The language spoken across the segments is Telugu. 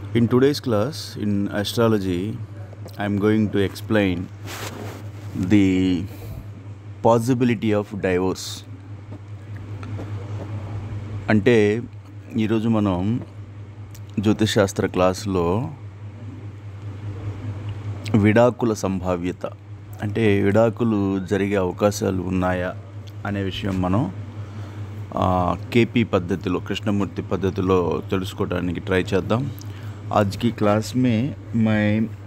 In today's class in astrology, I am going to explain the possibility of divorce. అంటే ఈరోజు మనం జ్యోతిష్ శాస్త్ర క్లాసులో విడాకుల సంభావ్యత అంటే విడాకులు జరిగే అవకాశాలు ఉన్నాయా అనే విషయం మనం కేపీ పద్ధతిలో కృష్ణమూర్తి పద్ధతిలో తెలుసుకోవడానికి ట్రై చేద్దాం आज की क्लास में मैं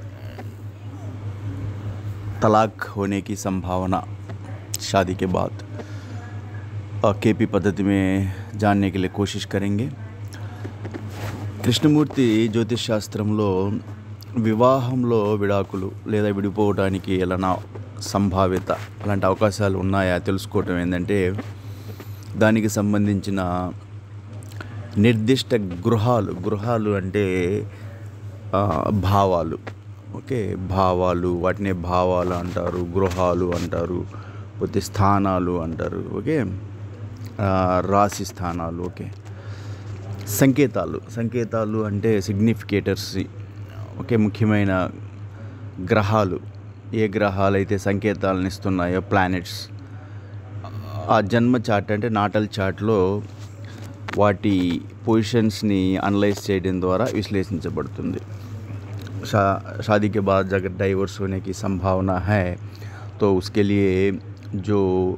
तलाक होने की संभावना शादी के बाद के पी पद्धति में जानने के लिए कोशिश करेंगे కృష్ణమూర్తి జ్యోతిష్ శాస్త్రంలో వివాహంలో విడాకులు లేదా విడిపోవడానికి ఎలానా సంభావ్యత అలాంటి అవకాశాలు ఉన్నాయా తెలుసుకోవటం ఏంటంటే దానికి సంబంధించిన నిర్దిష్ట గృహాలు గృహాలు అంటే ఆ, భావాలు ఓకే భావాలు వాటినే భావాలు అంటారు గృహాలు అంటారు పోతే స్థానాలు అంటారు ఓకే ఆ, రాశి స్థానాలు ఓకే సంకేతాలు సంకేతాలు అంటే సిగ్నిఫికేటర్స్ ఓకే ముఖ్యమైన గ్రహాలు ఏ గ్రహాలు అయితే సంకేతాలను ఇస్తున్నాయో ప్లానెట్స్ ఆ జన్మ చార్ట్ అంటే నాటల్ చార్ట్లో వాటి పొజిషన్స్ని అనలైజ్ చేయడం ద్వారా విశ్లేషించబడుతుంది शा शादी के बाद अगर डाइवोर्स होने की संभावना है तो उसके लिए जो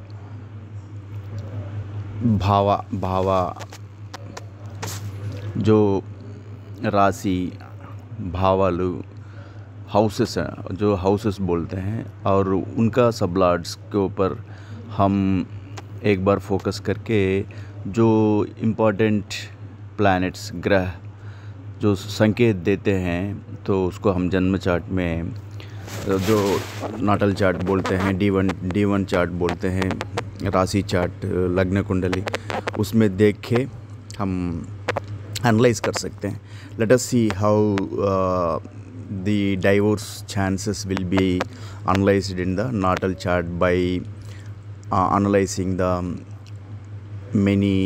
भावा भावा जो राशि भावालु हाउसेस हैं जो हाउसेस बोलते हैं और उनका सबलाड्स के ऊपर हम एक बार फोकस करके जो इम्पोर्टेंट प्लैनेट्स ग्रह जो संकेत देते हैं तो उसको हम जन्म चार्ट में जो नाटल चार्ट बोलते हैं D one D one chart बोलते हैं राशि चार्ट लग्न कुंडली उसमें देख के हम एनालाइज कर सकते हैं let us see how the divorce chances will be analyzed in the natal chart by uh, analyzing the many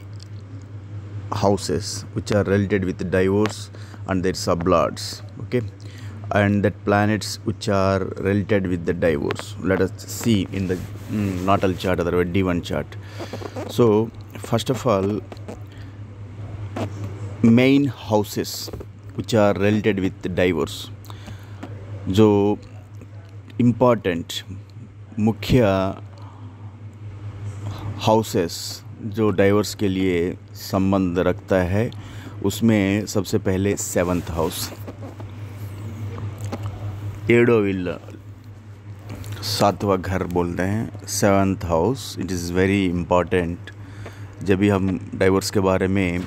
houses which are related with divorce and their sublords okay and that planets which are related with the divorce let us see in the mm, natal chart otherwise d1 chart so first of all main houses which are related with the divorce जो इम्पॉर्टेंट मुख्य हाउसेस जो डाइवर्स के लिए संबंध रखता है उसमें सबसे पहले सेवन्थ हाउस एडो विल सातवां घर बोलते हैं seventh house it is very important जब भी हम डाइवर्स के बारे में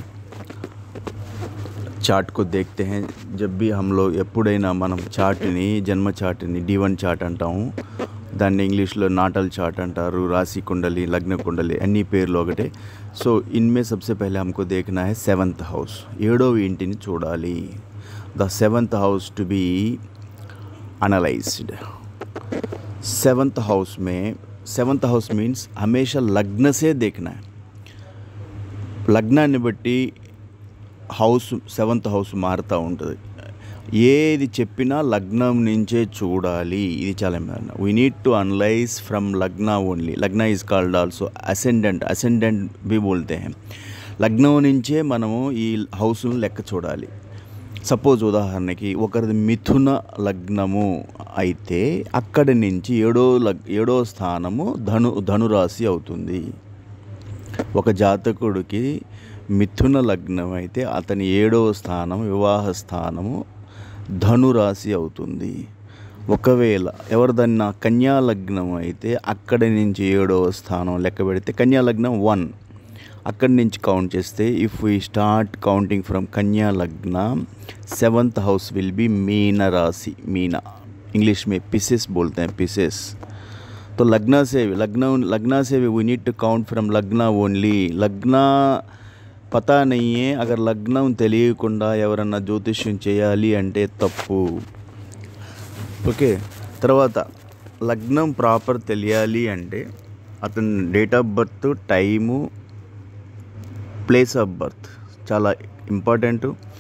చార్ట్ को देखते हैं जब भी हम लोग ఎప్పుడైనా మనం చార్ట్ని జన్మ చార్ట్ని డి వన్ చార్ట్ అంటాము దాన్ని ఇంగ్లీష్లో నాటల్ చార్ట్ అంటారు రాశి కుండలి లగ్న కుండలి అన్ని పేర్లు ఒకటే సో ఇన్మే సబ్సే పహలే हमको देखना है సెవెంత్ హౌస్ ఏడవ ఇంటిని చూడాలి the seventh house to be analysed seventh house में सेवन्थ हाउस मीन्स हमेशा लग्न से देखना है లగ్నాన్ని బట్టి హౌస్ సెవెంత్ హౌస్ మారుతూ ఉంటుంది ఏది చెప్పినా లగ్నం నుంచే చూడాలి ఇది చాలా we need to analyse from lagna only lagna is called also ascendant ascendant బి బోల్తే హై లగ్నం నుంచే మనము ఈ హౌస్ను లెక్క చూడాలి సపోజ్ ఉదాహరణకి ఒకరిది మిథున లగ్నము అయితే అక్కడి నుంచి ఏడో లగ్ ఏడో స్థానము ధను ధనురాశి అవుతుంది ఒక జాతకుడికి మిథున లగ్నం అయితే అతని ఏడవ స్థానం వివాహ స్థానము ధనురాశి అవుతుంది ఒకవేళ ఎవరిదన్నా కన్యా లగ్నం అయితే అక్కడి నుంచి ఏడవ స్థానం లెక్క పెడితే కన్యా లగ్నం వన్ అక్కడి నుంచి కౌంట్ చేస్తే if we start counting from Kanya lagna seventh house will be Meena rashi Meena English में पीसेस बोलते हैं पीसेस तो लग्ना से लग्न लग्ना से we need to count from lagna only lagna పతా నయ్యే అగర్ లగ్నం తెలియకుండా ఎవరన్నా జ్యోతిష్యం చేయాలి అంటే తప్పు ఓకే తర్వాత లగ్నం ప్రాపర్ తెలియాలి అంటే అతని date of birth time place of birth చాలా ఇంపార్టెంట్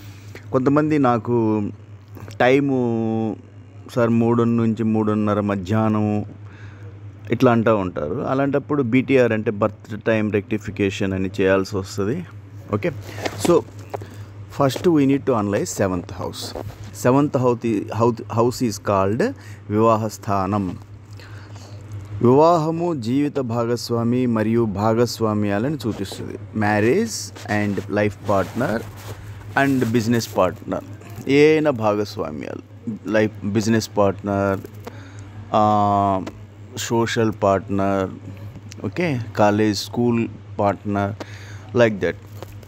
కొంతమంది నాకు టైము సార్ మూడు నుంచి మూడున్నర మధ్యాహ్నం ఇట్లా అంటూ ఉంటారు అలాంటప్పుడు బీటీఆర్ అంటే బర్త్ టైం రెక్టిఫికేషన్ అని చేయాల్సి వస్తుంది okay so first we need to analyse seventh house seventh house house house is called వివాహ స్థానం వివాహము జీవిత భాగస్వామి మరియు భాగస్వామ్యాలను సూచిస్తుంది marriage and life partner and business partner ఏనా భాగస్వామ్యాలు life business partner social partner okay college school partner like that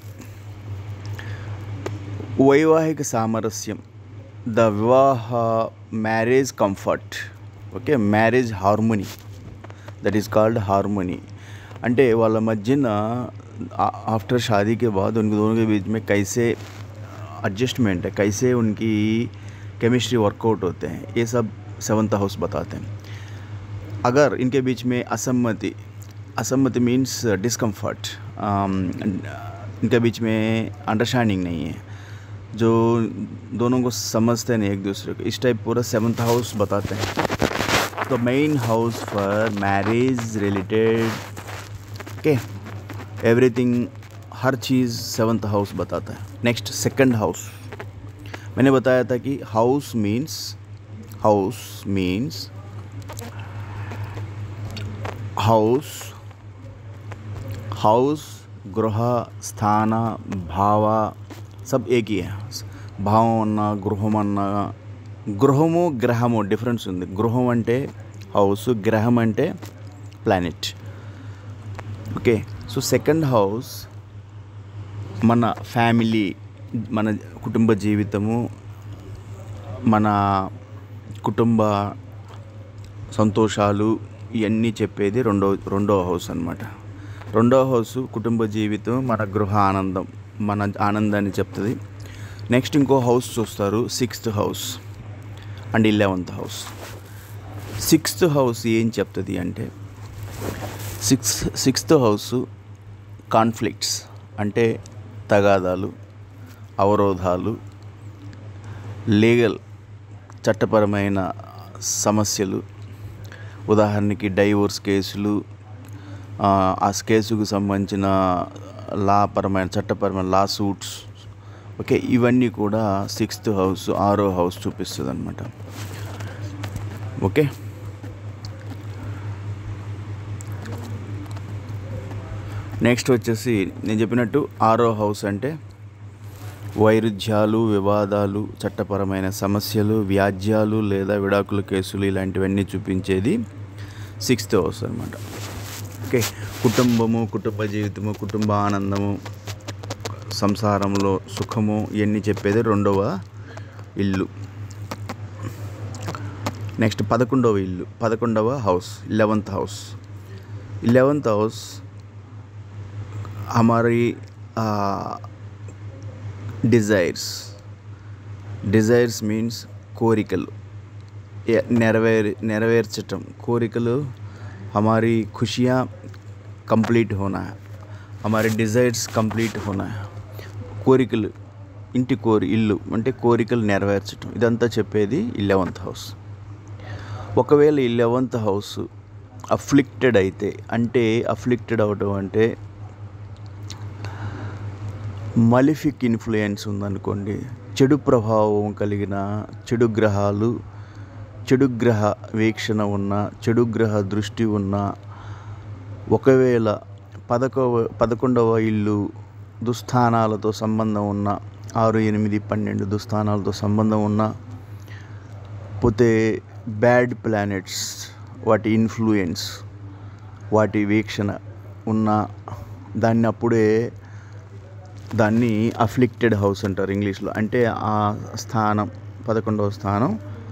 వైవాహిక సామరస్యం ద వివాహ marriage comfort okay marriage harmony that is called harmony అంటే వాళ్ళ మధ్యన आफ्टर शादी के बाद उनके दोनों के बीच में कैसे एडजस्टमेंट है कैसे उनकी केमिस्ट्री वर्कआउट होते हैं ये सब सेवन्थ हाउस बताते हैं अगर इनके बीच में असम्मति असम्मति मीन्स डिस्कम्फर्ट इनके बीच में अंडरस्टैंडिंग नहीं है जो दोनों को समझते नहीं एक दूसरे को इस टाइप पूरा सेवन्थ हाउस बताते हैं तो main house for marriage related okay everything हर चीज़ सेवन्थ हाउस बताता है नेक्स्ट सेकंड हाउस मैंने बताया था कि house means house means house house गृह स्थान भाव सब एक ही है భావం అన్న గృహం అన్న గృహము గ్రహము డిఫరెన్స్ ఉంది గృహం అంటే హౌస్ గ్రహం అంటే planet okay so second house మన ఫ్యామిలీ మన కుటుంబ జీవితము మన కుటుంబ సంతోషాలు ఇవన్నీ చెప్పేది రెండో రెండో హౌస్ అనమాట రెండో హౌస్ కుటుంబ జీవితం మన గృహ ఆనందం మన ఆనందాన్ని చెప్తుంది నెక్స్ట్ ఇంకో హౌస్ చూస్తారు sixth house and eleventh house sixth house ఏం చెప్తుంది అంటే సిక్స్ సిక్స్త్ హౌస్ కాన్ఫ్లిక్ట్స్ అంటే తగాదాలు అవరోధాలు లీగల్ చట్టపరమైన సమస్యలు ఉదాహరణకి డైవోర్స్ కేసులు ఆ కేసుకు సంబంధించిన లా పరమైన చట్టపరమైన లా సూట్స్ ఓకే ఇవన్నీ కూడా సిక్స్త్ హౌస్ ఆరో హౌస్ చూపిస్తుంది అనమాట ఓకే నెక్స్ట్ వచ్చేసి నేను చెప్పినట్టు ఆరో హౌస్ అంటే వైరుధ్యాలు వివాదాలు చట్టపరమైన సమస్యలు వ్యాజ్యాలు లేదా విడాకుల కేసులు ఇలాంటివన్నీ చూపించేది సిక్స్త్ హౌస్ అనమాట ఓకే కుటుంబము కుటుంబ జీవితము కుటుంబ ఆనందము సంసారంలో సుఖము ఇవన్నీ చెప్పేది రెండవ ఇల్లు నెక్స్ట్ పదకొండవ ఇల్లు పదకొండవ house eleventh house eleventh house हमारी డిజైర్స్ డిజైర్స్ మీన్స్ కోరికలు నెరవేర్ నెరవేర్చటం కోరికలు हमारी खुशियाँ कंप्लीट होना है हमारे డిజైర్స్ కంప్లీట్ होना है కోరికలు ఇంటి కోరి ఇల్లు అంటే కోరికలు నెరవేర్చటం ఇదంతా చెప్పేది ఈ లెవెంత్ హౌస్ ఒకవేళ ఈ లెవెంత్ హౌస్ అఫ్లిక్టెడ్ అయితే అంటే అఫ్లిక్టెడ్ అవటం అంటే మలిఫిక్ ఇన్ఫ్లుయెన్స్ ఉందనుకోండి చెడు ప్రభావం కలిగిన చెడు గ్రహాలు చెడు గ్రహ వీక్షణ ఉన్న చెడు గ్రహ దృష్టి ఉన్న ఒకవేళ పదకొవ పదకొండవ ఇల్లు దుస్థానాలతో సంబంధం ఉన్న ఆరు ఎనిమిది పన్నెండు దుస్థానాలతో సంబంధం ఉన్న పోతే బ్యాడ్ ప్లానెట్స్ వాటి ఇన్ఫ్లుయెన్స్ వాటి వీక్షణ ఉన్న దాన్ని అప్పుడే దాన్ని అఫ్లిక్టెడ్ హౌస్ అంటారు ఇంగ్లీష్లో అంటే ఆ స్థానం పదకొండవ స్థానం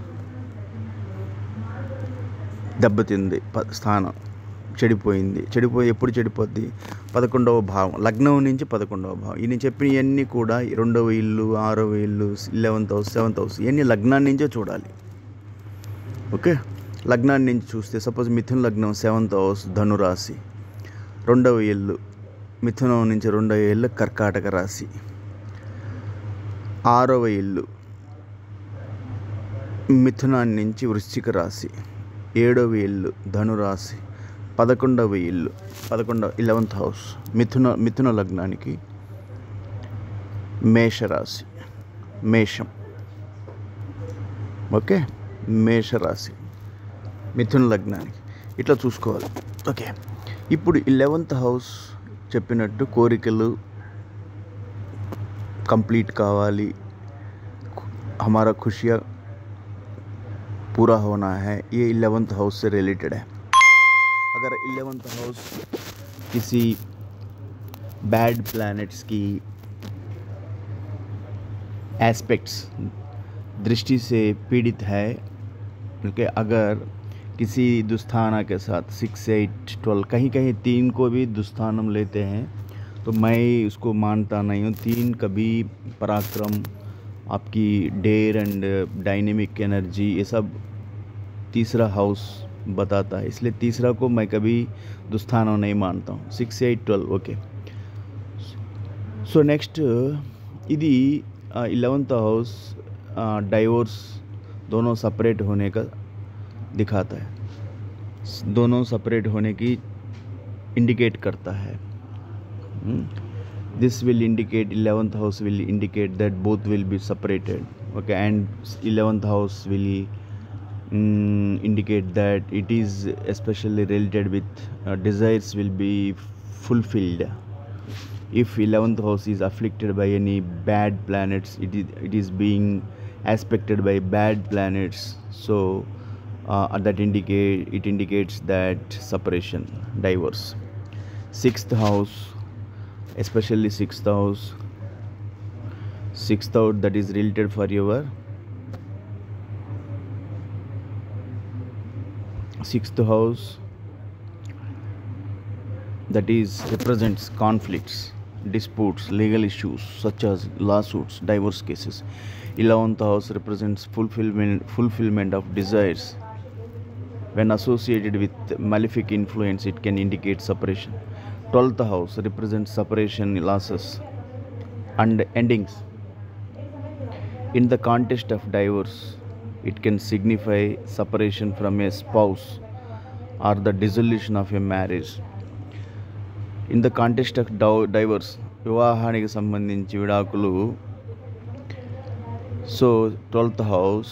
దెబ్బతింది ప స్థానం చెడిపోయింది చెడిపోయి ఎప్పుడు చెడిపోద్ది పదకొండవ భావం లగ్నం నుంచి పదకొండవ భావం ఈయన చెప్పినవన్నీ కూడా రెండవ ఇల్లు ఆరవ ఇల్లు లెవెన్త్ హౌస్ సెవెంత్ హౌస్ ఇవన్నీ లగ్నాన్ని నుంచే చూడాలి ఓకే లగ్నాన్ని నుంచి చూస్తే సపోజ్ మిథున్ లగ్నం సెవెంత్ హౌస్ ధనురాశి రెండవ ఇల్లు మిథునం నుంచి రెండవ ఇల్లు కర్కాటక రాశి ఆరవ ఇల్లు మిథునాన్ని నుంచి వృశ్చిక రాశి ఏడవ ఇల్లు ధనురాశి పదకొండవ ఇల్లు పదకొండవ ఇలెవెంత్ హౌస్ మిథున మిథున లగ్నానికి మేషరాశి మేషం ఓకే మేషరాశి మిథున లగ్నానికి ఇట్లా చూసుకోవాలి ఓకే ఇప్పుడు ఇలెవెంత్ హౌస్ చెప్పినట్టు కోరికలు कंप्लीट कावाली हमारा खुशियाँ पूरा होना है ये इलेवेंथ हाउस से रिलेटेड है अगर इलेवेंथ हाउस किसी बैड प्लैनेट्स की एस्पेक्ट्स दृष्टि से पीड़ित है क्योंकि अगर किसी दुस्थाना के साथ सिक्स एट ट्वेल्व कहीं कहीं तीन को भी दुस्थानम लेते हैं तो मैं उसको मानता नहीं हूँ तीन कभी पराक्रम आपकी डेयर एंड डायनेमिक एनर्जी ये सब तीसरा हाउस बताता है इसलिए तीसरा को मैं कभी दुस्थाना नहीं मानता हूँ six eight twelve okay so next ఇది इलेवेंथ हाउस डाइवोर्स दोनों सेपरेट होने का दिखाता है दोनों सेपरेट होने की इंडिकेट करता है this will indicate 11th house will indicate that both will be separated okay and 11th house will mm, indicate that it is especially related with uh, desires will be fulfilled if 11th house is afflicted by any bad planets it is, it is being aspected by bad planets so uh, that indicate it indicates that separation divorce sixth house especially sixth house sixth house that is related for your sixth house that is represents conflicts disputes legal issues such as lawsuits divorce cases 11th house represents fulfillment fulfillment of desires when associated with malefic influence it can indicate separation 12th house represents separation losses and endings in the context of divorce it can signify separation from a spouse or the dissolution of a marriage in the context of డౌ డైవర్స్ వివాహానికి సంబంధించి విడాకులు సో ట్వెల్త్ హౌస్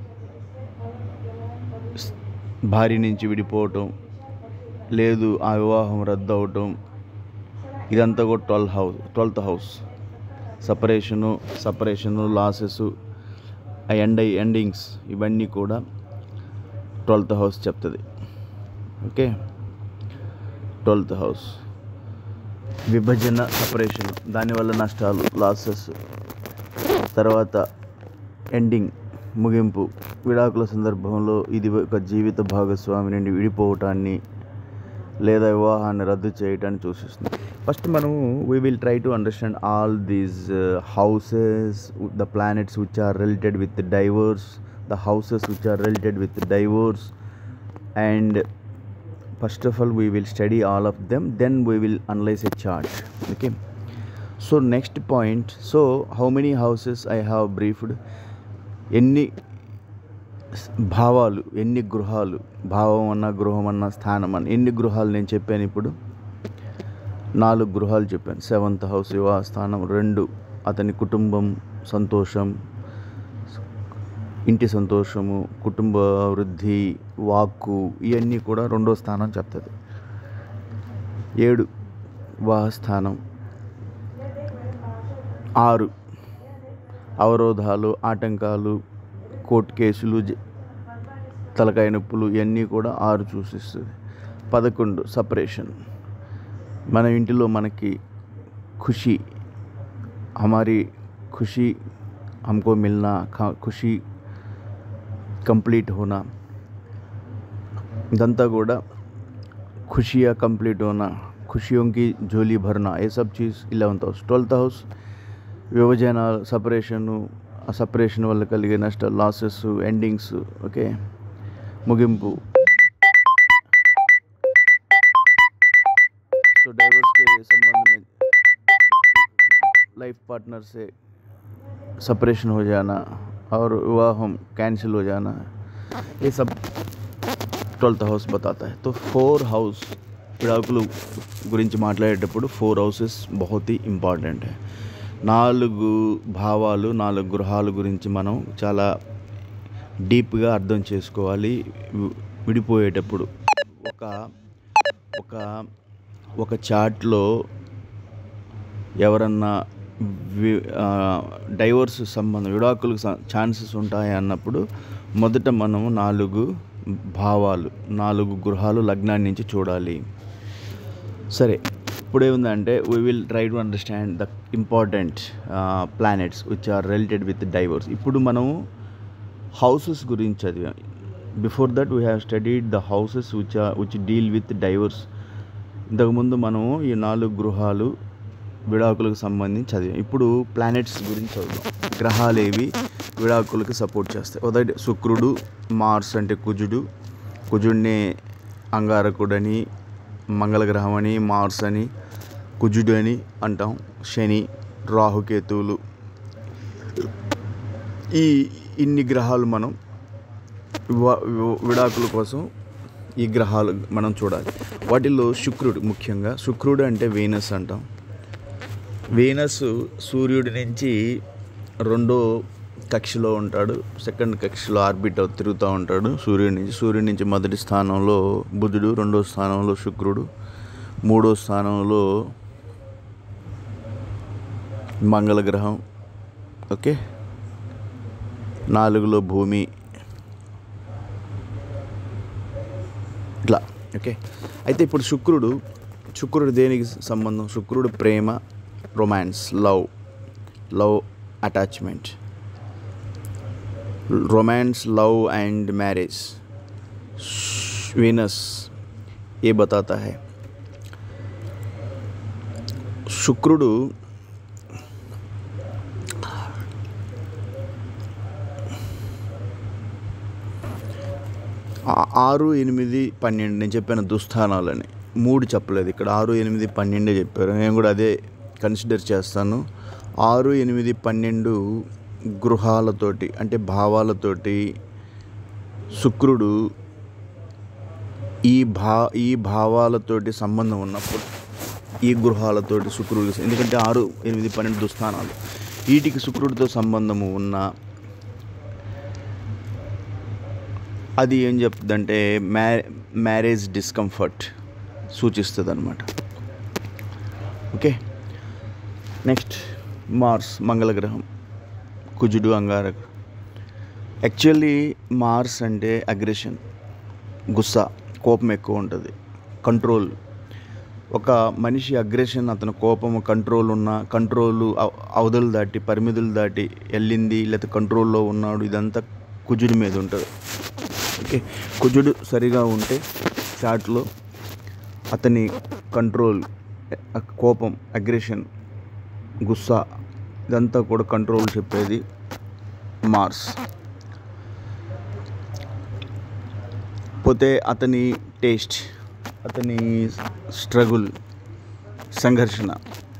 భార్య నుంచి విడిపోవటం లేదు ఆ వివాహం రద్దు అవటం ఇదంతా కూడా twelve house twelfth house separation separation losses end endings ఇవన్నీ కూడా ట్వెల్త్ హౌస్ చెప్తుంది ఓకే ట్వెల్త్ హౌస్ విభజన సపరేషన్ దానివల్ల నష్టాలు లాసెస్ తర్వాత ఎండింగ్ ముగింపు విడాకుల సందర్భంలో ఇది ఒక జీవిత భాగస్వామి నుండి విడిపోవటాన్ని లేదా వివాహాన్ని రద్దు చేయటాన్ని సూచిస్తుంది ఫస్ట్ మనము we will try to understand all these houses the planets which are related with divorce the houses which are related with divorce and first of all we will study all of them then we will analyze a chart okay so next point so how many houses i have briefed ఎన్ని భావాలు ఎన్ని గృహాలు భావం అన్న గృహం అన్న స్థానం అన్న ఎన్ని గృహాలు నేను చెప్పాను ఇప్పుడు నాలుగు గృహాలు చెప్పాను సెవెంత్ హౌస్ వివాహ స్థానం రెండు అతని కుటుంబం సంతోషం ఇంటి సంతోషము కుటుంబ వృద్ధి వాక్కు ఇవన్నీ కూడా రెండో స్థానం చెప్తుంది ఏడు వాహస్థానం ఆరు అవరోధాలు ఆటంకాలు కోర్టు కేసులు జ- తలకాయ నొప్పులు ఇవన్నీ కూడా ఆరు సూచిస్తుంది పదకొండు సపరేషన్ మన ఇంటిలో మనకి ఖుషి హమారీ ఖుషి हमको मिलना खा- खुशी कंप्लीट होना इదంతా కూడా खुशियाँ कंप्लीट होना खुशियों की झोली भरना ये सब चीज़ ఇలెవెంత్ హౌస్ ట్వెల్త్ హౌస్ విభజన సపరేషను ఆ సపరేషన్ వల్ల కలిగే నష్టాలు లాసెస్ ఎండింగ్స్ ఓకే ముగింపు సో डाइवर्स के संबंध में लाइफ पार्टनर से सेपरेशन हो जाना और विवाहम कैंसिल हो जाना ये सब ట్వెల్త్ హౌస్ బతాతా है तो ఫోర్ హౌస్ విడాకులు గురించి మాట్లాడేటప్పుడు ఫోర్ హౌసెస్ బహుత్ ఇంపార్టెంట్ है నాలుగు భావాలు నాలుగు గృహాల గురించి మనం చాలా డీప్గా అర్థం చేసుకోవాలి వి- విడిపోయేటప్పుడు ఒక ఒక ఒక చాట్లో ఎవరన్నా వి- ఆ, డైవర్స్ సంబంధం విడాకులకు స- ఛాన్సెస్ ఉంటాయి అన్నప్పుడు మొదట మనం నాలుగు భావాలు నాలుగు గృహాలు లగ్నాన్ని నుంచి చూడాలి సరే ఇప్పుడు ఏముందంటే we will try to understand the important planets which are related with divorce ఇప్పుడు మనము హౌసెస్ గురించి చదివాం before that we have studied the houses which are which deal with divorce ఇంతకుముందు మనము ఈ నాలుగు గృహాలు విడాకులకు సంబంధించి చదివాం ఇప్పుడు ప్లానెట్స్ గురించి చదువుదాం గ్రహాలు ఏవి విడాకులకు సపోర్ట్ చేస్తాయి మొదటి శుక్రుడు మార్స్ అంటే కుజుడు కుజుడిని అంగారకుడని మంగళగ్రహం అని మార్స్ అని కుజుడు అని అంటాం శని రాహుకేతువులు ఈ ఇన్ని గ్రహాలు మనం వివా- వి- విడాకుల కోసం ఈ గ్రహాలు మనం చూడాలి వాటిల్లో శుక్రుడు ముఖ్యంగా శుక్రుడు అంటే వీనస్ అంటాం వీనస్ సూర్యుడి నుంచి రెండో కక్షలో ఉంటాడు సెకండ్ కక్షలో ఆర్బిట్ అవు- తిరుగుతూ ఉంటాడు సూర్యుడి నుంచి సూర్యుడి నుంచి మొదటి స్థానంలో బుధుడు రెండో స్థానంలో శుక్రుడు మూడో స్థానంలో మంగళగ్రహం ఓకే నాలుగులో భూమి ఇట్లా ఓకే అయితే ఇప్పుడు శుక్రుడు శుక్రుడు దేనికి సంబంధం శుక్రుడు ప్రేమ romance love love attachment romance love and marriage Venus ये बताता है శుక్రుడు ఆ- ఆరు ఎనిమిది పన్నెండు నేను చెప్పాను దుస్థానాలని మూడు చెప్పలేదు ఇక్కడ ఆరు ఎనిమిది పన్నెండే చెప్పారు నేను కూడా అదే కన్సిడర్ చేస్తాను ఆరు ఎనిమిది పన్నెండు గృహాలతోటి అంటే భావాలతోటి శుక్రుడు ఈ భా ఈ భావాలతోటి సంబంధం ఉన్నప్పుడు ఈ గృహాలతోటి శుక్రుడు ఎందుకంటే ఆరు ఎనిమిది పన్నెండు దుస్థానాలు వీటికి శుక్రుడితో సంబంధము ఉన్న అది ఏం చెప్తుందంటే మ్యా మ్యారేజ్ డిస్కంఫర్ట్ సూచిస్తుంది అనమాట ఓకే నెక్స్ట్ మార్స్ మంగళగ్రహం కుజుడు అంగారక యాక్చువల్లీ మార్స్ అంటే అగ్రెషన్ గుస్సా కోపం ఎక్కువ ఉంటుంది కంట్రోల్ ఒక మనిషి అగ్రెషన్ అతని కోపం కంట్రోల్ ఉన్న కంట్రోల్ అవధులు దాటి పరిమితులు దాటి వెళ్ళింది లేకపోతే కంట్రోల్లో ఉన్నాడు ఇదంతా కుజుడి మీద ఉంటుంది ఓకే కుజుడు సరిగా ఉంటే చాట్లో అతని కంట్రోల్ అ- కోపం అగ్రెషన్ గుస్సా ఇదంతా కూడా కంట్రోల్ చెప్పేది మార్స్ పోతే అతని టేస్ట్ అతని స్ట్రగుల్ సంఘర్షణ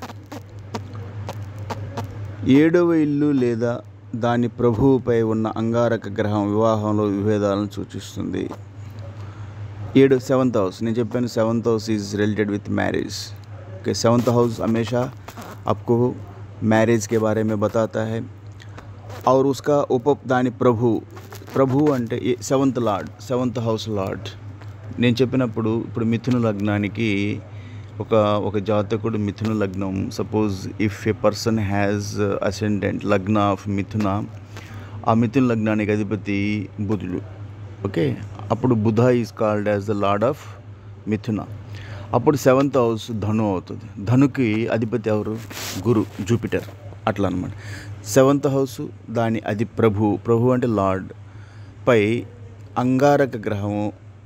ఏడవ ఇల్లు లేదా దాని ప్రభువుపై ఉన్న అంగారక గ్రహం వివాహంలో విభేదాలను సూచిస్తుంది ఏడు సెవెంత్ హౌస్ నేను చెప్పాను seventh house is related with marriage okay seventh house हमेशा आपको मैरिज के बारे में बताता है और उसका उप దాని ప్రభు ప్రభు అంటే seventh lord seventh house lord నేను చెప్పినప్పుడు ఇప్పుడు మిథున లగ్నానికి ఒక ఒక జాతకుడు మిథున లగ్నం suppose if a person has ascendant lagna of Mithuna ఆ మిథున లగ్నానికి అధిపతి బుధుడు ఓకే అప్పుడు Budha is called as the lord of Mithuna అప్పుడు సెవెంత్ హౌస్ ధను అవుతుంది ధనుకి అధిపతి ఎవరు గురు జూపిటర్ అట్లా అనమాట సెవెంత్ హౌస్ దాని అది ప్రభు ప్రభు అంటే లార్డ్ పై అంగారక గ్రహము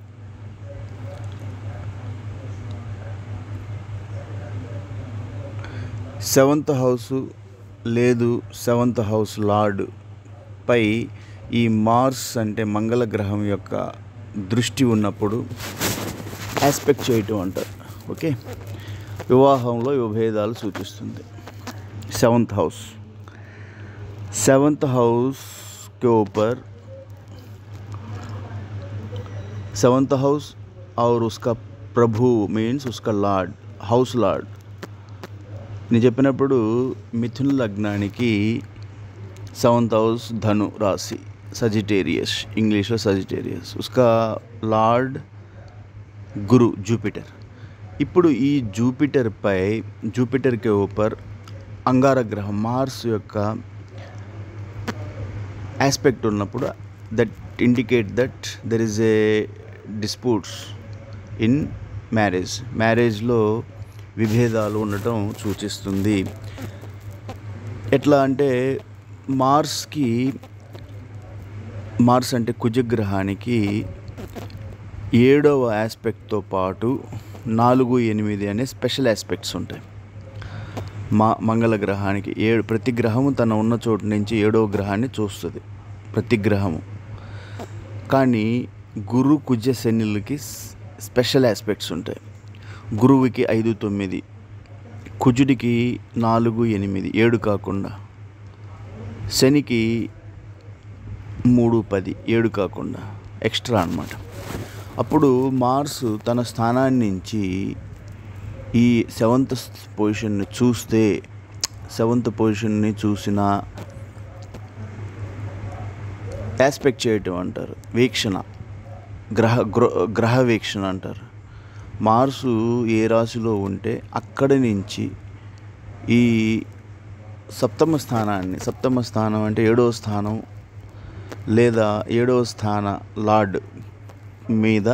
సెవెంత్ హౌస్ లేదు సెవెంత్ హౌస్ లార్డ్ పై ఈ మార్స్ అంటే మంగళ గ్రహం యొక్క దృష్టి ఉన్నప్పుడు ఆస్పెక్ట్ చేయటం అంటారు ఓకే వివాహంలో విభేదాలు సూచిస్తుంది సెవెంత్ హౌస్ सेवन्थ हाउस के ऊपर सेवन्थ हाउस और उसका ప్రభు మీన్స్ उसका లార్డ్ హౌస్ లార్డ్ నేను చెప్పినప్పుడు మిథున లగ్నానికి సెవెంత్ హౌస్ ధను రాశి సజిటేరియస్ ఇంగ్లీష్లో సజిటేరియస్ उसका లార్డ్ గురు జూపిటర్ ఇప్పుడు ఈ జూపిటర్పై జూపిటర్కి ఊపర్ అంగార గ్రహం మార్స్ యొక్క ఆస్పెక్ట్ ఉన్నప్పుడు that indicate that there is a disputes in marriage మ్యారేజ్లో విభేదాలు ఉండటం సూచిస్తుంది ఎట్లా అంటే మార్స్కి మార్స్ అంటే కుజగ్రహానికి ఏడవ ఆస్పెక్ట్తో పాటు నాలుగు ఎనిమిది అనే స్పెషల్ ఆస్పెక్ట్స్ ఉంటాయి మా మంగళ గ్రహానికి ఏడు ప్రతి గ్రహము తన ఉన్న చోటు నుంచి ఏడవ గ్రహాన్ని చూస్తుంది ప్రతి గ్రహము కానీ గురు కుజ శనిలకి స్పెషల్ ఆస్పెక్ట్స్ ఉంటాయి గురువుకి ఐదు తొమ్మిది కుజుడికి నాలుగు ఎనిమిది ఏడు కాకుండా శనికి మూడు పది ఏడు కాకుండా ఎక్స్ట్రా అన్నమాట అప్పుడు మార్స్ తన స్థానాన్ని నుంచి ఈ సెవెంత్ పొజిషన్ని చూస్తే సెవెంత్ పొజిషన్ని చూసిన ఆస్పెక్ట్ చేయటం అంటారు వీక్షణ గ్రహ గ్రో గ్రహ వీక్షణ అంటారు మార్సు ఏ రాశిలో ఉంటే అక్కడి నుంచి ఈ సప్తమ స్థానాన్ని సప్తమ స్థానం అంటే ఏడవ స్థానం లేదా ఏడవ స్థాన లార్డ్ మీద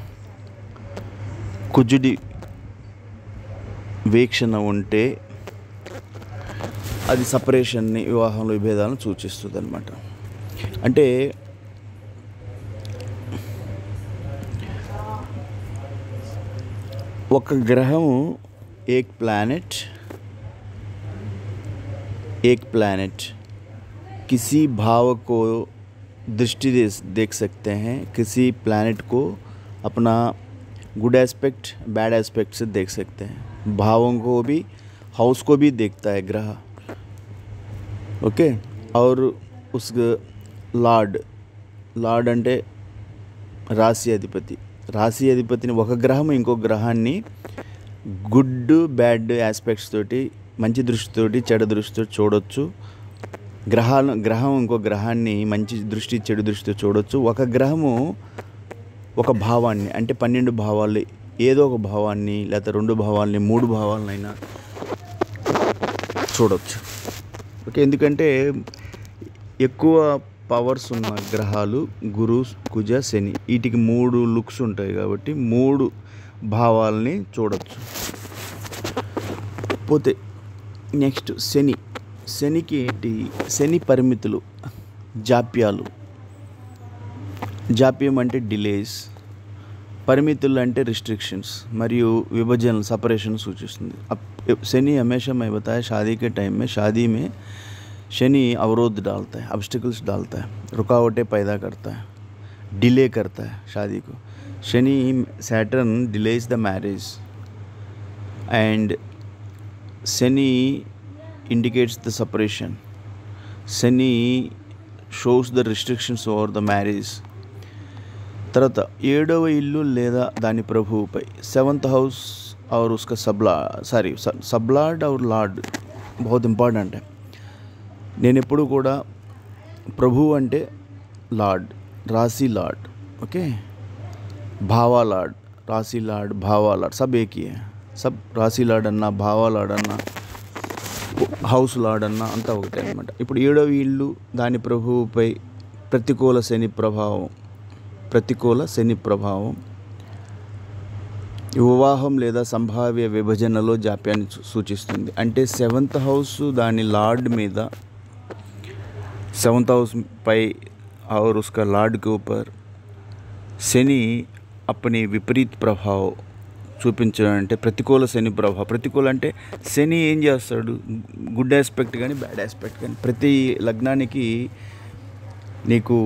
కుజుడి వీక్షణ ఉంటే అది సపరేషన్ని వివాహంలో విభేదాలను సూచిస్తుంది అనమాట అంటే ఒక గ్రహం ఏక్ ప్లానెట్ एक प्लैनेट किसी भाव को दृष्टि दे देख सकते हैं किसी प्लैनेट को अपना गुड एस्पेक्ट बैड एस्पेक्ट से देख सकते हैं भावों को भी हाउस को भी देखता है ग्रह ओके और उस లార్డ్ లార్డ్ అంటే రాశి అధిపతి రాశి అధిపతిని ఒక గ్రహం ఇంకో గ్రహాన్ని గుడ్ బ్యాడ్ ఆస్పెక్ట్స్ తోటి మంచి దృష్టితోటి చెడు దృష్టితో చూడొచ్చు గ్రహాలు గ్రహం ఇంకో గ్రహాన్ని మంచి దృష్టి చెడు దృష్టితో చూడొచ్చు ఒక గ్రహము ఒక భావాన్ని అంటే పన్నెండు భావాలు ఏదో ఒక భావాన్ని లేకపోతే రెండు భావాల్ని మూడు భావాలనైనా చూడొచ్చు ఓకే ఎందుకంటే ఎక్కువ పవర్స్ ఉన్న గ్రహాలు గురు కుజ శని వీటికి మూడు లుక్స్ ఉంటాయి కాబట్టి మూడు భావాల్ని చూడొచ్చు పోతే నెక్స్ట్ శని శనికి ఏంటి శని పరిమితులు జాప్యాలు జాప్యం అంటే డిలేస్ పరిమితులు అంటే रिस्ट्रिक्शंस మరియు విభజన సపరేషన్ సూచిస్తుంది अब शनि हमेशा मैं बताया शादी के टाइम में शादी में शनि अवरोध डालता है ऑब्स्टिकल्स डालता है रुकावटें पैदा करता है डिले करता है शादी को Shani Saturn delays the marriage and Shani indicates the separation Shani shows the restrictions over the marriage తర్వాత ఏడవ ఇల్లు లేదా దాని ప్రభువుపై సెవెంత్ హౌస్ और उसका सबला సారీ సబ్లార్డ్ और లార్డ్ బహుత్ ఇంపార్టెంట్ है నేను ఎప్పుడు కూడా ప్రభు అంటే లార్డ్ రాశి లార్డ్ ఓకే భావా లార్డ్ రాశి లార్డ్ భావా లార్డ్ సబ్ ఏకీ है సబ్ రాశి లార్డ్ అన్న భావా లార్డ్ అన్న హౌస్ లార్డ్ అన్న అంతా ఒకటే అనమాట ఇప్పుడు ఏడవ ఇల్లు దాని ప్రభువుపై ప్రతికూల శని ప్రభావం ప్రతికూల శని ప్రభావం వివాహం లేదా సంభావ్య విభజనలో జాప్యాన్ని సూ- సూచిస్తుంది అంటే సెవెంత్ హౌస్ దాని లార్డ్ మీద సెవెంత్ हाउस పై और उसका लॉर्ड के ऊपर శని अपनी విపరీత ప్రభావం చూపించడం అంటే ప్రతికూల శని ప్రభావం ప్రతికూల అంటే శని ఏం చేస్తాడు గుడ్ ఆస్పెక్ట్ కానీ బ్యాడ్ ఆస్పెక్ట్ కానీ ప్రతి లగ్నానికి నీకు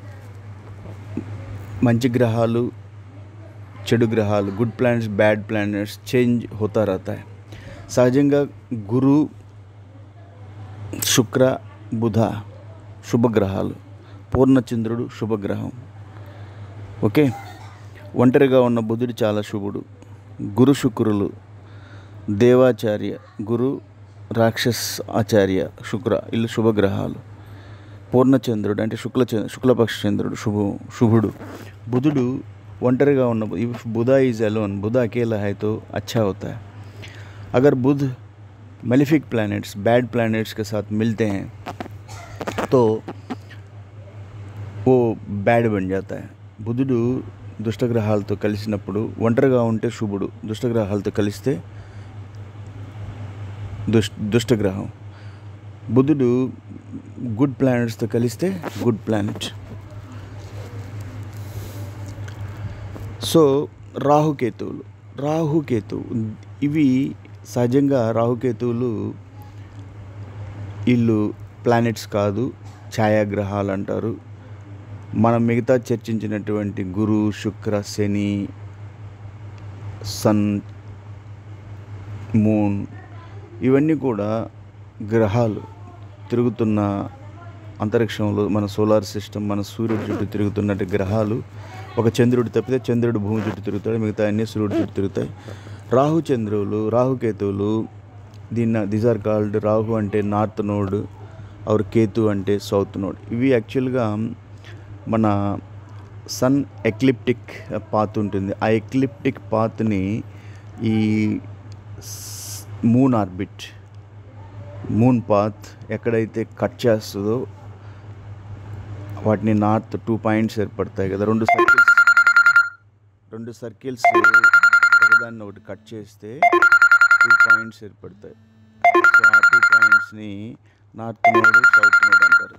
మంచి గ్రహాలు చెడు గ్రహాలు good planets bad planets change హోతా రహతా है సహజంగా గురు శుక్ర బుధ శుభగ్రహాలు పూర్ణచంద్రుడు శుభగ్రహం ఓకే ఒంటరిగా ఉన్న బుధుడు చాలా శుభుడు గురు శుక్రులు దేవాచార్య గురు రాక్షస్ ఆచార్య శుక్ర ఇల్లు శుభగ్రహాలు పూర్ణచంద్రుడు అంటే శుక్ల చ- శుక్లపక్ష చంద్రుడు శుభ శుభుడు బుధుడు ఒంటరిగా ఉన్న ఇఫ్ బుధ ఈజ్ అలోన్ బుధ అకేలా है तो अच्छा होता है अगर Budh malefic planets bad planets के साथ मिलते हैं तो वो బ్యాడ్ బన్ జాతా है బుధుడు దుష్టగ్రహాలతో కలిసినప్పుడు ఒంటరిగా ఉంటే శుభుడు దుష్టగ్రహాలతో కలిస్తే దుష్ దుష్టగ్రహం బుధుడు గుడ్ ప్లానెట్స్తో కలిస్తే గుడ్ ప్లానెట్ సో రాహుకేతువులు రాహుకేతువు ఇవి సహజంగా రాహుకేతువులు వీళ్ళు ప్లానెట్స్ కాదు ఛాయాగ్రహాలు అంటారు మనం మిగతా చర్చించినటువంటి గురు శుక్ర శని సన్ మూన్ ఇవన్నీ కూడా గ్రహాలు తిరుగుతున్న అంతరిక్షంలో మన సోలార్ సిస్టమ్ మన సూర్యుడి చుట్టూ తిరుగుతున్నట్టు గ్రహాలు ఒక చంద్రుడు తప్పితే చంద్రుడు భూమి చుట్టూ తిరుగుతాడు మిగతా అన్ని సూర్యుడి చుట్టూ తిరుగుతాయి రాహు చంద్రువులు రాహుకేతువులు దీన్ని దీస్ ఆర్ కాల్డ్ రాహు అంటే నార్త్ నోడ్ ఆర్ కేతు అంటే సౌత్ నోడ్ ఇవి యాక్చువల్గా మన సన్ ఎక్లిప్టిక్ పాత్ ఉంటుంది ఆ ఎక్లిప్టిక్ పాత్ని ఈ మూన్ ఆర్బిట్ మూన్ పాత్ ఎక్కడైతే కట్ చేస్తుందో వాటిని నార్త్ టూ పాయింట్స్ ఏర్పడతాయి కదా రెండు సర్కిల్స్ రెండు సర్కిల్స్ ఒకదాన్ని ఒకటి కట్ చేస్తే టూ పాయింట్స్ ఏర్పడతాయి సో ఆ టూ పాయింట్స్ని నార్త్ నోడ్ సౌత్ నోడ్ అంటారు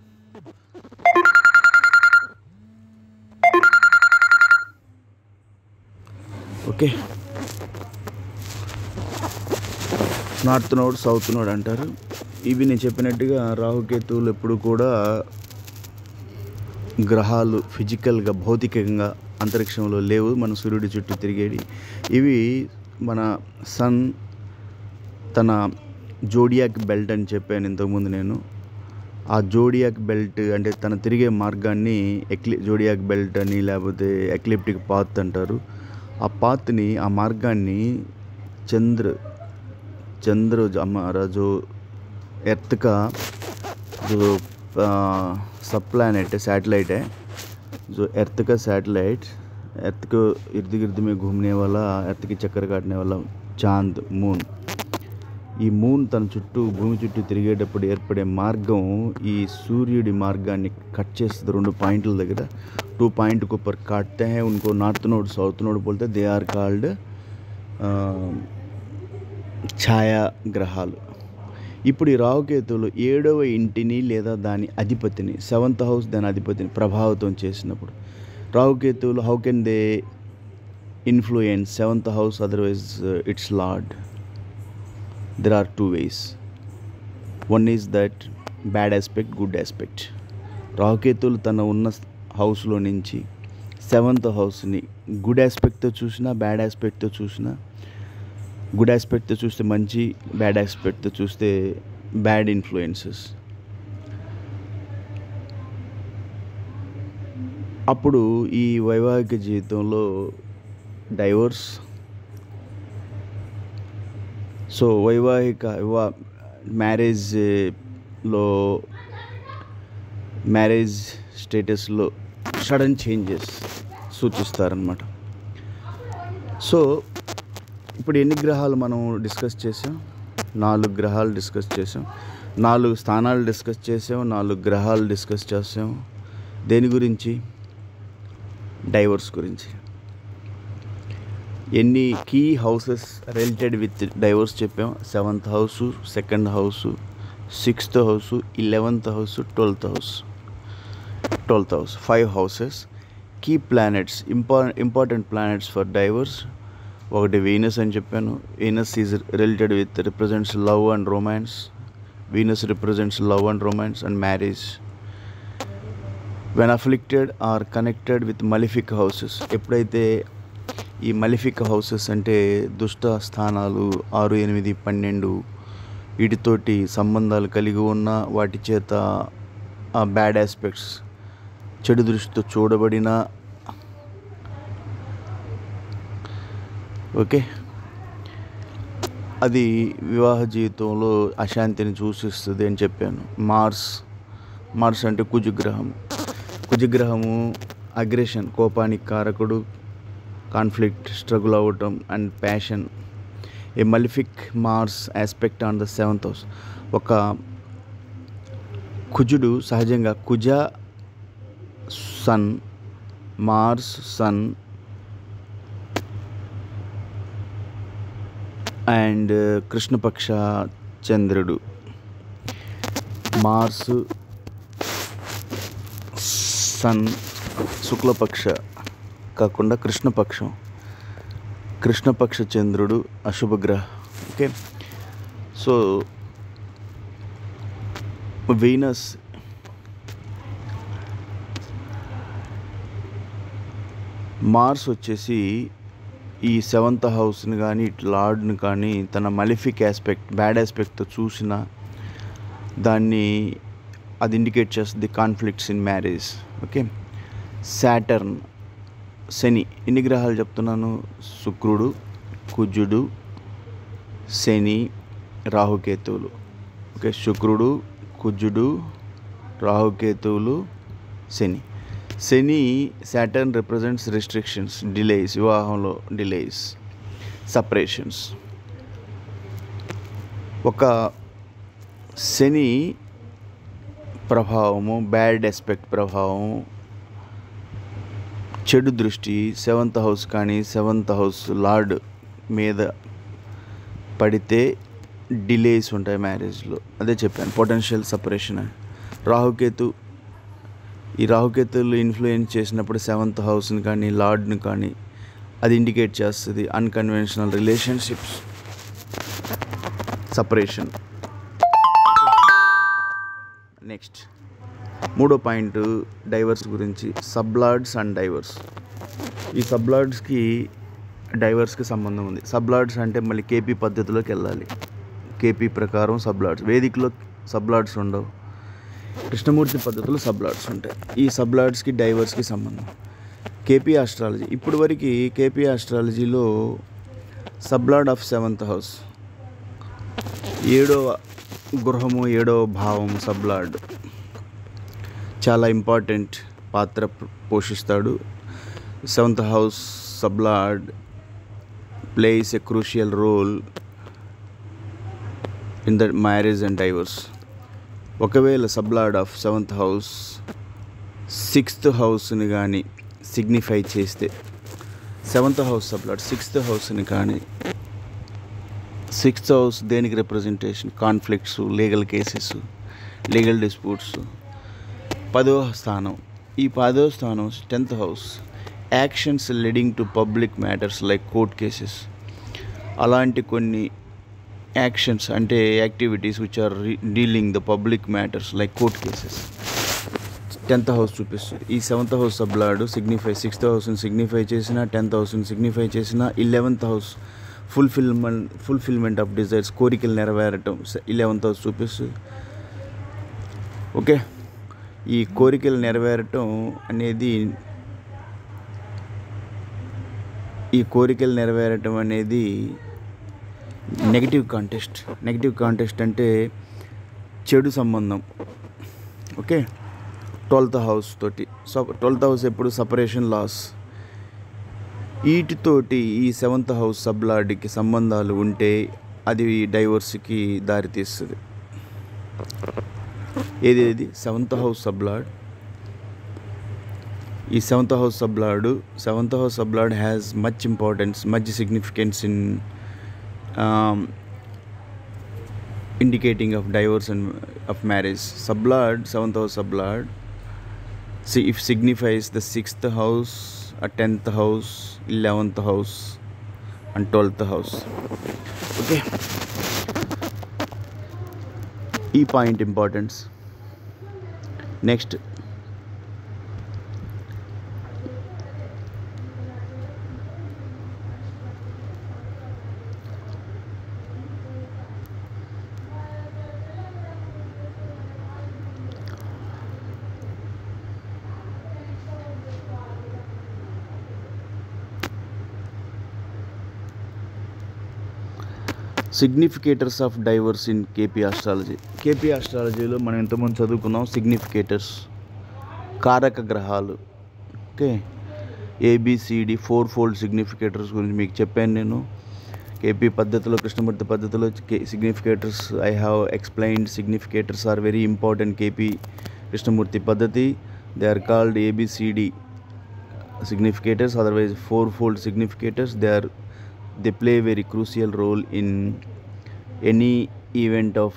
okay north node south node అంటారు ఇవి నేను చెప్పినట్టుగా రాహుకేతువులు ఎప్పుడు కూడా గ్రహాలు ఫిజికల్గా భౌతికంగా అంతరిక్షంలో లేవు మన సూర్యుడి చుట్టూ తిరిగేవి ఇవి మన సన్ తన జోడియాక్ బెల్ట్ అని చెప్పాను ఇంతకుముందు నేను ఆ జోడియాక్ బెల్ట్ అంటే తన తిరిగే మార్గాన్ని ఎక్లి జోడియాక్ బెల్ట్ అని లేకపోతే ఎక్లిప్టిక్ పాత్ అంటారు ఆ పాత్ని ఆ మార్గాన్ని చంద్ర चंद्र जो हमारा जो अर्थ का जो सब प्लानट है सैटेलाइट है जो अर्थ का सैटेलाइट अर्थ को इर्द गिर्द में घूमने वाला अर्थ की चक्कर काटने वाला चांद మూన్ ఈ మూన్ తన చుట్టూ భూమి చుట్టూ తిరిగేటప్పుడు ఏర్పడే మార్గం ఈ సూర్యుడి మార్గాన్ని కట్ చేస్తుంది రెండు పాయింట్ల దగ్గర టూ పాయింట్ को ऊपर काटते हैं उनको नॉर्थ नोड साउथ नोड बोलते हैं दे आर कॉल्ड ఛాయాగ్రహాలు ఇప్పుడు ఈ రాహుకేతువులు ఏడవ ఇంటిని లేదా దాని అధిపతిని సెవెంత్ హౌస్ దాని అధిపతిని ప్రభావితం చేసినప్పుడు రాహుకేతువులు how can they influence seventh house otherwise its lord there are two ways one is that bad aspect good aspect రాహుకేతువులు తన ఉన్న హౌస్లో నుంచి సెవెంత్ హౌస్ని గుడ్ ఆస్పెక్ట్తో చూసినా బ్యాడ్ ఆస్పెక్ట్తో చూసినా గుడ్ ఆస్పెక్ట్తో చూస్తే మంచి బ్యాడ్ ఆస్పెక్ట్తో చూస్తే బ్యాడ్ ఇన్ఫ్లుయెన్సెస్ అప్పుడు ఈ వైవాహిక జీవితంలో డైవర్స్ సో వైవాహిక వివా మ్యారేజ్లో మ్యారేజ్ స్టేటస్లో సడన్ చేంజెస్ సూచిస్తారనమాట సో ఇప్పుడు ఎన్ని గ్రహాలు మనం డిస్కస్ చేసాం నాలుగు గ్రహాలు డిస్కస్ చేసాం నాలుగు స్థానాలు డిస్కస్ చేసాం నాలుగు గ్రహాలు డిస్కస్ చేసాం దేని గురించి డైవర్స్ గురించి ఎన్ని key houses related with divorce చెప్పాం seventh house second house sixth house eleventh house twelfth house twelfth house five houses key planets ఇంపా ఇంపార్టెంట్ ప్లానెట్స్ ఫర్ డైవర్స్ ఒకటి వీనస్ అని చెప్పాను Venus is related with represents love and romance Venus represents love and romance and marriage when afflicted are connected with malefic houses ఎప్పుడైతే ఈ మలిఫిక్ హౌసెస్ అంటే దుష్ట స్థానాలు ఆరు ఎనిమిది పన్నెండు వీటితోటి సంబంధాలు కలిగి ఉన్న వాటి చేత బ్యాడ్ ఆస్పెక్ట్స్ చెడు దృష్టితో చూడబడిన ఓకే అది వివాహ జీవితంలో అశాంతిని సూచిస్తుంది అని చెప్పాను మార్స్ మార్స్ అంటే కుజగ్రహం కుజగ్రహము అగ్రెషన్ కోపానికి కారకుడు కాన్ఫ్లిక్ట్ స్ట్రగుల్ అవ్వటం and passion a malefic Mars aspect on the seventh house ఒక కుజుడు సహజంగా Kuja sun Mars sun and కృష్ణపక్ష చంద్రుడు మార్స్ సన్ శుక్లపక్ష కాకుండా కృష్ణపక్షం కృష్ణపక్ష చంద్రుడు అశుభగ్రహ ఓకే సో వీనస్ మార్స్ వచ్చేసి ఈ సెవెంత్ హౌస్ని కానీ ఇటు లార్డ్ని కానీ తన మలిఫిక్ ఆస్పెక్ట్ బ్యాడ్ ఆస్పెక్ట్తో చూసిన దాన్ని అది ఇండికేట్ చేస్తుంది conflicts in marriage okay Saturn Shani ఎన్ని గ్రహాలు చెప్తున్నాను శుక్రుడు కుజుడు శని రాహుకేతువులు ఓకే శుక్రుడు కుజుడు రాహుకేతువులు Shani Shani Saturn represents restrictions delays వివాహంలో డిలేస్ సపరేషన్స్ ఒక శని ప్రభావము బ్యాడ్ ఎస్పెక్ట్ ప్రభావం చెడు దృష్టి సెవెంత్ హౌస్ కానీ సెవెంత్ హౌస్ లార్డ్ మీద పడితే డిలేస్ ఉంటాయి మ్యారేజ్లో అదే చెప్పాను పొటెన్షియల్ సపరేషన్ అని రాహుకేతు ఈ రాహుకేతులు ఇన్ఫ్లుయెన్స్ చేసినప్పుడు సెవెంత్ హౌస్ని కానీ లార్డ్ని కానీ అది ఇండికేట్ చేస్తుంది అన్కన్వెన్షనల్ రిలేషన్షిప్స్ సపరేషన్ నెక్స్ట్ మూడో పాయింట్ డైవర్స్ గురించి సబ్లార్డ్స్ అండ్ డైవర్స్ ఈ సబ్లార్డ్స్కి డైవర్స్కి సంబంధం ఉంది సబ్లార్డ్స్ అంటే మళ్ళీ కేపీ పద్ధతిలోకి వెళ్ళాలి కేపీ ప్రకారం సబ్లార్డ్స్ వేదికలో సబ్లార్డ్స్ ఉండవు కృష్ణమూర్తి పద్ధతిలో సబ్లార్డ్స్ ఉంటాయి ఈ సబ్లార్డ్స్కి డైవర్స్కి సంబంధం కేపీ ఆస్ట్రాలజీ ఇప్పుడు వరకు కేపీ ఆస్ట్రాలజీలో సబ్లార్డ్ ఆఫ్ సెవెంత్ హౌస్ ఏడవ గృహము ఏడవ భావం సబ్లార్డ్ చాలా ఇంపార్టెంట్ పాత్ర పోషిస్తాడు seventh house sublord plays a crucial role in the marriage and divorce ఒకవేళ sublord of seventh house sixth హౌస్ని కానీ సిగ్నిఫై చేస్తే సెవెంత్ హౌస్ సబ్లార్డ్ సిక్స్త్ హౌస్ని కానీ సిక్స్త్ హౌస్ దేనికి representation conflicts legal cases legal disputes పదో స్థానం ఈ పదో స్థానం tenth house actions leading to public matters like court cases అలాంటి కొన్ని యాక్షన్స్ అంటే activities which are dealing the public matters like court cases tenth house చూపిస్తుంది ఈ seventh house sublord signify sixth హౌస్ని సిగ్నిఫై చేసిన టెన్త్ హౌస్ని సిగ్నిఫై చేసిన eleventh house fulfilment fulfilment of desires కోరికలు నెరవేరటం ఇలెవెంత్ హౌస్ చూపిస్తుంది ఓకే ఈ కోరికలు నెరవేరటం అనేది ఈ కోరికలు నెరవేరటం అనేది నెగిటివ్ కాంటెస్ట్ నెగిటివ్ కాంటెస్ట్ అంటే చెడు సంబంధం ఓకే ట్వెల్త్ హౌస్ తోటి సో ట్వెల్త్ హౌస్ ఎప్పుడు సపరేషన్ లాస్ వీటితోటి ఈ సెవెంత్ హౌస్ సబ్లార్డ్కి సంబంధాలు ఉంటే అది డైవర్స్కి దారితీస్తుంది ఏది ఏది సెవెంత్ హౌస్ సబ్లార్డ్ ఈ seventh house sublord seventh house sublord has much importance much significance in indicating of divorce and of marriage sublord seventh house sublord see if signifies the sixth house a tenth house eleventh house and twelfth house okay ఈ point importance next significators of divorce in KP astrology KP ఆస్ట్రాలజీలో మనం ఇంతకుముందు చదువుకున్నాం సిగ్నిఫికేటర్స్ కారక గ్రహాలు okay A B C D fourfold significators గురించి మీకు చెప్పాను నేను కేపీ పద్ధతిలో కృష్ణమూర్తి పద్ధతిలో significators I have explained significators are very important KP Krishnamurti పద్ధతి they are called A B C D significators otherwise fourfold significators they are they play very crucial role in any event of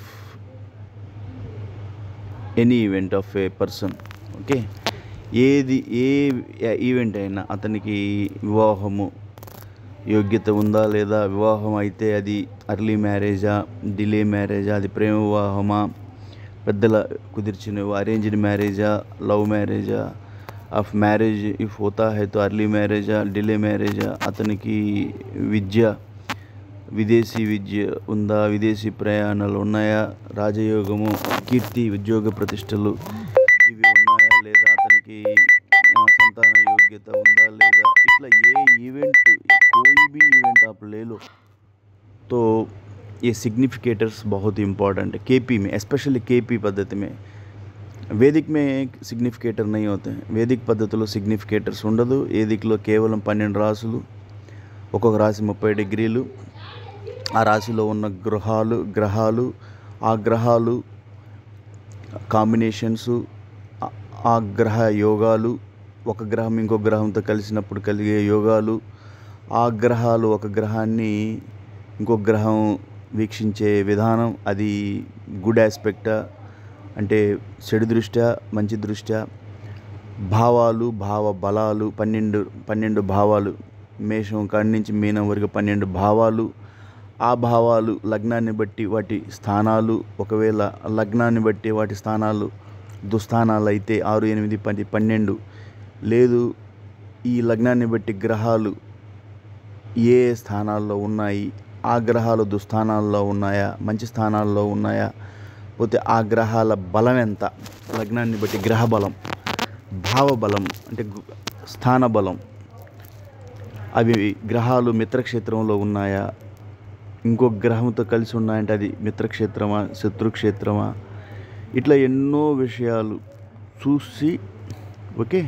any event of a person okay ఏది ఏ ఈవెంట్ అయినా అతనికి వివాహము యోగ్యత ఉందా లేదా వివాహం అయితే అది అర్లీ మ్యారేజా డిలే మ్యారేజా అది ప్రేమ వివాహమా పెద్దల కుదిర్చిన అరేంజ్డ్ మ్యారేజా లవ్ మ్యారేజా ఆఫ్ మ్యారేజ్ ఇఫ్ హోతా హై తో అర్లీ మ్యారేజా డిలే మ్యారేజా అతనికి విద్య విదేశీ విద్య ఉందా విదేశీ ప్రయాణాలు ఉన్నాయా రాజయోగము కీర్తి ఉద్యోగ ప్రతిష్టలు ఇవి ఉన్నాయా లేదా అతనికి ఆ, సంతాన యోగ్యత ఉందా లేదా ఇట్లా ఏ ఈవెంట్ కోई भी इवेंट आप ले लो तो ये सिग्निफिकेटर्स बहुत इम्पोर्टेंट है केपी में स्पेशली केपी पद्धति में వేదిక్ మే సిగ్నిఫికేటర్ నై అవుతాయి వేదిక్ పద్ధతిలో సిగ్నిఫికేటర్స్ ఉండదు వేదిక్లో కేవలం పన్నెండు రాసులు ఒక్కొక్క రాశి ముప్పై డిగ్రీలు ఆ రాశిలో ఉన్న గృహాలు గ్రహాలు ఆ గ్రహాలు కాంబినేషన్స్ ఆ- ఆ గ్రహ యోగాలు ఒక గ్రహం ఇంకో గ్రహంతో కలిసినప్పుడు కలిగే యోగాలు ఆ గ్రహాలు ఒక గ్రహాన్ని ఇంకో గ్రహం వీక్షించే విధానం అది గుడ్ ఆస్పెక్టా అంటే చెడు దృష్ట్యా మంచి దృష్ట్యా భావాలు భావ బలాలు పన్నెండు పన్నెండు భావాలు మేషం కాడి నుంచి మీనం వరకు పన్నెండు భావాలు ఆ భావాలు లగ్నాన్ని బట్టి వాటి స్థానాలు ఒకవేళ లగ్నాన్ని బట్టి వాటి స్థానాలు దుస్థానాలు అయితే ఆరు ఎనిమిది పది పన్నెండు లేదు ఈ లగ్నాన్ని బట్టి గ్రహాలు ఏ ఏ స్థానాల్లో ఉన్నాయి ఆ గ్రహాలు దుస్థానాల్లో ఉన్నాయా మంచి స్థానాల్లో ఉన్నాయా పోతే ఆ గ్రహాల బలం ఎంత లగ్నాన్ని బట్టి గ్రహ బలం భావ బలం అంటే గు- స్థాన బలం అవి గ్రహాలు మిత్రక్షేత్రంలో ఉన్నాయా ఇంకో గ్రహంతో కలిసి ఉన్నాయంటే అది మిత్రక్షేత్రమా శత్రుక్షేత్రమా ఇట్లా ఎన్నో విషయాలు చూసి ఓకే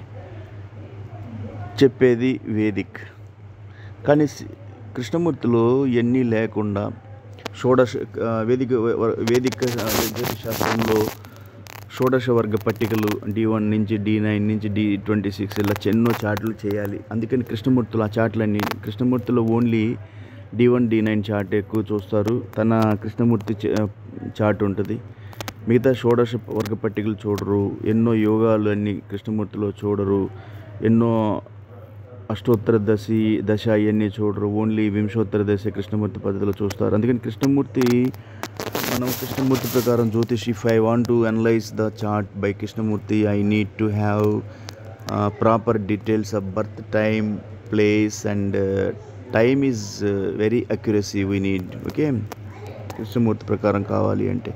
చెప్పేది వేదిక్ కానీ సి- కృష్ణమూర్తిలో ఇవన్నీ లేకుండా షోడశ ఆ, వేదిక వ- వేదిక ఆ, జ్యోతిష శాస్త్రంలో షోడశ వర్గ పట్టికలు డి వన్ నుంచి డి నైన్ నుంచి డి ట్వంటీ సిక్స్ ఇలా ఎన్నో చార్ట్లు చేయాలి అందుకని కృష్ణమూర్తిలో ఆ చార్ట్లన్నీ కృష్ణమూర్తిలో only D one D nine chart ఎక్కువ చూస్తారు తన కృష్ణమూర్తి చ- చార్ట్ ఉంటుంది మిగతా షోడశ వర్గ పట్టికలు చూడరు ఎన్నో యోగాలు అన్ని కృష్ణమూర్తిలో చూడరు ఎన్నో అష్టోత్తర దశి దశ ఇవన్నీ చూడరు ఓన్లీ వింశోత్తర దశ కృష్ణమూర్తి పద్ధతిలో చూస్తారు అందుకని కృష్ణమూర్తి మనం కృష్ణమూర్తి ప్రకారం జ్యోతిష్ if I want to analyse the chart by Krishnamurthy I need to have proper details of birth time place and time is very accuracy we need okay Krishnamurthy ప్రకారం కావాలి అంటే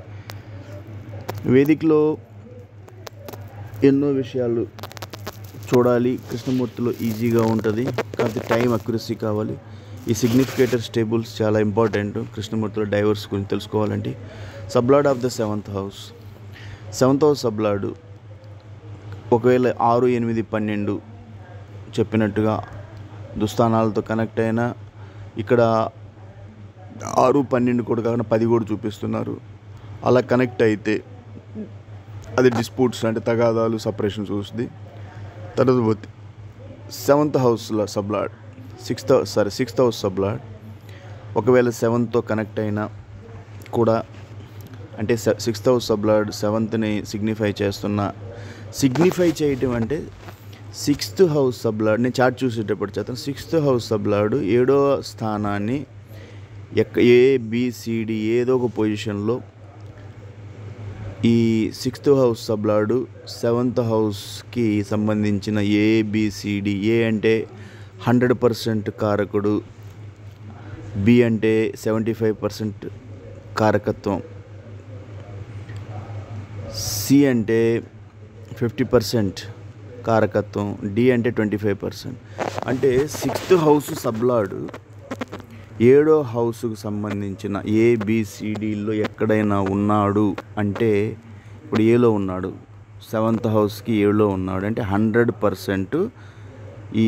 వేదికలో ఎన్నో విషయాలు చూడాలి కృష్ణమూర్తిలో ఈజీగా ఉంటుంది కాకపోతే టైం అక్యురసీ కావాలి ఈ సిగ్నిఫికేటర్స్ టేబుల్స్ చాలా ఇంపార్టెంట్ కృష్ణమూర్తిలో డైవర్స్ గురించి తెలుసుకోవాలంటే sublord of the seventh house seventh house sublord ఒకవేళ ఆరు ఎనిమిది పన్నెండు చెప్పినట్టుగా దుస్థానాలతో కనెక్ట్ అయినా ఇక్కడ ఆరు పన్నెండు కూడా కాకుండా పది కూడా చూపిస్తున్నారు అలా కనెక్ట్ అయితే అది డిస్ప్యూట్స్ అంటే తగాదాలు సపరేషన్ చూస్తుంది తర్వాత పోతే సెవెంత్ హౌస్లో sublord sixth sorry sixth house sublord ఒకవేళ సెవెంత్తో కనెక్ట్ అయినా కూడా అంటే సిక్స్త్ హౌస్ సబ్లాడ్ సెవెంత్ని సిగ్నిఫై చేస్తున్న సిగ్నిఫై చేయటం అంటే సిక్స్త్ హౌస్ సబ్లాడ్ నేను చార్ట్ చూసేటప్పుడు చేస్తాను సిక్స్త్ హౌస్ సబ్లాడ్ ఏడో స్థానాన్ని ఎక్క ఏ బిసిడి ఏదో ఒక పొజిషన్లో ఈ సిక్స్త్ హౌస్ సబ్లాడు సెవెంత్ హౌస్కి సంబంధించిన ఏబిసిడి ఏ అంటే హండ్రెడ్ పర్సెంట్ కారకుడు బి అంటే సెవెంటీ ఫైవ్ పర్సెంట్ కారకత్వం సి అంటే ఫిఫ్టీ పర్సెంట్ కారకత్వం డి అంటే ట్వంటీ ఫైవ్ పర్సెంట్ అంటే సిక్స్త్ హౌస్ సబ్లాడు ఏడో హౌస్కు సంబంధించిన ఏబిసిడిలో ఎక్కడైనా ఉన్నాడు అంటే ఇప్పుడు ఏలో ఉన్నాడు సెవెంత్ హౌస్కి ఏలో ఉన్నాడు అంటే హండ్రెడ్ పర్సెంట్ ఈ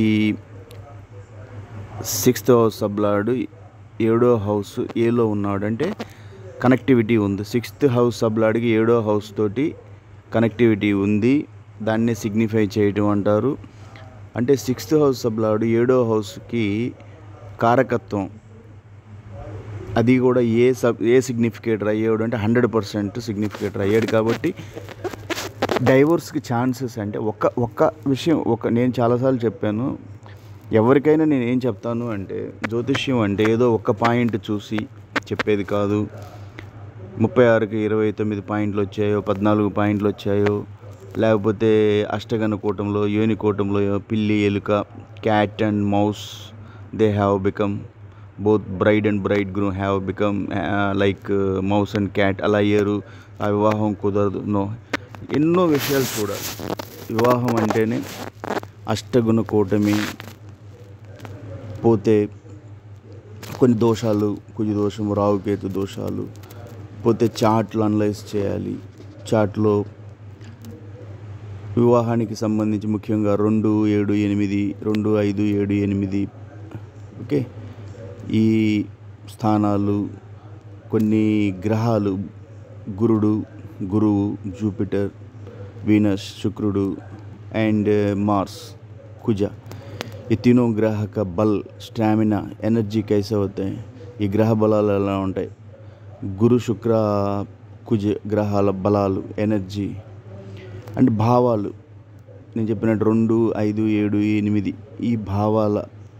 సిక్స్త్ హౌస్ సబ్లాడు ఏడో హౌస్ ఏలో ఉన్నాడు అంటే కనెక్టివిటీ ఉంది సిక్స్త్ హౌస్ సబ్లాడికి ఏడో హౌస్ తోటి కనెక్టివిటీ ఉంది దాన్నే సిగ్నిఫై చేయటం అంటారు అంటే సిక్స్త్ హౌస్ సబ్లాడు ఏడో హౌస్కి కారకత్వం అది కూడా ఏ సబ్ ఏ సిగ్నిఫికేటర్ అయ్యాడు అంటే హండ్రెడ్ పర్సెంట్ సిగ్నిఫికేటర్ అయ్యాడు కాబట్టి డైవోర్స్కి ఛాన్సెస్ అంటే ఒక్క ఒక్క విషయం ఒక నేను చాలాసార్లు చెప్పాను ఎవరికైనా నేను ఏం చెప్తాను అంటే జ్యోతిష్యం అంటే ఏదో ఒక్క పాయింట్ చూసి చెప్పేది కాదు ముప్పై ఆరుకి ఇరవై తొమ్మిది పాయింట్లు వచ్చాయో పద్నాలుగు పాయింట్లు వచ్చాయో లేకపోతే అష్టగణ కూటంలో యోని కూటంలో పిల్లి ఎలుక cat and mouse they have become both bride and bride groom have become like mouse and cat అలా అయ్యారు ఆ వివాహం కుదరదు నో ఎన్నో విషయాలు చూడాలి వివాహం అంటేనే అష్టగుణ కూటమి పోతే కొన్ని దోషాలు కుజు దోషం రావుకేతు దోషాలు పోతే చార్ట్లు అనలైజ్ చేయాలి చార్ట్లో వివాహానికి సంబంధించి ముఖ్యంగా రెండు ఏడు ఎనిమిది రెండు ఐదు ఏడు ఎనిమిది ఓకే ఈ స్థానాలు కొన్ని గ్రహాలు గురుడు గురువు జూపిటర్ వీనస్ శుక్రుడు అండ్ మార్స్ కుజ ఈ तीनों ग्रह का बल स्टैमिना एनर्जी कैसे होते हैं ఈ గ్రహ బలాలు ఎలా ఉంటాయి గురు శుక్ర కుజ గ్రహాల బలాలు ఎనర్జీ అండ్ భావాలు నేను చెప్పినట్టు రెండు ఐదు ఏడు ఎనిమిది ఈ భావాల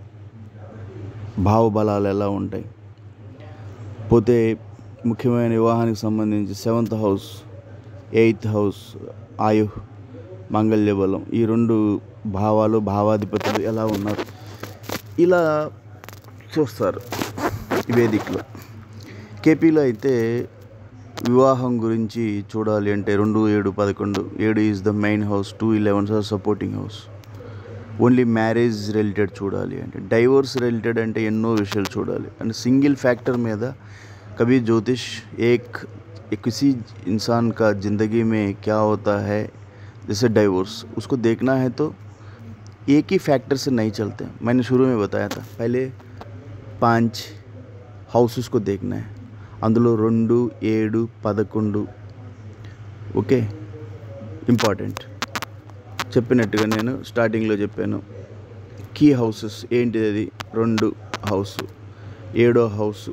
భావబలాలు ఎలా ఉంటాయి పోతే ముఖ్యమైన వివాహానికి సంబంధించి సెవెంత్ హౌస్ ఎయిత్ హౌస్ ఆయు మాంగళ్య బలం ఈ రెండు భావాలు భావాధిపతులు ఎలా ఉన్నారు ఇలా చూస్తారు ఈ వేదికలో కేపీలో అయితే వివాహం గురించి చూడాలి అంటే రెండు ఏడు పదకొండు ఏడు is the main house two elevens are supporting house only marriage related చూడాలి అంటే డైవోర్స్ రిలేటెడ్ అంటే ఎన్నో విషయాలు చూడాలి అండ్ సింగిల్ ఫ్యాక్టర్ మీద कभी ज्योतिष एक, एक किसी इंसान का ज़िंदगी में क्या होता है जैसे डाइवोर्स उसको देखना है तो एक ही फैक्टर से नहीं चलते मैंने शुरू में बताया था पहले पांच హౌసెస్ को देखना है అందులో రెండు ఏడు పదకొండు ఓకే ఇంపార్టెంట్ చెప్పినట్టుగా నేను స్టార్టింగ్లో చెప్పాను కీ హౌసెస్ ఏంటిది అది రెండు హౌస్ ఏడో house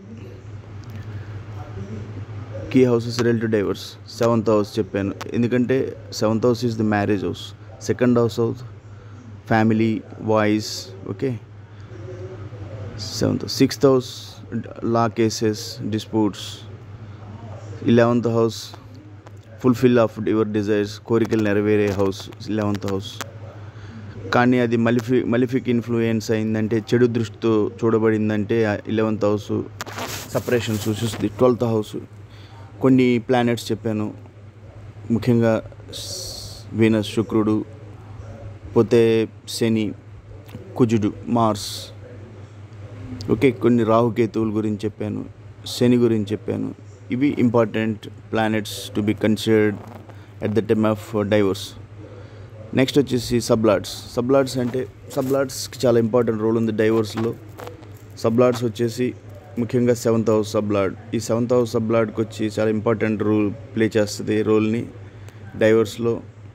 key houses relative divorce seventh house చెప్పాను ఎందుకంటే seventh house is the marriage house second house house family voice okay seventh sixth house law cases disputes eleventh house fulfil of your desires కోరికలు నెరవేరే హౌస్ ఇలెవెంత్ హౌస్ కానీ అది మలిఫి మలిఫిక్ ఇన్ఫ్లుయెన్స్ అయిందంటే చెడు దృష్టితో చూడబడిందంటే ఇలెవెంత్ హౌస్ సపరేషన్ సూచిస్తుంది ట్వెల్త్ హౌస్ కొన్ని ప్లానెట్స్ చెప్పాను ముఖ్యంగా వీనస్ శుక్రుడు పోతే శని కుజుడు మార్స్ ఓకే కొన్ని రాహుకేతువుల గురించి చెప్పాను శని గురించి చెప్పాను ఇవి important planets to be considered at the time of divorce next వచ్చేసి సబ్లాడ్స్ సబ్లాడ్స్ అంటే సబ్లాడ్స్కి చాలా ఇంపార్టెంట్ రోల్ ఉంది డైవర్స్లో సబ్లాడ్స్ వచ్చేసి ముఖ్యంగా సెవెంత్ హౌస్ సబ్లాడ్ ఈ సెవెంత్ హౌస్ సబ్లాడ్కి వచ్చి చాలా ఇంపార్టెంట్ రోల్ ప్లే చేస్తుంది రోల్ని డైవర్స్లో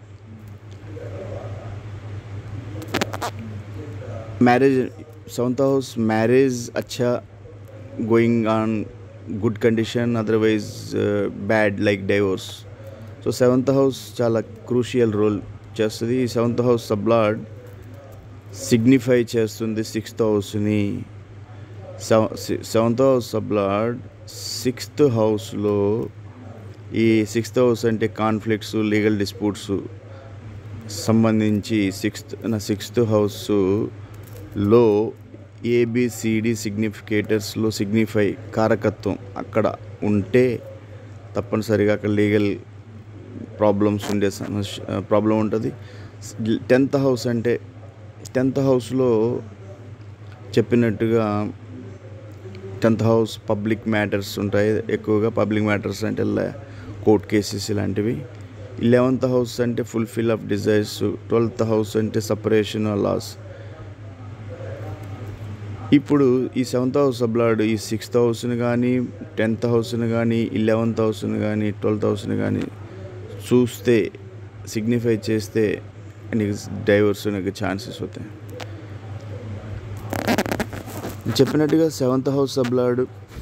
మ్యారేజ్ సెవెంత్ హౌస్ మ్యారేజ్ అచ్చా going on good condition otherwise bad like divorce so seventh house చాలా క్రూషియల్ రోల్ చేస్తుంది ఈ సెవెంత్ హౌస్ సబ్లాడ్ సిగ్నిఫై చేస్తుంది సిక్స్త్ హౌస్ని సెవెంత్ హౌస్ సబ్లాడ్ సిక్స్త్ హౌస్లో ఈ సిక్స్త్ హౌస్ అంటే కాన్ఫ్లిక్ట్స్ లీగల్ డిస్ప్యూట్స్ సంబంధించి సిక్స్త్ నా సిక్స్త్ హౌస్లో ఏబిసిడి సిగ్నిఫికేటర్స్లో సిగ్నిఫై కారకత్వం అక్కడ ఉంటే తప్పనిసరిగా అక్కడ లీగల్ ప్రాబ్లమ్స్ ఉండే సమస్య ప్రాబ్లం ఉంటుంది టెన్త్ హౌస్ అంటే టెన్త్ హౌస్లో చెప్పినట్టుగా టెన్త్ హౌస్ పబ్లిక్ మ్యాటర్స్ ఉంటాయి ఎక్కువగా పబ్లిక్ మ్యాటర్స్ అంటే కోర్ట్ కేసెస్ ఇలాంటివి లెవెంత్ హౌస్ అంటే fulfil of desires twelfth house అంటే సపరేషన్ లాస్ ఇప్పుడు ఈ సెవెంత్ హౌస్ సబ్లాడ్ ఈ సిక్స్త్ హౌస్ని కానీ టెన్త్ హౌస్ని కానీ ఈ లెవెంత్ హౌస్ని కానీ ట్వెల్త్ హౌస్ని కానీ చూస్తే సిగ్నిఫై చేస్తే నీకు డైవర్స్ నీకు ఛాన్సెస్ అవుతాయి చెప్పినట్టుగా సెవెంత్ హౌస్ సబ్లాడ్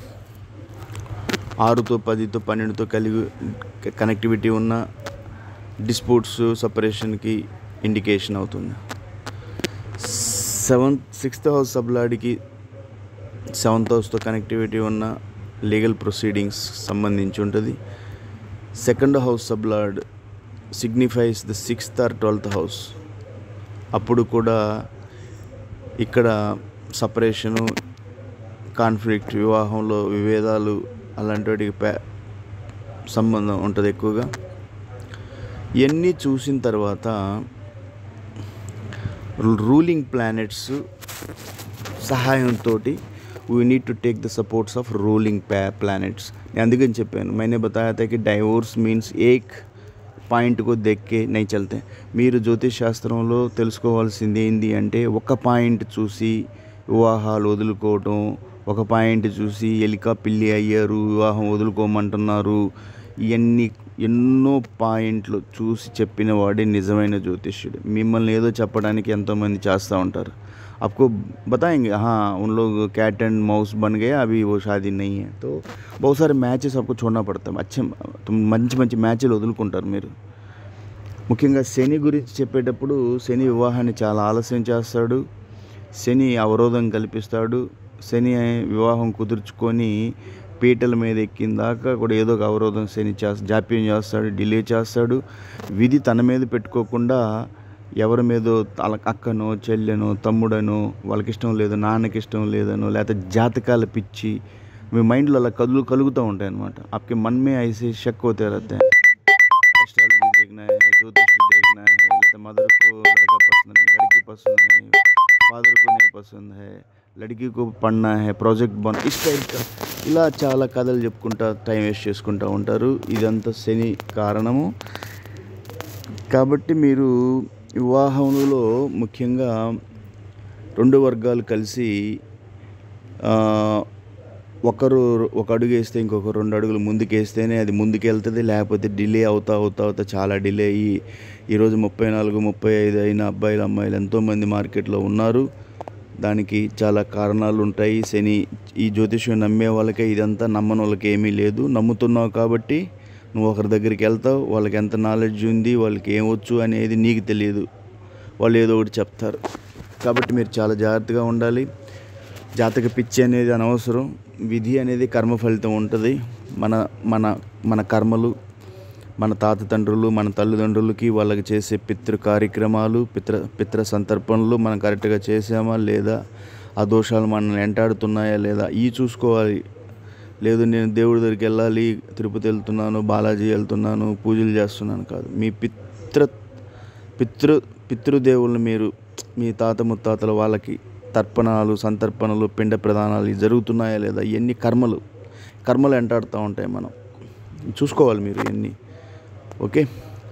ఆరుతో పదితో పన్నెండుతో కలిగి కనెక్టివిటీ ఉన్న డిస్ప్యూట్స్ సపరేషన్కి ఇండికేషన్ అవుతుంది సెవెంత్ సిక్స్త్ హౌస్ సబ్లాడ్కి సెవెంత్ హౌస్తో కనెక్టివిటీ ఉన్న లీగల్ ప్రొసీడింగ్స్ సంబంధించి ఉంటుంది second house sublord signifies the sixth or twelfth house అప్పుడు కూడా ఇక్కడ సపరేషను కాన్ఫ్లిక్ట్ వివాహంలో విభేదాలు అలాంటి వాటికి పే సంబంధం ఉంటుంది ఎక్కువగా ఇవన్నీ చూసిన తర్వాత రూలింగ్ ప్లానెట్స్ సహాయంతో we need to take the supports of ruling ప్లా ప్లానెట్స్ నేను అందుకని చెప్పాను मैंने बताया था कि डाइवोर्स मीन्स एक పాయింట్ को देख के नहीं चलते మీరు జ్యోతిష్ శాస్త్రంలో తెలుసుకోవాల్సింది ఏంటి అంటే ఒక పాయింట్ చూసి వివాహాలు వదులుకోవటం ఒక పాయింట్ చూసి ఎలిక పిల్లి అయ్యారు వివాహం వదులుకోమంటున్నారు ఇవన్నీ ఎన్నో పాయింట్లు చూసి చెప్పిన వాడే నిజమైన జ్యోతిష్యుడు మిమ్మల్ని ఏదో చెప్పడానికి ఎంతోమంది చేస్తూ ఉంటారు आपको बताएंगे हाँ उन लोग कैट एंड माउस बन गए अभी वो शादी नहीं है तो बहुत सारे मैचेस आपको छोड़ना पड़ता है अच्छे तुम మంచి మంచి మ్యాచ్లు వదులుకుంటారు మీరు ముఖ్యంగా శని గురించి చెప్పేటప్పుడు శని వివాహాన్ని చాలా ఆలస్యం చేస్తాడు శని అవరోధం కల్పిస్తాడు శని వివాహం కుదుర్చుకొని పీటల మీద ఎక్కిన దాకా కూడా ఏదో ఒక అవరోధం శని చేస్తా జాప్యం చేస్తాడు డిలే చేస్తాడు విధి తన మీద పెట్టుకోకుండా ఎవరి మీదో వాళ్ళ అక్కనో చెల్లెనో తమ్ముడనో వాళ్ళకి ఇష్టం లేదు నాన్నకి ఇష్టం లేదనో లేకపోతే జాతకాల పిచ్చి మీ మైండ్లో అలా కదులు కలుగుతూ ఉంటాయి అనమాట आपके मन में ऐसे शक होते रहते हैं एस्ट्रोलॉजी देखना है ज्योतिष देखना है लेकिन मदर को लड़का पसंद नहीं लड़की पसंद नहीं फादर को नहीं पसंद है లడికి को పడినా హే ప్రాజెక్ట్ బన్ ఇస్ టైప్ ఇలా చాలా కథలు చెప్పుకుంటా టైం వేస్ట్ చేసుకుంటూ ఉంటారు ఇదంతా శని కారణము కాబట్టి మీరు వివాహంలో ముఖ్యంగా రెండు వర్గాలు కలిసి ఆ, ఒకరు ఒక అడుగు వేస్తే ఇంకొక రెండు అడుగులు ముందుకు వేస్తేనే అది ముందుకు వెళ్తుంది లేకపోతే డిలే అవుతా అవుతా అవుతా చాలా డిలే అయ్యి ఈరోజు ముప్పై నాలుగు ముప్పై ఐదు అయిన అబ్బాయిలు అమ్మాయిలు ఎంతోమంది మార్కెట్లో ఉన్నారు దానికి చాలా కారణాలు ఉంటాయి శని ఈ జ్యోతిష్యం నమ్మే వాళ్ళకే ఇదంతా నమ్మని వాళ్ళకి ఏమీ లేదు నమ్ముతున్నావు కాబట్టి నువ్వు ఒకరి దగ్గరికి వెళ్తావు వాళ్ళకి ఎంత నాలెడ్జ్ ఉంది వాళ్ళకి ఏం వచ్చు అనేది నీకు తెలియదు వాళ్ళు ఏదో ఒకటి చెప్తారు కాబట్టి మీరు చాలా జాగ్రత్తగా ఉండాలి జాతక పిచ్చి అనేది అనవసరం విధి అనేది కర్మ ఫలితం ఉంటుంది మన మన మన కర్మలు మన తాత తండ్రులు మన తల్లిదండ్రులకి వాళ్ళకి చేసే పితృ కార్యక్రమాలు పిత్ర పిత్ర సంతర్పణలు మనం కరెక్ట్గా చేసామా లేదా ఆ దోషాలు మనల్ని వెంటాడుతున్నాయా లేదా ఈ చూసుకోవాలి లేదు నేను దేవుడి దగ్గరికి వెళ్ళాలి తిరుపతి వెళ్తున్నాను బాలాజీ వెళ్తున్నాను పూజలు చేస్తున్నాను కాదు మీ పిత్ర పితృ పితృదేవులను మీరు మీ తాత ముత్తాతల వాళ్ళకి తర్పణాలు సంతర్పణలు పిండ ప్రదానాలు ఇవి జరుగుతున్నాయా లేదా ఇవన్నీ కర్మలు కర్మలు వెంటాడుతూ ఉంటాయి మనం చూసుకోవాలి మీరు ఇవన్నీ ఓకే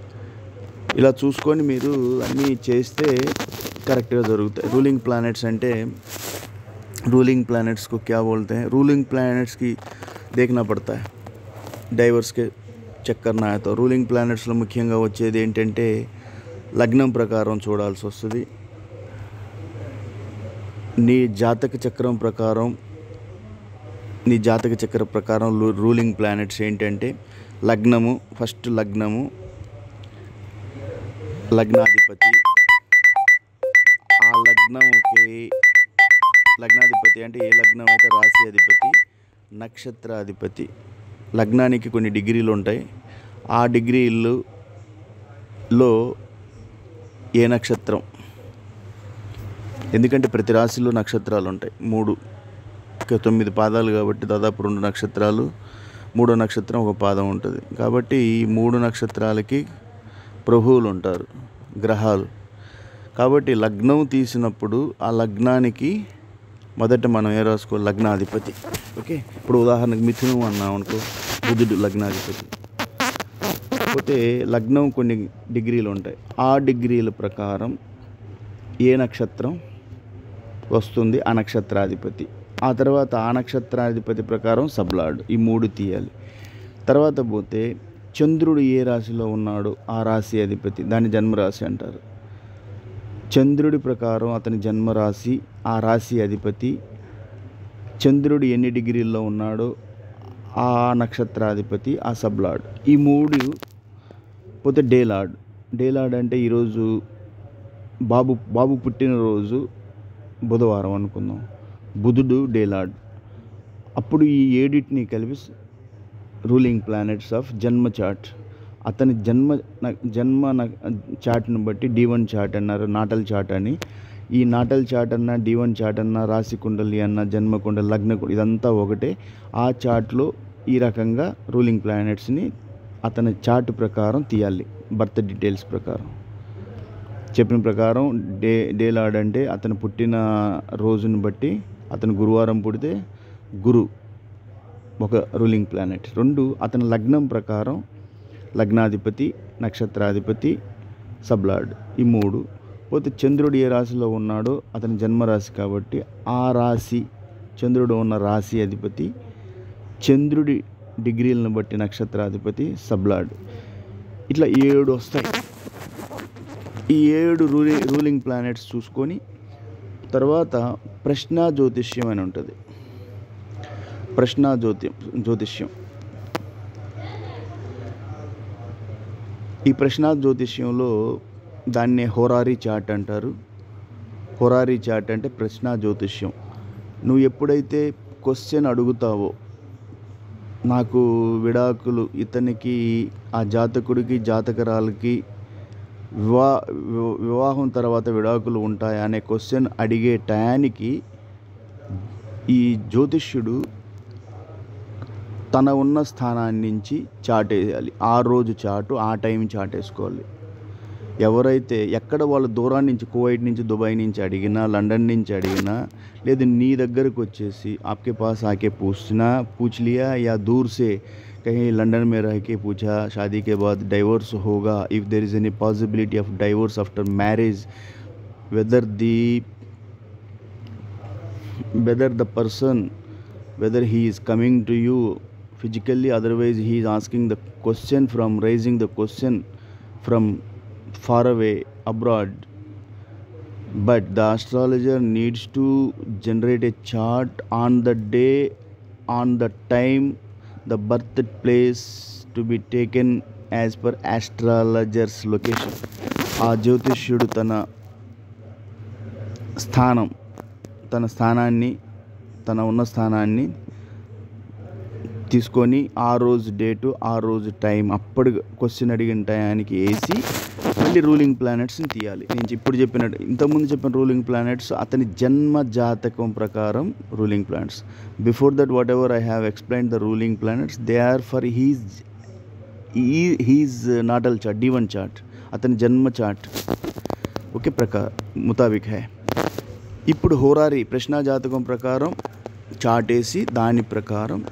ఇలా చూసుకొని మీరు అన్నీ చేస్తే కరెక్ట్గా జరుగుతాయి రూలింగ్ ప్లానెట్స్ అంటే रूलिंग प्लैनेट्स को क्या बोलते हैं रूलिंग प्लैनेट्स की देखना पड़ता है డైవర్స్ కి చెక్ करना है तो రూలింగ్ ప్లానెట్స్లో ముఖ్యంగా వచ్చేది ఏంటంటే లగ్నం ప్రకారం చూడాల్సి వస్తుంది నీ జాతక చక్రం ప్రకారం నీ జాతక చక్ర ప్రకారం రూ- రూలింగ్ ప్లానెట్స్ ఏంటంటే లగ్నము ఫస్ట్ లగ్నము లగ్నాధిపతి ఆ లగ్నంకి లగ్నాధిపతి అంటే ఏ లగ్నం అయితే రాశి అధిపతి నక్షత్రాధిపతి లగ్నానికి కొన్ని డిగ్రీలు ఉంటాయి ఆ డిగ్రీల్లో ఏ నక్షత్రం ఎందుకంటే ప్రతి రాశిలో నక్షత్రాలు ఉంటాయి మూడు ఇంకా తొమ్మిది పాదాలు కాబట్టి దాదాపు రెండు నక్షత్రాలు మూడో నక్షత్రం ఒక పాదం ఉంటుంది కాబట్టి ఈ మూడు నక్షత్రాలకి ప్రభువులు ఉంటారు గ్రహాలు కాబట్టి లగ్నం తీసినప్పుడు ఆ లగ్నానికి మొదట మనం ఏ రాసుకో లగ్నాధిపతి ఓకే ఇప్పుడు ఉదాహరణకు మిథునం అన్నాం అనుకో బుధుడు లగ్నాధిపతి పోతే లగ్నం కొన్ని డిగ్రీలు ఉంటాయి ఆ డిగ్రీల ప్రకారం ఏ నక్షత్రం వస్తుంది ఆ నక్షత్రాధిపతి ఆ తర్వాత ఆ నక్షత్రాధిపతి ప్రకారం సబ్లాడ్ ఈ మూడు తీయాలి తర్వాత పోతే చంద్రుడు ఏ రాశిలో ఉన్నాడు ఆ రాశి అధిపతి దాన్ని జన్మరాశి అంటారు చంద్రుడి ప్రకారం అతని జన్మరాశి ఆ రాశి అధిపతి చంద్రుడు ఎన్ని డిగ్రీల్లో ఉన్నాడో ఆ నక్షత్రాధిపతి ఆ సబ్లాడ్ ఈ మూడు పోతే డేలాడ్ డేలాడ్ అంటే ఈరోజు బాబు బాబు పుట్టినరోజు బుధవారం అనుకుందాం బుధుడు డేలాడ్ అప్పుడు ఈ ఏడిటిని కలిపి రూలింగ్ ప్లానెట్స్ ఆఫ్ జన్మ చార్ట్ అతని జన్మ న- జన్మ న- చార్ట్ని బట్టి డి వన్ చార్ట్ అన్నారు నాటల్ చార్ట్ అని ఈ నాటల్ చార్ట్ అన్న డి వన్ చార్ట్ అన్న రాశి కుండలి అన్న జన్మ కుండలి లగ్న కుండలి ఇదంతా ఒకటే ఆ చార్ట్లో ఈ రకంగా రూలింగ్ ప్లానెట్స్ని అతని చార్ట్ ప్రకారం తీయాలి బర్త్ డీటెయిల్స్ ప్రకారం చెప్పిన ప్రకారం డే డేలాడ్ అంటే అతను పుట్టిన రోజుని బట్టి అతను గురువారం పుడితే గురు ఒక రూలింగ్ ప్లానెట్ రెండు అతని లగ్నం ప్రకారం లగ్నాధిపతి నక్షత్రాధిపతి సబ్లాడ్ ఈ మూడు పోతే చంద్రుడు ఏ రాశిలో ఉన్నాడో అతని జన్మరాశి కాబట్టి ఆ రాశి చంద్రుడు ఉన్న రాశి అధిపతి చంద్రుడి డిగ్రీలను బట్టి నక్షత్రాధిపతి సబ్లాడ్ ఇట్లా ఏడు వస్తాయి ఈ ఏడు రూలి రూలింగ్ ప్లానెట్స్ చూసుకొని తర్వాత ప్రశ్న జ్యోతిష్యం అని ఉంటుంది ప్రశ్న జ్యోతి జ్యోతిష్యం ఈ ప్రశ్న జ్యోతిష్యంలో దాన్నే హోరారీ చాట్ అంటారు హోరారీ చాట్ అంటే ప్రశ్న జ్యోతిష్యం నువ్వు ఎప్పుడైతే క్వశ్చన్ అడుగుతావో నాకు విడాకులు ఇతనికి ఆ జాతకుడికి జాతకరాలకి వివా వివ- వివాహం తర్వాత విడాకులు ఉంటాయా అనే క్వశ్చన్ అడిగే టయానికి ఈ జ్యోతిష్యుడు తన ఉన్న స్థానాన్ని నుంచి చాటేయాలి ఆ రోజు చాటు ఆ టైం చాటేసుకోవాలి ఎవరైతే ఎక్కడ వాళ్ళు దూరం నుంచి కువైట్ నుంచి దుబాయ్ నుంచి అడిగినా లండన్ నుంచి అడిగినా లేదు నీ దగ్గరకు వచ్చేసి आपके पास आके पूछना पूछ लिया या दूर से कहीं लंदन में रह के पूछा शादी के बाद डाइवोर्स होगा if there is any possibility of divorce after marriage whether the whether the person whether he is coming to you physically otherwise he is asking the question from raising the question from far away abroad but the astrologer needs to generate a chart on the day on the time the birthplace to be taken as per astrologer's location ఆ జ్యోతిష్యుడు తన స్థానం తన స్థానాన్ని తన ఉన్న స్థానాన్ని తీసుకొని ఆ రోజు డేటు ఆ రోజు టైం అప్పుడు క్వశ్చన్ అడిగిన టయానికి వేసి మళ్ళీ రూలింగ్ ప్లానెట్స్ని తీయాలి నేను ఇప్పుడు చెప్పినట్టు ఇంతకుముందు చెప్పిన రూలింగ్ ప్లానెట్స్ అతని జన్మ జాతకం ప్రకారం ruling planets before that whatever I have explain the ruling planets they are for his his natal chart D one chart అతని జన్మ చార్ట్ ఒకే ప్రకార ముతాబిక్ హై ఇప్పుడు హోరారి ప్రశ్న జాతకం ప్రకారం చాటేసి దాని ప్రకారం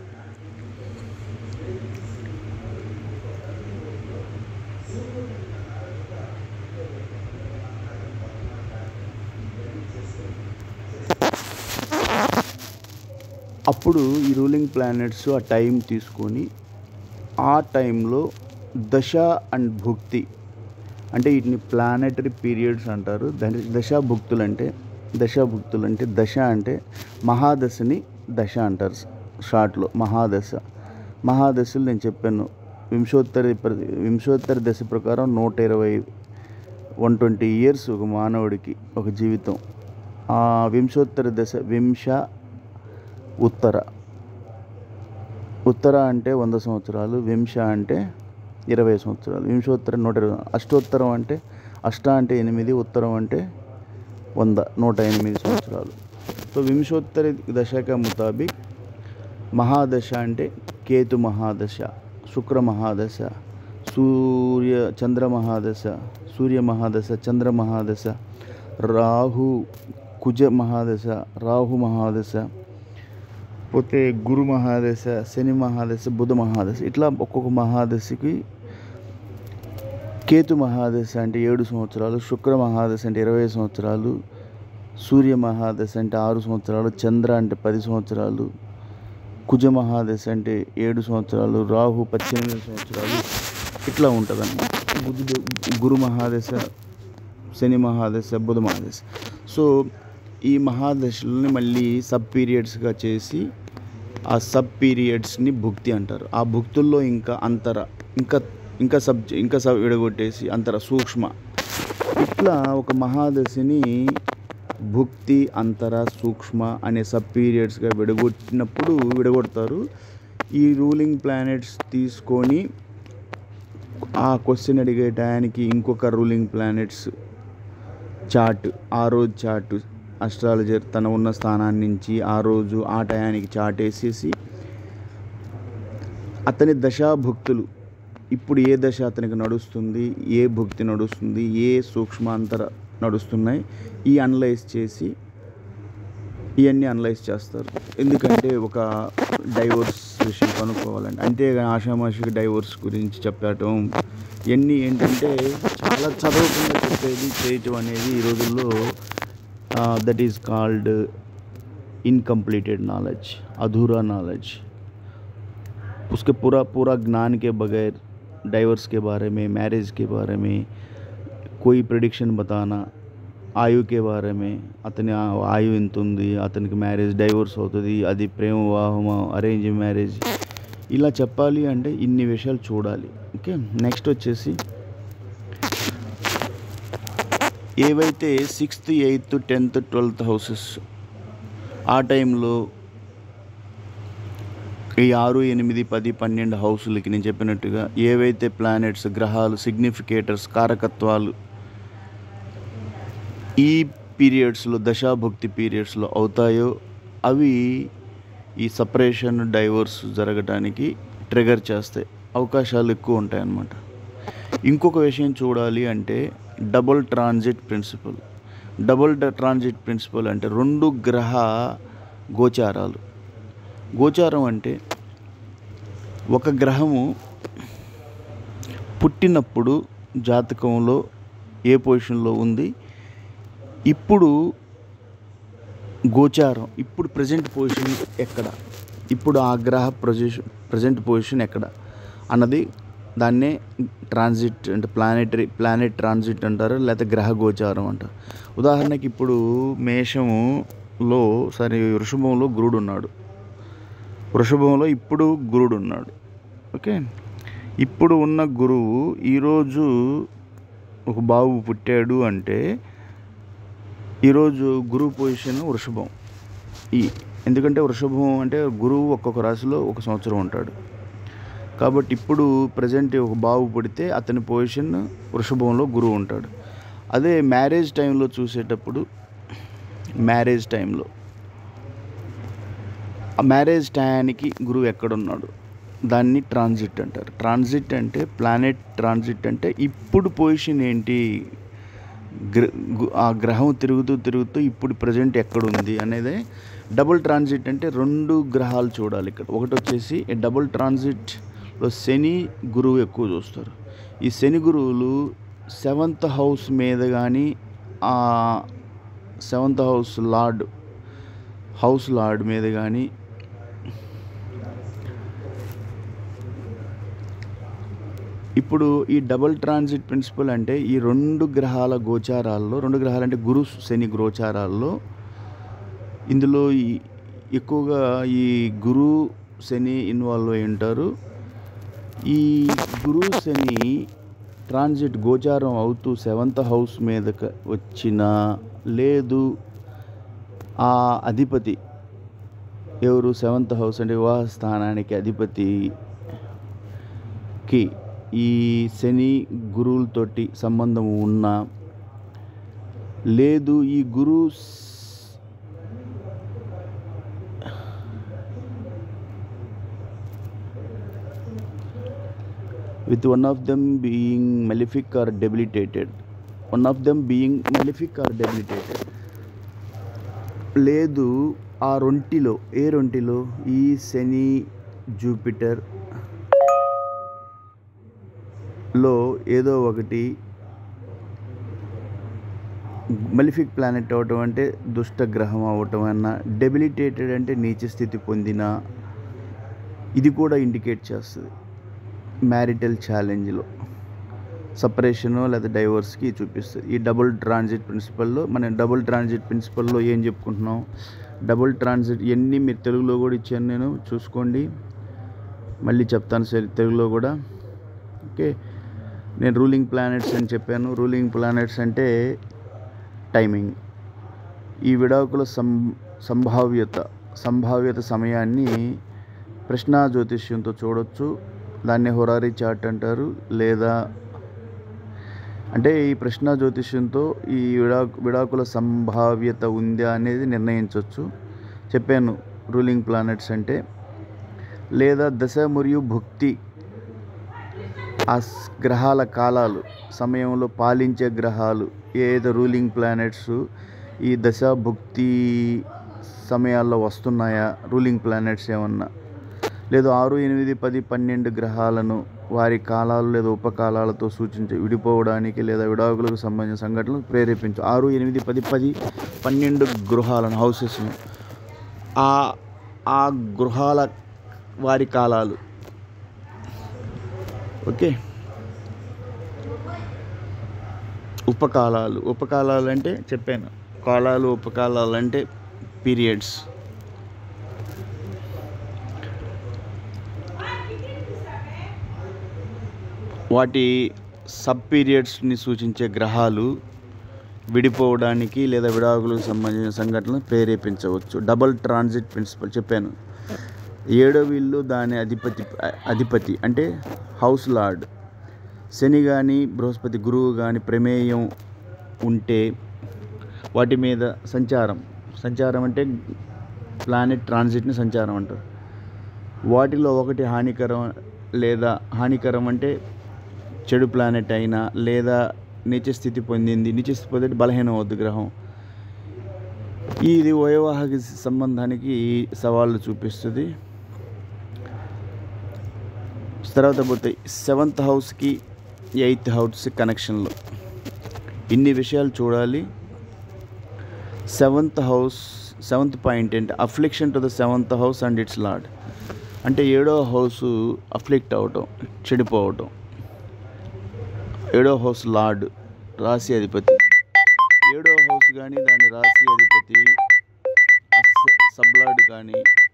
అప్పుడు ఈ రూలింగ్ ప్లానెట్స్ ఆ టైం తీసుకొని ఆ టైంలో దశ అండ్ భుక్తి అంటే వీటిని ప్లానెటరీ పీరియడ్స్ అంటారు దశ దశాభుక్తులు అంటే దశాభుక్తులు అంటే దశ అంటే మహాదశని దశ అంటారు షార్ట్లో మహాదశ మహాదశలు నేను చెప్పాను వింశోత్తర ప్ర- వింశోత్తర దశ ప్రకారం నూట ఇరవై వన్ ట్వంటీ ఇయర్స్ ఒక మానవుడికి ఒక జీవితం ఆ వింశోత్తర దశ వింశ ఉత్తర ఉత్తర అంటే వంద సంవత్సరాలు వింశ అంటే ఇరవై సంవత్సరాలు వింశోత్తర నూట ఇరవై అష్టోత్తరం అంటే అష్ట అంటే ఎనిమిది ఉత్తరం అంటే వంద నూట ఎనిమిది సంవత్సరాలు సో వింశోత్తర దశక ముతాబిక్ మహాదశ అంటే కేతు మహాదశ శుక్ర మహాదశ సూర్య చంద్ర మహాదశ సూర్య మహాదశ చంద్ర మహాదశ రాహు కుజ మహాదశ రాహు మహాదశ పోతే గురు మహాదశ శని మహాదశ బుధ మహాదశ ఇట్లా ఒక్కొక్క మహాదశకి కేతు మహాదశ అంటే ఏడు సంవత్సరాలు శుక్ర మహాదశ అంటే ఇరవై సంవత్సరాలు సూర్య మహాదశ అంటే ఆరు సంవత్సరాలు చంద్ర అంటే పది సంవత్సరాలు కుజ మహాదశ అంటే ఏడు సంవత్సరాలు రాహు పద్దెనిమిది సంవత్సరాలు ఇట్లా ఉంటుంది అన్నమాట బుధుడు గురు మహాదశ శని మహాదశ బుధ మహాదశ సో ఈ మహాదశలని మళ్ళీ సబ్ పీరియడ్స్గా చేసి ఆ సబ్ పీరియడ్స్ని భుక్తి అంటారు ఆ భుక్తుల్లో ఇంకా అంతర ఇంకా ఇంకా సబ్ ఇంకా సబ్ విడగొట్టేసి అంతర సూక్ష్మ ఇట్లా ఒక మహాదశని భుక్తి అంతర సూక్ష్మ అనే సబ్ పీరియడ్స్గా విడగొట్టినప్పుడు విడగొడతారు ఈ రూలింగ్ ప్లానెట్స్ తీసుకొని ఆ క్వశ్చన్ అడిగే టయానికి ఇంకొక రూలింగ్ ప్లానెట్స్ చార్ట్ ఆ రోజు చార్ట్ అస్ట్రాలజర్ తన ఉన్న స్థానాన్ని నుంచి ఆ రోజు ఆ టయానికి చార్ట్ వేసేసి అతని దశాభుక్తులు ఇప్పుడు ఏ దశ అతనికి నడుస్తుంది ఏ భుక్తి నడుస్తుంది ఏ సూక్ష్మాంతర నడుస్తున్నాయి ఈ అనలైజ్ చేసి ఇవన్నీ అనలైజ్ చేస్తారు ఎందుకంటే ఒక డైవోర్స్ విషయం కనుక్కోవాలంటే అంటే ఆషామాషికి డైవోర్స్ గురించి చెప్పటం ఇవన్నీ ఏంటంటే చాలా చదవకుండా చెప్పేది చేయటం అనేది ఈ రోజుల్లో that is called incompleted knowledge अधूरा नॉलेज उसके पूरा पूरा ज्ञान के बगैर डाइवर्स के बारे में मैरिज के बारे में कोई प्रिडिक्शन बताना ఆయు కే బారే మే అతని ఆ- ఆయు ఎంత ఉంది అతనికి మ్యారేజ్ డైవోర్స్ అవుతుంది అది ప్రేమ వివాహమా అరేంజ్ మ్యారేజ్ ఇలా చెప్పాలి అంటే ఇన్ని విషయాలు చూడాలి ఓకే నెక్స్ట్ వచ్చేసి ఏవైతే sixth eighth tenth twelfth houses ఆ టైంలో ఈ ఆరు ఎనిమిది పది పన్నెండు హౌసులకి నేను చెప్పినట్టుగా ఏవైతే ప్లానెట్స్ గ్రహాలు సిగ్నిఫికేటర్స్ కారకత్వాలు ఈ పీరియడ్స్లో దశాభక్తి పీరియడ్స్లో అవుతాయో అవి ఈ సపరేషన్ డైవర్స్ జరగటానికి ట్రిగర్ చేస్తాయి అవకాశాలు ఎక్కువ ఉంటాయన్నమాట ఇంకొక విషయం చూడాలి అంటే double transit principle double transit principle అంటే రెండు గ్రహ గోచారాలు గోచారం అంటే ఒక గ్రహము పుట్టినప్పుడు జాతకంలో ఏ పొజిషన్లో ఉంది ఇప్పుడు గోచారం ఇప్పుడు ప్రజెంట్ పొజిషన్ ఎక్కడ ఇప్పుడు ఆ గ్రహ ప్రొజిషన్ ప్రజెంట్ పొజిషన్ ఎక్కడ అన్నది దాన్నే ట్రాన్సిట్ అంటే ప్లానెటరీ ప్లానెట్ ట్రాన్సిట్ అంటారు లేకపోతే గ్రహ గోచారం అంటారు ఉదాహరణకి ఇప్పుడు మేషములో సరే వృషభంలో గురుడు ఉన్నాడు వృషభంలో ఇప్పుడు గురుడు ఉన్నాడు ఓకే ఇప్పుడు ఉన్న గురువు ఈరోజు ఒక బాబు పుట్టాడు అంటే ఈరోజు గురువు పొజిషన్ వృషభం ఈ ఎందుకంటే వృషభం అంటే గురువు ఒక్కొక్క రాశిలో ఒక సంవత్సరం ఉంటాడు కాబట్టి ఇప్పుడు ప్రజెంట్ ఒక బాబు పుడితే అతని పొజిషన్ వృషభంలో గురువు ఉంటాడు అదే మ్యారేజ్ టైంలో చూసేటప్పుడు మ్యారేజ్ టైంలో ఆ మ్యారేజ్ టయానికి గురువు ఎక్కడున్నాడు దాన్ని ట్రాన్సిట్ అంటారు ట్రాన్సిట్ అంటే ప్లానెట్ ట్రాన్సిట్ అంటే ఇప్పుడు పొజిషన్ ఏంటి గ్ర గు- ఆ గ్రహం తిరుగుతూ తిరుగుతూ ఇప్పుడు ప్రజెంట్ ఎక్కడుంది అనేది డబుల్ ట్రాన్సిట్ అంటే రెండు గ్రహాలు చూడాలి ఇక్కడ ఒకటి వచ్చేసి డబుల్ ట్రాన్సిట్లో శని గురువు ఎక్కువ చూస్తారు ఈ శని గురువులు సెవెంత్ హౌస్ మీద కానీ ఆ seventh house lord house lord మీద కానీ ఇప్పుడు ఈ డబుల్ ట్రాన్సిట్ ప్రిన్సిపల్ అంటే ఈ రెండు గ్రహాల గోచారాల్లో రెండు గ్రహాలు అంటే గురు శని గోచారాల్లో ఇందులో ఈ- ఎక్కువగా ఈ గురు శని ఇన్వాల్వ్ అయి ఉంటారు ఈ గురు శని ట్రాన్సిట్ గోచారం అవుతూ సెవెంత్ హౌస్ మీదకి వచ్చిన లేదు ఆ అధిపతి ఎవరు సెవెంత్ హౌస్ అంటే వివాహ స్థానానికి అధిపతికి ఈ శని గురువులతోటి సంబంధం ఉన్నా లేదు ఈ గురు with one of them being malefic or debilitated one of them being malefic or debilitated లేదు ఆ రొంటిలో ఏ రొంటిలో ఈ శని జూపిటర్ లో ఏదో ఒకటి మలిఫిక్ ప్లానెట్ అవటం అంటే దుష్ట గ్రహం అవటం అన్న డెబిలిటేటెడ్ అంటే నీచ స్థితి పొందిన ఇది కూడా ఇండికేట్ చేస్తుంది మ్యారిటల్ ఛాలెంజ్లో సపరేషను లేదా డైవర్స్కి చూపిస్తుంది ఈ డబుల్ ట్రాన్సిట్ ప్రిన్సిపల్లో మనం డబుల్ ట్రాన్సిట్ ప్రిన్సిపల్లో ఏం చెప్పుకుంటున్నాం డబుల్ ట్రాన్సిట్ ఇవన్నీ మీరు తెలుగులో కూడా ఇచ్చాను నేను చూసుకోండి మళ్ళీ చెప్తాను సరే తెలుగులో కూడా ఓకే నేను రూలింగ్ ప్లానెట్స్ అని చెప్పాను రూలింగ్ ప్లానెట్స్ అంటే టైమింగ్ ఈ విడాకుల సం సంభావ్యత సంభావ్యత సమయాన్ని ప్రశ్నా జ్యోతిష్యంతో చూడొచ్చు దాన్ని హొరారీ చార్ట్ అంటారు లేదా అంటే ఈ ప్రశ్న జ్యోతిష్యంతో ఈ విడాకు విడాకుల సంభావ్యత ఉందా అనేది నిర్ణయించవచ్చు చెప్పాను రూలింగ్ ప్లానెట్స్ అంటే లేదా దశ మరియు భుక్తి ఆ స్- గ్రహాల కాలాలు సమయంలో పాలించే గ్రహాలు ఏదో రూలింగ్ ప్లానెట్స్ ఈ దశ భుక్తి సమయాల్లో వస్తున్నాయా రూలింగ్ ప్లానెట్స్ ఏమన్నా లేదు ఆరు ఎనిమిది పది పన్నెండు గ్రహాలను వారి కాలాలు లేదా ఉపకాలాలతో సూచించే విడిపోవడానికి లేదా విడాకులకు సంబంధించిన సంఘటనలు ప్రేరేపించు ఆరు ఎనిమిది పది పది పన్నెండు గృహాలను హౌసెస్ను ఆ ఆ గృహాల వారి కాలాలు ఓకే ఉపకాలాలు ఉపకాలాలు అంటే చెప్పాను కాలాలు ఉపకాలాలు అంటే పీరియడ్స్ వాటి సబ్ పీరియడ్స్ని సూచించే గ్రహాలు విడిపోవడానికి లేదా విడాకులకు సంబంధించిన సంఘటనలు ప్రేరేపించవచ్చు డబుల్ ట్రాన్సిట్ ప్రిన్సిపల్ చెప్పాను ఏడవ ఇల్లు దాని అధిపతి అధిపతి అంటే హౌస్ లార్డ్ శని కానీ బృహస్పతి గురువు కానీ ప్రమేయం ఉంటే వాటి మీద సంచారం సంచారం అంటే ప్లానెట్ ట్రాన్సిట్ని సంచారం అంటారు వాటిలో ఒకటి హానికరం లేదా హానికరం అంటే చెడు ప్లానెట్ అయినా లేదా నీచ స్థితి పొందింది నీచ స్థితి పొందితే బలహీనం అవుద్ది గ్రహం ఇది వైవాహిక సంబంధానికి సవాళ్ళు చూపిస్తుంది తర్వాత పోతే సెవెంత్ హౌస్కి ఎయిత్ హౌస్ కనెక్షన్లో ఇన్ని విషయాలు చూడాలి సెవెంత్ హౌస్ సెవెంత్ పాయింట్ ఏంటి affliction to the seventh house and its lord అంటే ఏడో హౌస్ అఫ్లిక్ట్ అవటం చెడిపోవటం ఏడో హౌస్ లార్డ్ రాశి అధిపతి ఏడో హౌస్ కానీ దాని రాశి అధిపతి సబ్లార్డ్ కానీ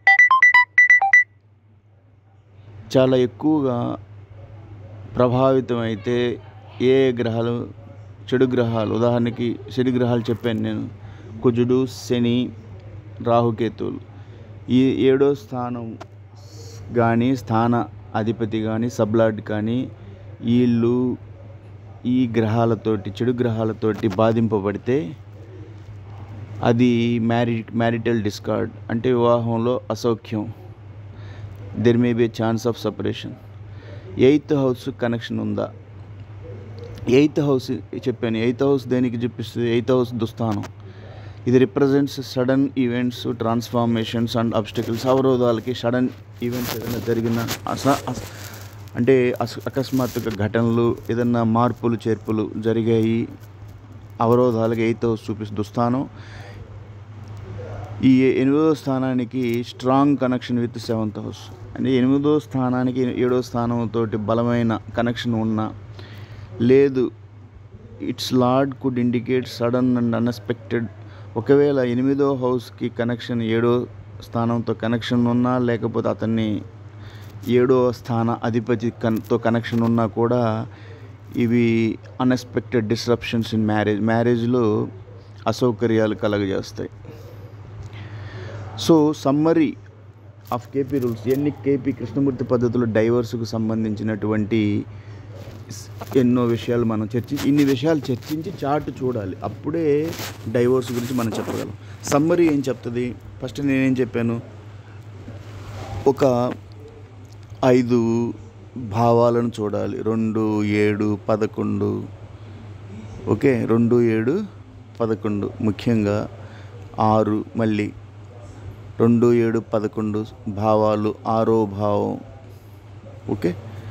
చాలా ఎక్కువగా ప్రభావితం అయితే ఏ గ్రహాలు చెడు గ్రహాలు ఉదాహరణకి శని గ్రహాలు చెప్పాను నేను కుజుడు శని రాహుకేతువులు ఈ ఏడో స్థానం కానీ స్థాన అధిపతి కానీ సబ్లార్డ్ కానీ వీళ్ళు ఈ గ్రహాలతోటి చెడు గ్రహాలతోటి బాధింపబడితే అది మ్యారి మ్యారిటల్ డిస్కార్డ్ అంటే వివాహంలో అసౌఖ్యం there may be chance of separation eighth house connection ఉందా ఎయిత్ హౌస్ చెప్పాను ఎయిత్ హౌస్ దేనికి చూపిస్తుంది ఎయిత్ హౌస్ దుస్థానం ఇది represents sudden events transformations and obstacles అవరోధాలకి సడన్ ఈవెంట్స్ ఏదైనా జరిగిన అస అస- అంటే అస అకస్మాత్తుగా ఘటనలు ఏదైనా మార్పులు చేర్పులు జరిగాయి అవరోధాలకి ఎయిత్ హౌస్ చూపిస్తుంది దుస్థానం ఈ ఎనిమిదో స్థానానికి strong connection with seventh house అంటే ఎనిమిదో స్థానానికి ఏడో స్థానంతో బలమైన కనెక్షన్ ఉన్న లేదు its lord could indicate sudden and unexpected ఒకవేళ ఎనిమిదో హౌస్కి కనెక్షన్ ఏడో స్థానంతో కనెక్షన్ ఉన్నా లేకపోతే అతన్ని ఏడో స్థాన అధిపతి కన్తో కనెక్షన్ ఉన్నా కూడా ఇవి అన్ఎక్స్పెక్టెడ్ డిస్రప్షన్స్ ఇన్ మ్యారేజ్ మ్యారేజ్లో అసౌకర్యాలు కలగజేస్తాయి so summary of KP rules ఎన్ని కేపీ కృష్ణమూర్తి పద్ధతిలో డైవర్స్కు సంబంధించినటువంటి స్- ఎన్నో విషయాలు మనం చర్చి ఇన్ని విషయాలు చర్చించి చార్ట్ చూడాలి అప్పుడే డైవోర్స్ గురించి మనం చెప్పగలం సమ్మరీ ఏం చెప్తుంది ఫస్ట్ నేనేం చెప్పాను ఒక ఐదు భావాలను చూడాలి రెండు ఏడు పదకొండు ఓకే రెండు ఏడు పదకొండు ముఖ్యంగా ఆరు మళ్ళీ రెండు ఏడు పదకొండు భావాలు ఆరో భావం ఓకే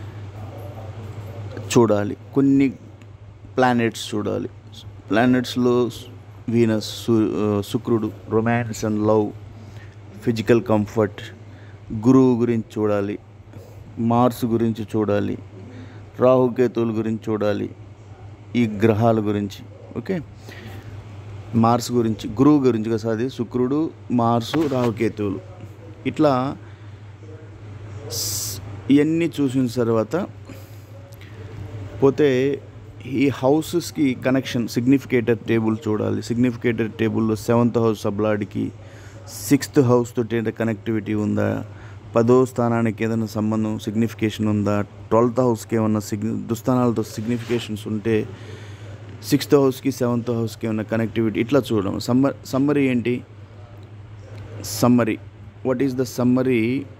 చూడాలి కొన్ని ప్లానెట్స్ చూడాలి ప్లానెట్స్లో వీనస్ శుక్రుడు romance and love physical comfort గురువు గురించి చూడాలి మార్స్ గురించి చూడాలి రాహుకేతువుల గురించి చూడాలి ఈ గ్రహాల గురించి ఓకే మార్స్ గురించి గురువు గురించి కదా అది శుక్రుడు మార్సు రాహుకేతువులు ఇట్లా స్- ఇవన్నీ చూసిన తర్వాత పోతే ఈ హౌసెస్కి కనెక్షన్ సిగ్నిఫికేటర్ టేబుల్ చూడాలి సిగ్నిఫికేటర్ టేబుల్లో సెవెంత్ హౌస్ సబ్లాడ్కి సిక్స్త్ హౌస్ తోటి ఏంటంటే కనెక్టివిటీ ఉందా పదో స్థానానికి ఏదైనా సంబంధం సిగ్నిఫికేషన్ ఉందా ట్వెల్త్ హౌస్కి ఏమన్నా సిగ్ని దుస్థానాలతో సిగ్నిఫికేషన్స్ ఉంటే సిక్స్త్ హౌస్కి సెవెంత్ హౌస్కి ఏమన్నా కనెక్టివిటీ ఇట్లా చూడడం సమ్మర్ సమ్మరీ ఏంటి summary what is the summary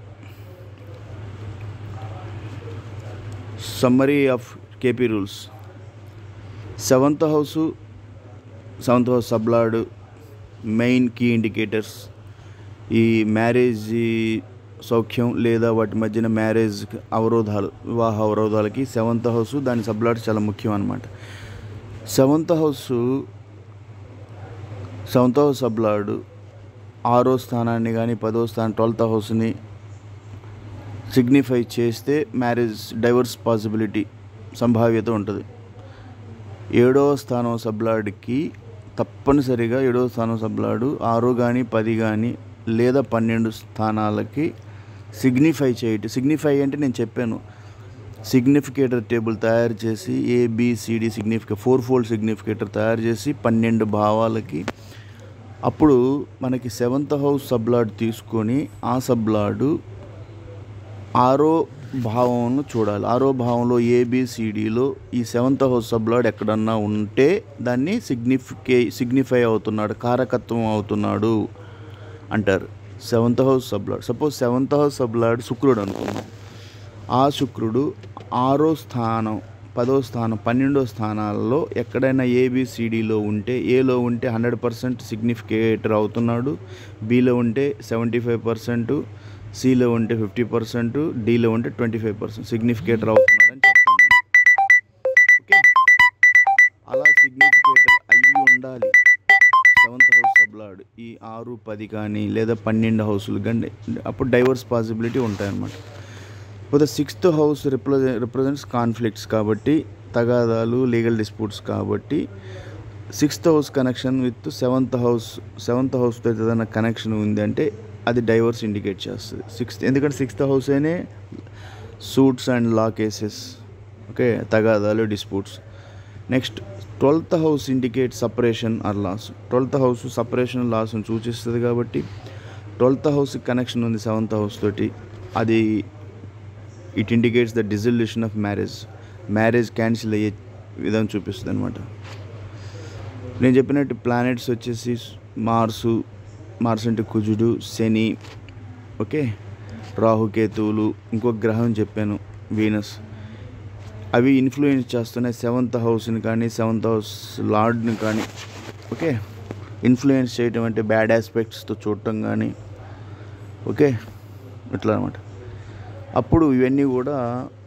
summary of KP rules seventh house seventh house sublord main key indicators ఈ మ్యారేజ్ సౌఖ్యం లేదా వాటి మధ్యన మ్యారేజ్ అవరోధాలు వివాహ అవరోధాలకి సెవెంత్ హౌస్ దాని సబ్లాడ్ చాలా ముఖ్యం అన్నమాట seventh house seventh house sublord ఆరో స్థానాన్ని కానీ పదో స్థానం ట్వెల్త్ హౌస్ని సిగ్నిఫై చేస్తే మ్యారేజ్ డైవర్స్ పాసిబిలిటీ సంభావ్యత ఉంటుంది ఏడవ స్థానం సబ్లాడ్కి తప్పనిసరిగా ఏడవ స్థానం సబ్లాడు ఆరు కానీ పది కానీ లేదా పన్నెండు స్థానాలకి సిగ్నిఫై చేయటం సిగ్నిఫై అంటే నేను చెప్పాను సిగ్నిఫికేటర్ టేబుల్ తయారు చేసి ఏబిసిడి సిగ్నిఫిక ఫోర్ ఫోల్డ్ సిగ్నిఫికేటర్ తయారు చేసి పన్నెండు భావాలకి అప్పుడు మనకి సెవెంత్ హౌస్ సబ్లాడ్ తీసుకొని ఆ సబ్లాడు ఆరో భావంను చూడాలి ఆరో భావంలో ఏబిసిడిలో ఈ సెవెంత్ హౌస్ సబ్లాడ్ ఎక్కడన్నా ఉంటే దాన్ని సిగ్నిఫికే సిగ్నిఫై అవుతున్నాడు కారకత్వం అవుతున్నాడు అంటారు seventh house sublord suppose seventh house sublord శుక్రుడు అనుకున్నాం ఆ శుక్రుడు ఆరో స్థానం పదో స్థానం పన్నెండో స్థానాల్లో ఎక్కడైనా ఏబిసిడిలో ఉంటే ఏలో ఉంటే హండ్రెడ్ పర్సెంట్ సిగ్నిఫికేటర్ అవుతున్నాడు బిలో ఉంటే సెవెంటీ ఫైవ్ పర్సెంట్ సిలో ఉంటే ఫిఫ్టీ పర్సెంట్ డిలో ఉంటే ట్వంటీ ఫైవ్ పర్సెంట్ సిగ్నిఫికేటర్ అవుతున్నాడు అని చెప్తాం మనం ఓకే అలా సిగ్నిఫికేటర్ అయ్యి ఉండాలి సెవెంత్ హౌస్ సబ్లాడ్ ఈ ఆరు పది కానీ లేదా పన్నెండు హౌసులు కానీ అప్పుడు డైవర్స్ పాసిబిలిటీ ఉంటాయన్నమాట పోతే సిక్స్త్ హౌస్ రిప్రజె రిప్రజెంట్స్ కాన్ఫ్లిక్ట్స్ కాబట్టి తగాదాలు లీగల్ డిస్ప్యూట్స్ కాబట్టి sixth house connection with seventh house seventh హౌస్తో ఏదైనా కనెక్షన్ ఉంది అంటే అది డైవర్స్ ఇండికేట్ చేస్తుంది సిక్స్త్ ఎందుకంటే సిక్స్త్ హౌస్ అయినే suits and law cases okay తగాదాలు disputes next twelfth house indicate separation or loss twelfth house separation లాస్ని సూచిస్తుంది కాబట్టి ట్వెల్త్ హౌస్ కనెక్షన్ ఉంది సెవెంత్ హౌస్ తోటి అది it indicates the dissolution of marriage marriage cancel అయ్యే విధం చూపిస్తుంది అనమాట నేను చెప్పినట్టు ప్లానెట్స్ వచ్చేసి మార్సు మార్స్ అంటే కుజుడు శని ఓకే రాహుకేతువులు ఇంకొక గ్రహం చెప్పాను వీనస్ అవి ఇన్ఫ్లుయెన్స్ చేస్తున్నాయి సెవెంత్ హౌస్ని కానీ సెవెంత్ హౌస్ లార్డ్ని కానీ ఓకే ఇన్ఫ్లుయెన్స్ చేయటం అంటే బ్యాడ్ ఆస్పెక్ట్స్తో చూడటం కానీ ఓకే ఇట్లా అనమాట అప్పుడు ఇవన్నీ కూడా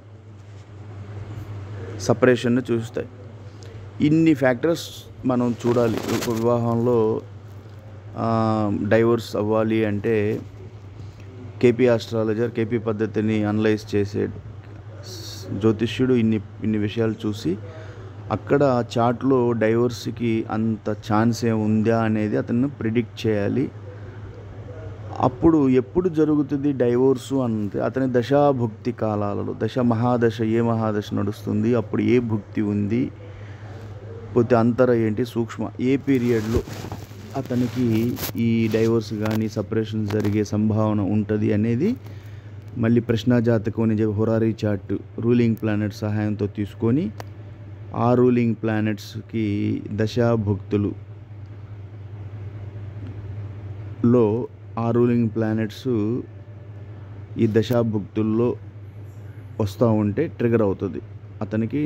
సపరేషన్ని చూస్తాయి ఇన్ని ఫ్యాక్టర్స్ మనం చూడాలి ఒక వివాహంలో డైవర్స్ అవ్వాలి అంటే కేపీ ఆస్ట్రాలజర్ కేపీ పద్ధతిని అనలైజ్ చేసే జ్యోతిష్యుడు ఇన్ని ఇన్ని విషయాలు చూసి అక్కడ చార్ట్లో డైవర్స్కి అంత ఛాన్స్ ఏ ఉందా అనేది అతను ప్రిడిక్ట్ చేయాలి అప్పుడు ఎప్పుడు జరుగుతుంది డైవోర్సు అంటే అతని దశాభుక్తి కాలాలలో దశ మహాదశ ఏ మహాదశ నడుస్తుంది అప్పుడు ఏ భుక్తి ఉంది పోతే అంతర ఏంటి సూక్ష్మ ఏ పీరియడ్లో అతనికి ఈ డైవోర్స్ కానీ సపరేషన్ జరిగే సంభావన ఉంటుంది అనేది మళ్ళీ ప్రశ్నాజాతకం అని చెప్పి హొరారీ చార్ట్ రూలింగ్ ప్లానెట్ సహాయంతో తీసుకొని ఆ రూలింగ్ ప్లానెట్స్కి దశాభుక్తులు లో ఆ రూలింగ్ ప్లానెట్స్ ఈ దశాభుక్తుల్లో వస్తూ ఉంటే ట్రిగర్ అవుతుంది అతనికి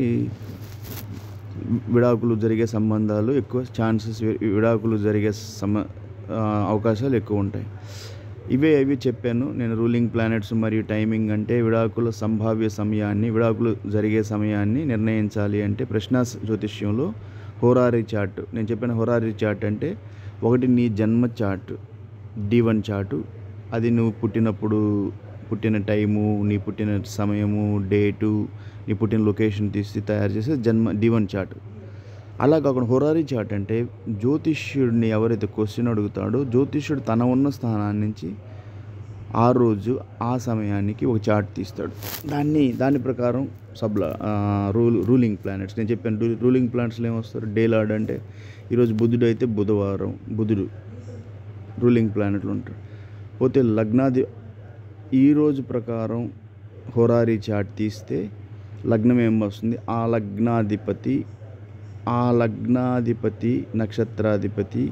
విడాకులు జరిగే సంబంధాలు ఎక్కువ ఛాన్సెస్ విడాకులు జరిగే సమ ఆ, అవకాశాలు ఎక్కువ ఉంటాయి ఇవే ఇవి చెప్పాను నేను రూలింగ్ ప్లానెట్స్ మరియు టైమింగ్ అంటే విడాకుల సంభావ్య సమయాన్ని విడాకులు జరిగే సమయాన్ని నిర్ణయించాలి అంటే ప్రశ్న జ్యోతిష్యంలో హోరారీ చార్ట్ నేను చెప్పిన హోరారీ చార్ట్ అంటే ఒకటి నీ జన్మ చార్ట్ డి వన్ చార్టు అది నువ్వు పుట్టినప్పుడు పుట్టిన టైము నీ పుట్టిన సమయము డేటు నీ పుట్టిన లొకేషన్ తీసి తయారు చేసే జన్మ డి వన్ చార్ట్ అలా కాకుండా హొరారీ చాట్ అంటే జ్యోతిష్యుడిని ఎవరైతే క్వశ్చన్ అడుగుతాడో జ్యోతిష్యుడు తన ఉన్న స్థానాన్ని నుంచి ఆ రోజు ఆ సమయానికి ఒక చార్ట్ తీస్తాడు దాన్ని దాని ప్రకారం సబ్లా రూల్ రూలింగ్ ప్లానెట్స్ నేను చెప్పాను రూ- రూలింగ్ ప్లానెట్స్లో ఏమొస్తారు డేలాడ్ అంటే ఈరోజు బుధుడు అయితే బుధవారం బుధుడు రూలింగ్ ప్లానెట్లు ఉంటాడు పోతే లగ్నాది ఈ రోజు ప్రకారం హోరారీ చార్ట్ తీస్తే లగ్నం ఏం వస్తుంది ఆ లగ్నాధిపతి ఆ లగ్నాధిపతి నక్షత్రాధిపతి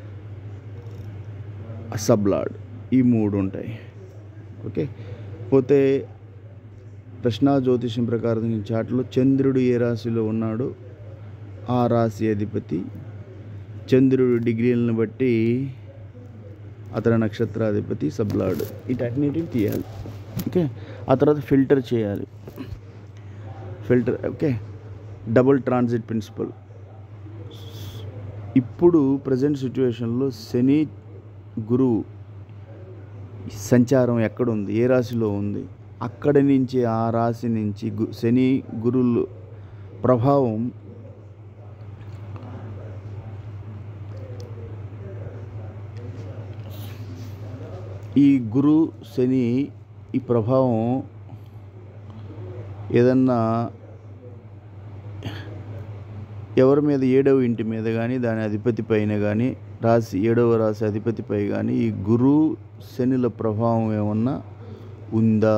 సబ్లాడ్ ఈ మూడు ఉంటాయి ఓకే పోతే ప్రశ్నా జ్యోతిషం ప్రకారం ఈ చాట్లో చంద్రుడు ఏ రాశిలో ఉన్నాడో ఆ రాశి అధిపతి చంద్రుడు డిగ్రీలను బట్టి అతని నక్షత్రాధిపతి సబ్లాడ్ వీటన్నిటిని తీయాలి ఓకే ఆ తర్వాత ఫిల్టర్ చేయాలి filter okay double transit principle ఇప్పుడు ప్రజెంట్ సిచ్యువేషన్లో శని గురువు సంచారం ఎక్కడుంది ఏ రాశిలో ఉంది అక్కడి నుంచి ఆ రాశి నుంచి గు శని గురువులు ప్రభావం ఈ గురు శని ఈ ప్రభావం ఏదన్నా ఎవరి మీద ఏడవ ఇంటి మీద కానీ దాని అధిపతి పైన కానీ రాశి ఏడవ రాశి అధిపతిపై కానీ ఈ గురు శనిల ప్రభావం ఏమన్నా ఉందా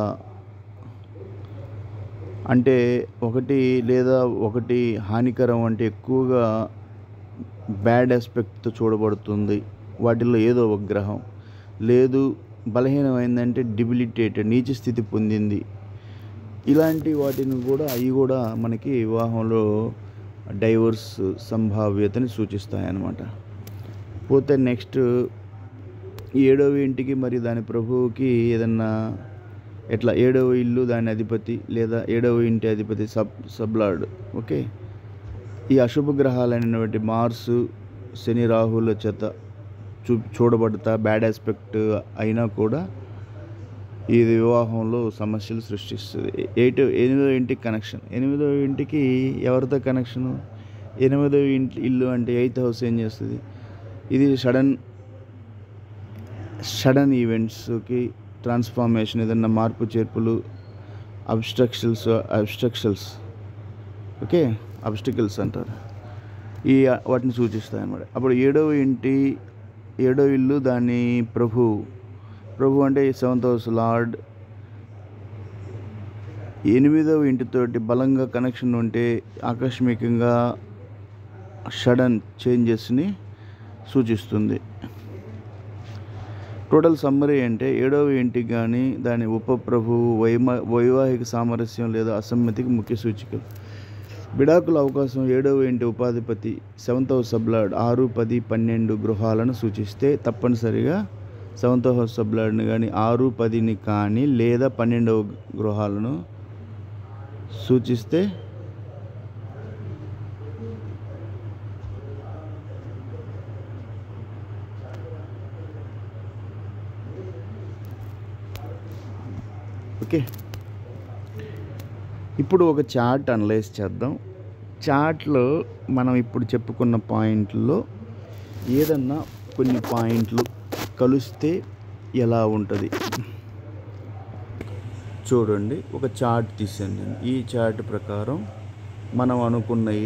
అంటే ఒకటి లేదా ఒకటి హానికరం అంటే ఎక్కువగా బ్యాడ్ ఆస్పెక్ట్తో చూడబడుతుంది వాటిల్లో ఏదో ఒక గ్రహం లేదు బలహీనమైందంటే డిబిలిటేటెడ్ నీచ స్థితి పొందింది ఇలాంటి వాటిని కూడా అవి కూడా మనకి వివాహంలో డైవర్స్ సంభావ్యతని సూచిస్తాయన్నమాట పోతే నెక్స్ట్ ఏడవ ఇంటికి మరి దాని ప్రభువుకి ఏదన్నా ఎట్లా ఏడవ ఇల్లు దాని అధిపతి లేదా ఏడవ ఇంటి అధిపతి సబ్ సబ్లార్డ్ ఓకే ఈ అశుభ గ్రహాలైనటువంటి మార్సు శని రాహుల చేత చూ చూడబడతా బ్యాడ్ ఆస్పెక్ట్ అయినా కూడా ఇది వివాహంలో సమస్యలు సృష్టిస్తుంది ఎయిట్ ఎనిమిదో ఇంటికి కనెక్షన్ ఎనిమిదో ఇంటికి ఎవరితో కనెక్షను ఎనిమిదో ఇంటి ఇల్లు అంటే ఎయిత్ హౌస్ ఏం చేస్తుంది ఇది సడన్ సడన్ ఈవెంట్స్కి ట్రాన్స్ఫార్మేషన్ ఏదన్నా మార్పు చేర్పులు అబ్స్ట్రక్షల్స్ అబ్స్ట్రక్షల్స్ ఓకే అబ్స్టికల్స్ అంటారు ఈ వాటిని సూచిస్తాయి అన్నమాట అప్పుడు ఏడవ ఇంటి ఏడో ఇల్లు దాని ప్రభు ప్రభు అంటే సెవెంత్ హౌస్ లార్డ్ ఎనిమిదవ ఇంటితోటి బలంగా కనెక్షన్ ఉంటే ఆకస్మికంగా సడన్ చేంజెస్ని సూచిస్తుంది టోటల్ సమ్మరీ అంటే ఏడవ ఇంటికి కానీ దాని ఉపప్రభు వైమ వైవాహిక సామరస్యం లేదా అసమ్మతికి ముఖ్య సూచికలు విడాకుల అవకాశం ఏడవ ఇంటి ఉపాధిపతి సెవెంత్ హౌస్ సబ్లార్డ్ ఆరు పది పన్నెండు గృహాలను సూచిస్తే తప్పనిసరిగా సెవెంత్ హౌస్ సబ్లార్డ్ని కానీ ఆరు పదిని కానీ లేదా పన్నెండవ గృహాలను సూచిస్తే ఓకే ఇప్పుడు ఒక చార్ట్ అనలైజ్ చేద్దాం చార్ట్లో మనం ఇప్పుడు చెప్పుకున్న పాయింట్లో ఏదన్నా కొన్ని పాయింట్లు కలిస్తే ఎలా ఉంటుంది చూడండి ఒక చార్ట్ తీసాను నేను ఈ చార్ట్ ప్రకారం మనం అనుకున్నవి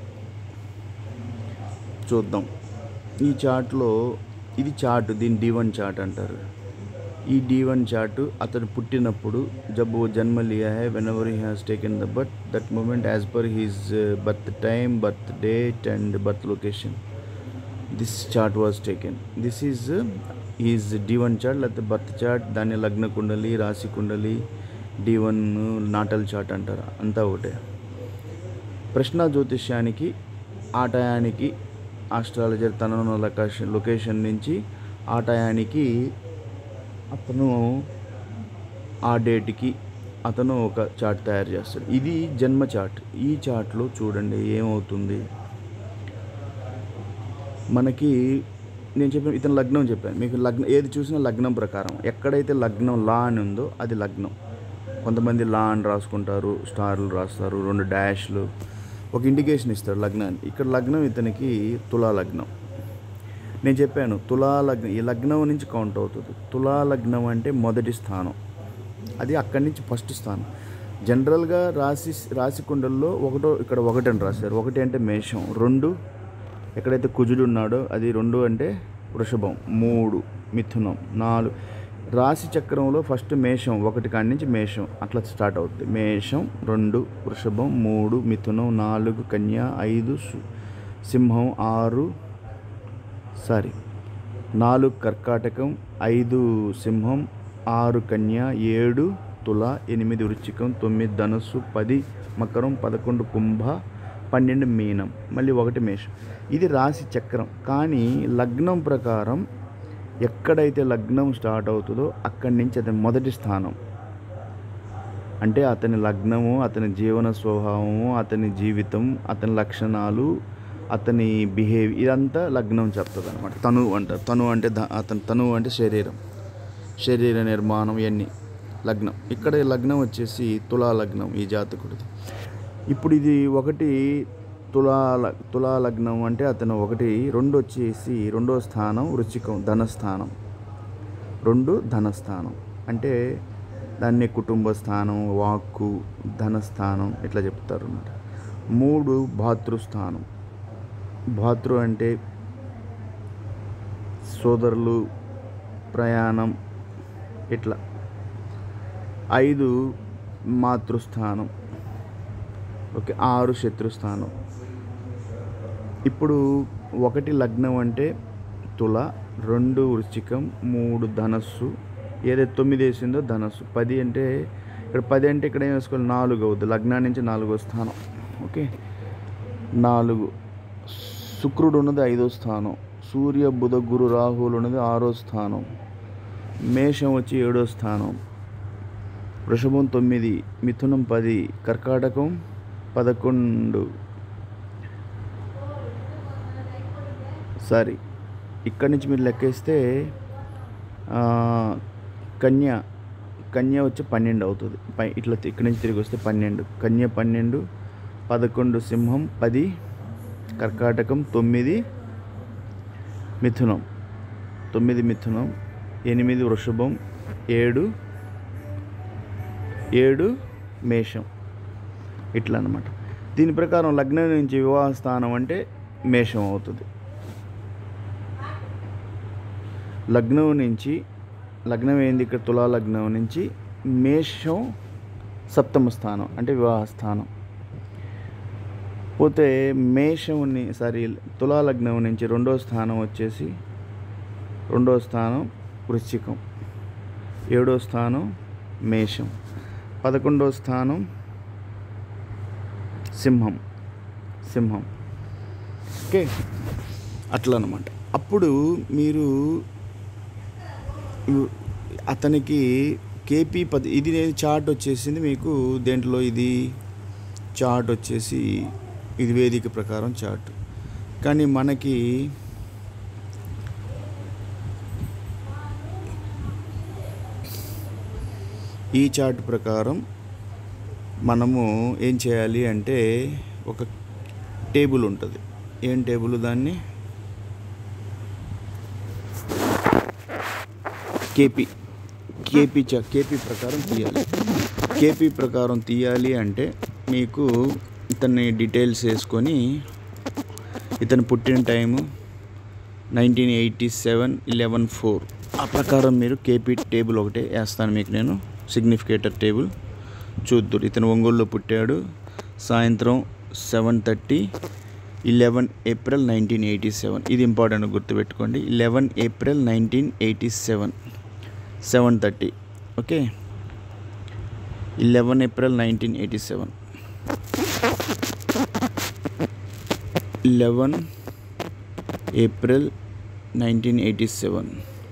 చూద్దాం ఈ చార్ట్లో ఇది చార్ట్ దీని డి వన్ చార్ట్ అంటారు ఈ డి వన్ చార్ట్ అతను పుట్టినప్పుడు జబ్ वो జన్మ लिया है whenever he has taken the birth that moment as per his birth time birth date and birth location this chart was taken this is is D one chart లేకపోతే బర్త్ చార్ట్ దాన్ని లగ్న కుండలి రాశి కుండలి డి వన్ నాటల్ చార్ట్ అంటారు అంతా ఒకటే ప్రశ్న జ్యోతిష్యానికి ఆ టయానికి ఆస్ట్రాలజర్ తనను లొకేషన్ లొకేషన్ నుంచి ఆ టయానికి అతను ఆ డేట్కి అతను ఒక చార్ట్ తయారు చేస్తాడు ఇది జన్మ చార్ట్ ఈ చార్ట్లో చూడండి ఏమవుతుంది మనకి నేను చెప్పిన ఇతను లగ్నం చెప్పాను మీకు లగ్నం ఏది చూసినా లగ్నం ప్రకారం ఎక్కడైతే లగ్నం లా అని ఉందో అది లగ్నం కొంతమంది లా అని రాసుకుంటారు స్టార్లు రాస్తారు రెండు డాష్లు ఒక ఇండికేషన్ ఇస్తారు లగ్నాన్ని ఇక్కడ లగ్నం ఇతనికి తులా లగ్నం నేను చెప్పాను తులా లగ్నం ఈ లగ్నం నుంచి కౌంట్ అవుతుంది తులా లగ్నం అంటే మొదటి స్థానం అది అక్కడి నుంచి ఫస్ట్ స్థానం జనరల్గా రాశి రాశి కుండల్లో ఒకటో ఇక్కడ ఒకటి అని రాశారు ఒకటి అంటే మేషం రెండు ఎక్కడైతే కుజుడు ఉన్నాడో అది రెండు అంటే వృషభం మూడు మిథునం నాలుగు రాశి చక్రంలో ఫస్ట్ మేషం ఒకటి కాడి నుంచి మేషం అట్లా స్టార్ట్ అవుతుంది మేషం రెండు వృషభం మూడు మిథునం నాలుగు కన్య ఐదు సు- సింహం ఆరు సారీ నాలుగు కర్కాటకం ఐదు సింహం ఆరు కన్య ఏడు తుల ఎనిమిది వృచ్చికం తొమ్మిది ధనుస్సు పది మకరం పదకొండు కుంభ పన్నెండు మీనం మళ్ళీ ఒకటి మేషం ఇది రాశి చక్రం కానీ లగ్నం ప్రకారం ఎక్కడైతే లగ్నం స్టార్ట్ అవుతుందో అక్కడి నుంచి అతని మొదటి స్థానం అంటే అతని లగ్నము అతని జీవన స్వభావము అతని జీవితం అతని లక్షణాలు అతని బిహేవ్ ఇదంతా లగ్నం చెప్తుంది అనమాట తను అంటారు తను అంటే ద- అతని తను అంటే శరీరం శరీర నిర్మాణం ఇవన్నీ లగ్నం ఇక్కడ లగ్నం వచ్చేసి తులా లగ్నం ఈ జాతకుడిది ఇప్పుడు ఇది ఒకటి తులా ల- తులా లగ్నం అంటే అతను ఒకటి రెండు వచ్చేసి రెండో స్థానం వృచ్చికం ధనస్థానం రెండు ధనస్థానం అంటే దాన్ని కుటుంబ స్థానం వాక్కు ధనస్థానం ఇట్లా చెప్తారు అన్నమాట మూడు భాతృస్థానం భాతృ అంటే సోదరులు ప్రయాణం ఇట్లా ఐదు మాతృస్థానం ఓకే ఆరు శత్రుస్థానం ఇప్పుడు ఒకటి లగ్నం అంటే తుల రెండు వృశ్చికం మూడు ధనస్సు ఏదైతే తొమ్మిది వేసిందో ధనస్సు పది అంటే ఇక్కడ పది అంటే ఇక్కడ ఏం వేసుకోవాలి నాలుగు అవుతుంది లగ్నం నుంచి నాలుగో స్థానం ఓకే నాలుగు శుక్రుడు ఉన్నది ఐదో స్థానం సూర్య బుధ గురు రాహువులు ఉన్నది ఆరో స్థానం మేషం వచ్చి ఏడో స్థానం వృషభం తొమ్మిది మిథునం పది కర్కాటకం పదకొండు సారీ ఇక్కడి నుంచి మీరు లెక్కేస్తే ఆ, కన్య కన్య వచ్చి పన్నెండు అవుతుంది పై ఇట్లా ఇక్కడి నుంచి తిరిగి వస్తే పన్నెండు కన్య పన్నెండు పదకొండు సింహం పది కర్కాటకం తొమ్మిది మిథునం తొమ్మిది మిథునం ఎనిమిది వృషభం ఏడు ఏడు మేషం ఇట్లా అన్నమాట దీని ప్రకారం లగ్నం నుంచి వివాహ స్థానం అంటే మేషం అవుతుంది లగ్నం నుంచి లగ్నం ఏంది ఇక్కడ తులా లగ్నం నుంచి మేషం సప్తమ స్థానం అంటే వివాహ స్థానం పోతే మేషంని సారీ తులా లగ్నం నుంచి రెండో స్థానం వచ్చేసి రెండో స్థానం వృశ్చికం ఏడో స్థానం మేషం పదకొండో స్థానం సింహం సింహం ఓకే అట్లా అనమాట అప్పుడు మీరు ఇవ్- అతనికి కేపీ పది ఇది నేను చార్ట్ వచ్చేసింది మీకు దేంట్లో ఇది చార్ట్ వచ్చేసి ఇది వేదిక ప్రకారం చార్ట్ కానీ మనకి ఈ చార్ట్ ప్రకారం మనము ఏం చేయాలి అంటే ఒక టేబుల్ ఉంటుంది ఏం టేబుల్ దాన్ని కేపీ కేపీ చ కేపీ ప్రకారం తీయాలి కేపీ ప్రకారం తీయాలి అంటే మీకు ఇతన్ని డీటెయిల్స్ వేసుకొని ఇతను పుట్టిన time nineteen eighty seven eleven four ఆ ప్రకారం మీరు కేపీ టేబుల్ ఒకటే వేస్తాను మీకు నేను సిగ్నిఫికేటర్ టేబుల్ చూద్దురు ఇతను ఒంగోలులో పుట్టాడు సాయంత్రం seven thirty eleven April nineteen eighty seven ఇది ఇంపార్టెంట్ గుర్తుపెట్టుకోండి eleven April nineteen eighty seven seven thirty okay eleven April nineteen eighty seven eleven April nineteen eighty seven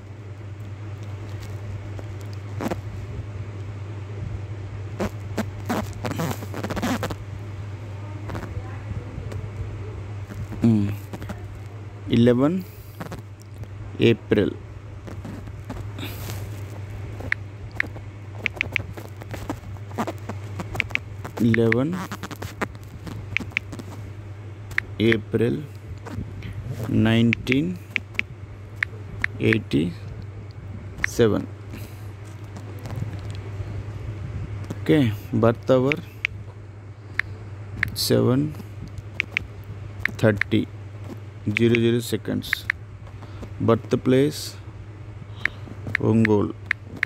eleven April eleven April nineteen eighty seven okay birth hour seven thirty zero zero seconds birth place Ongole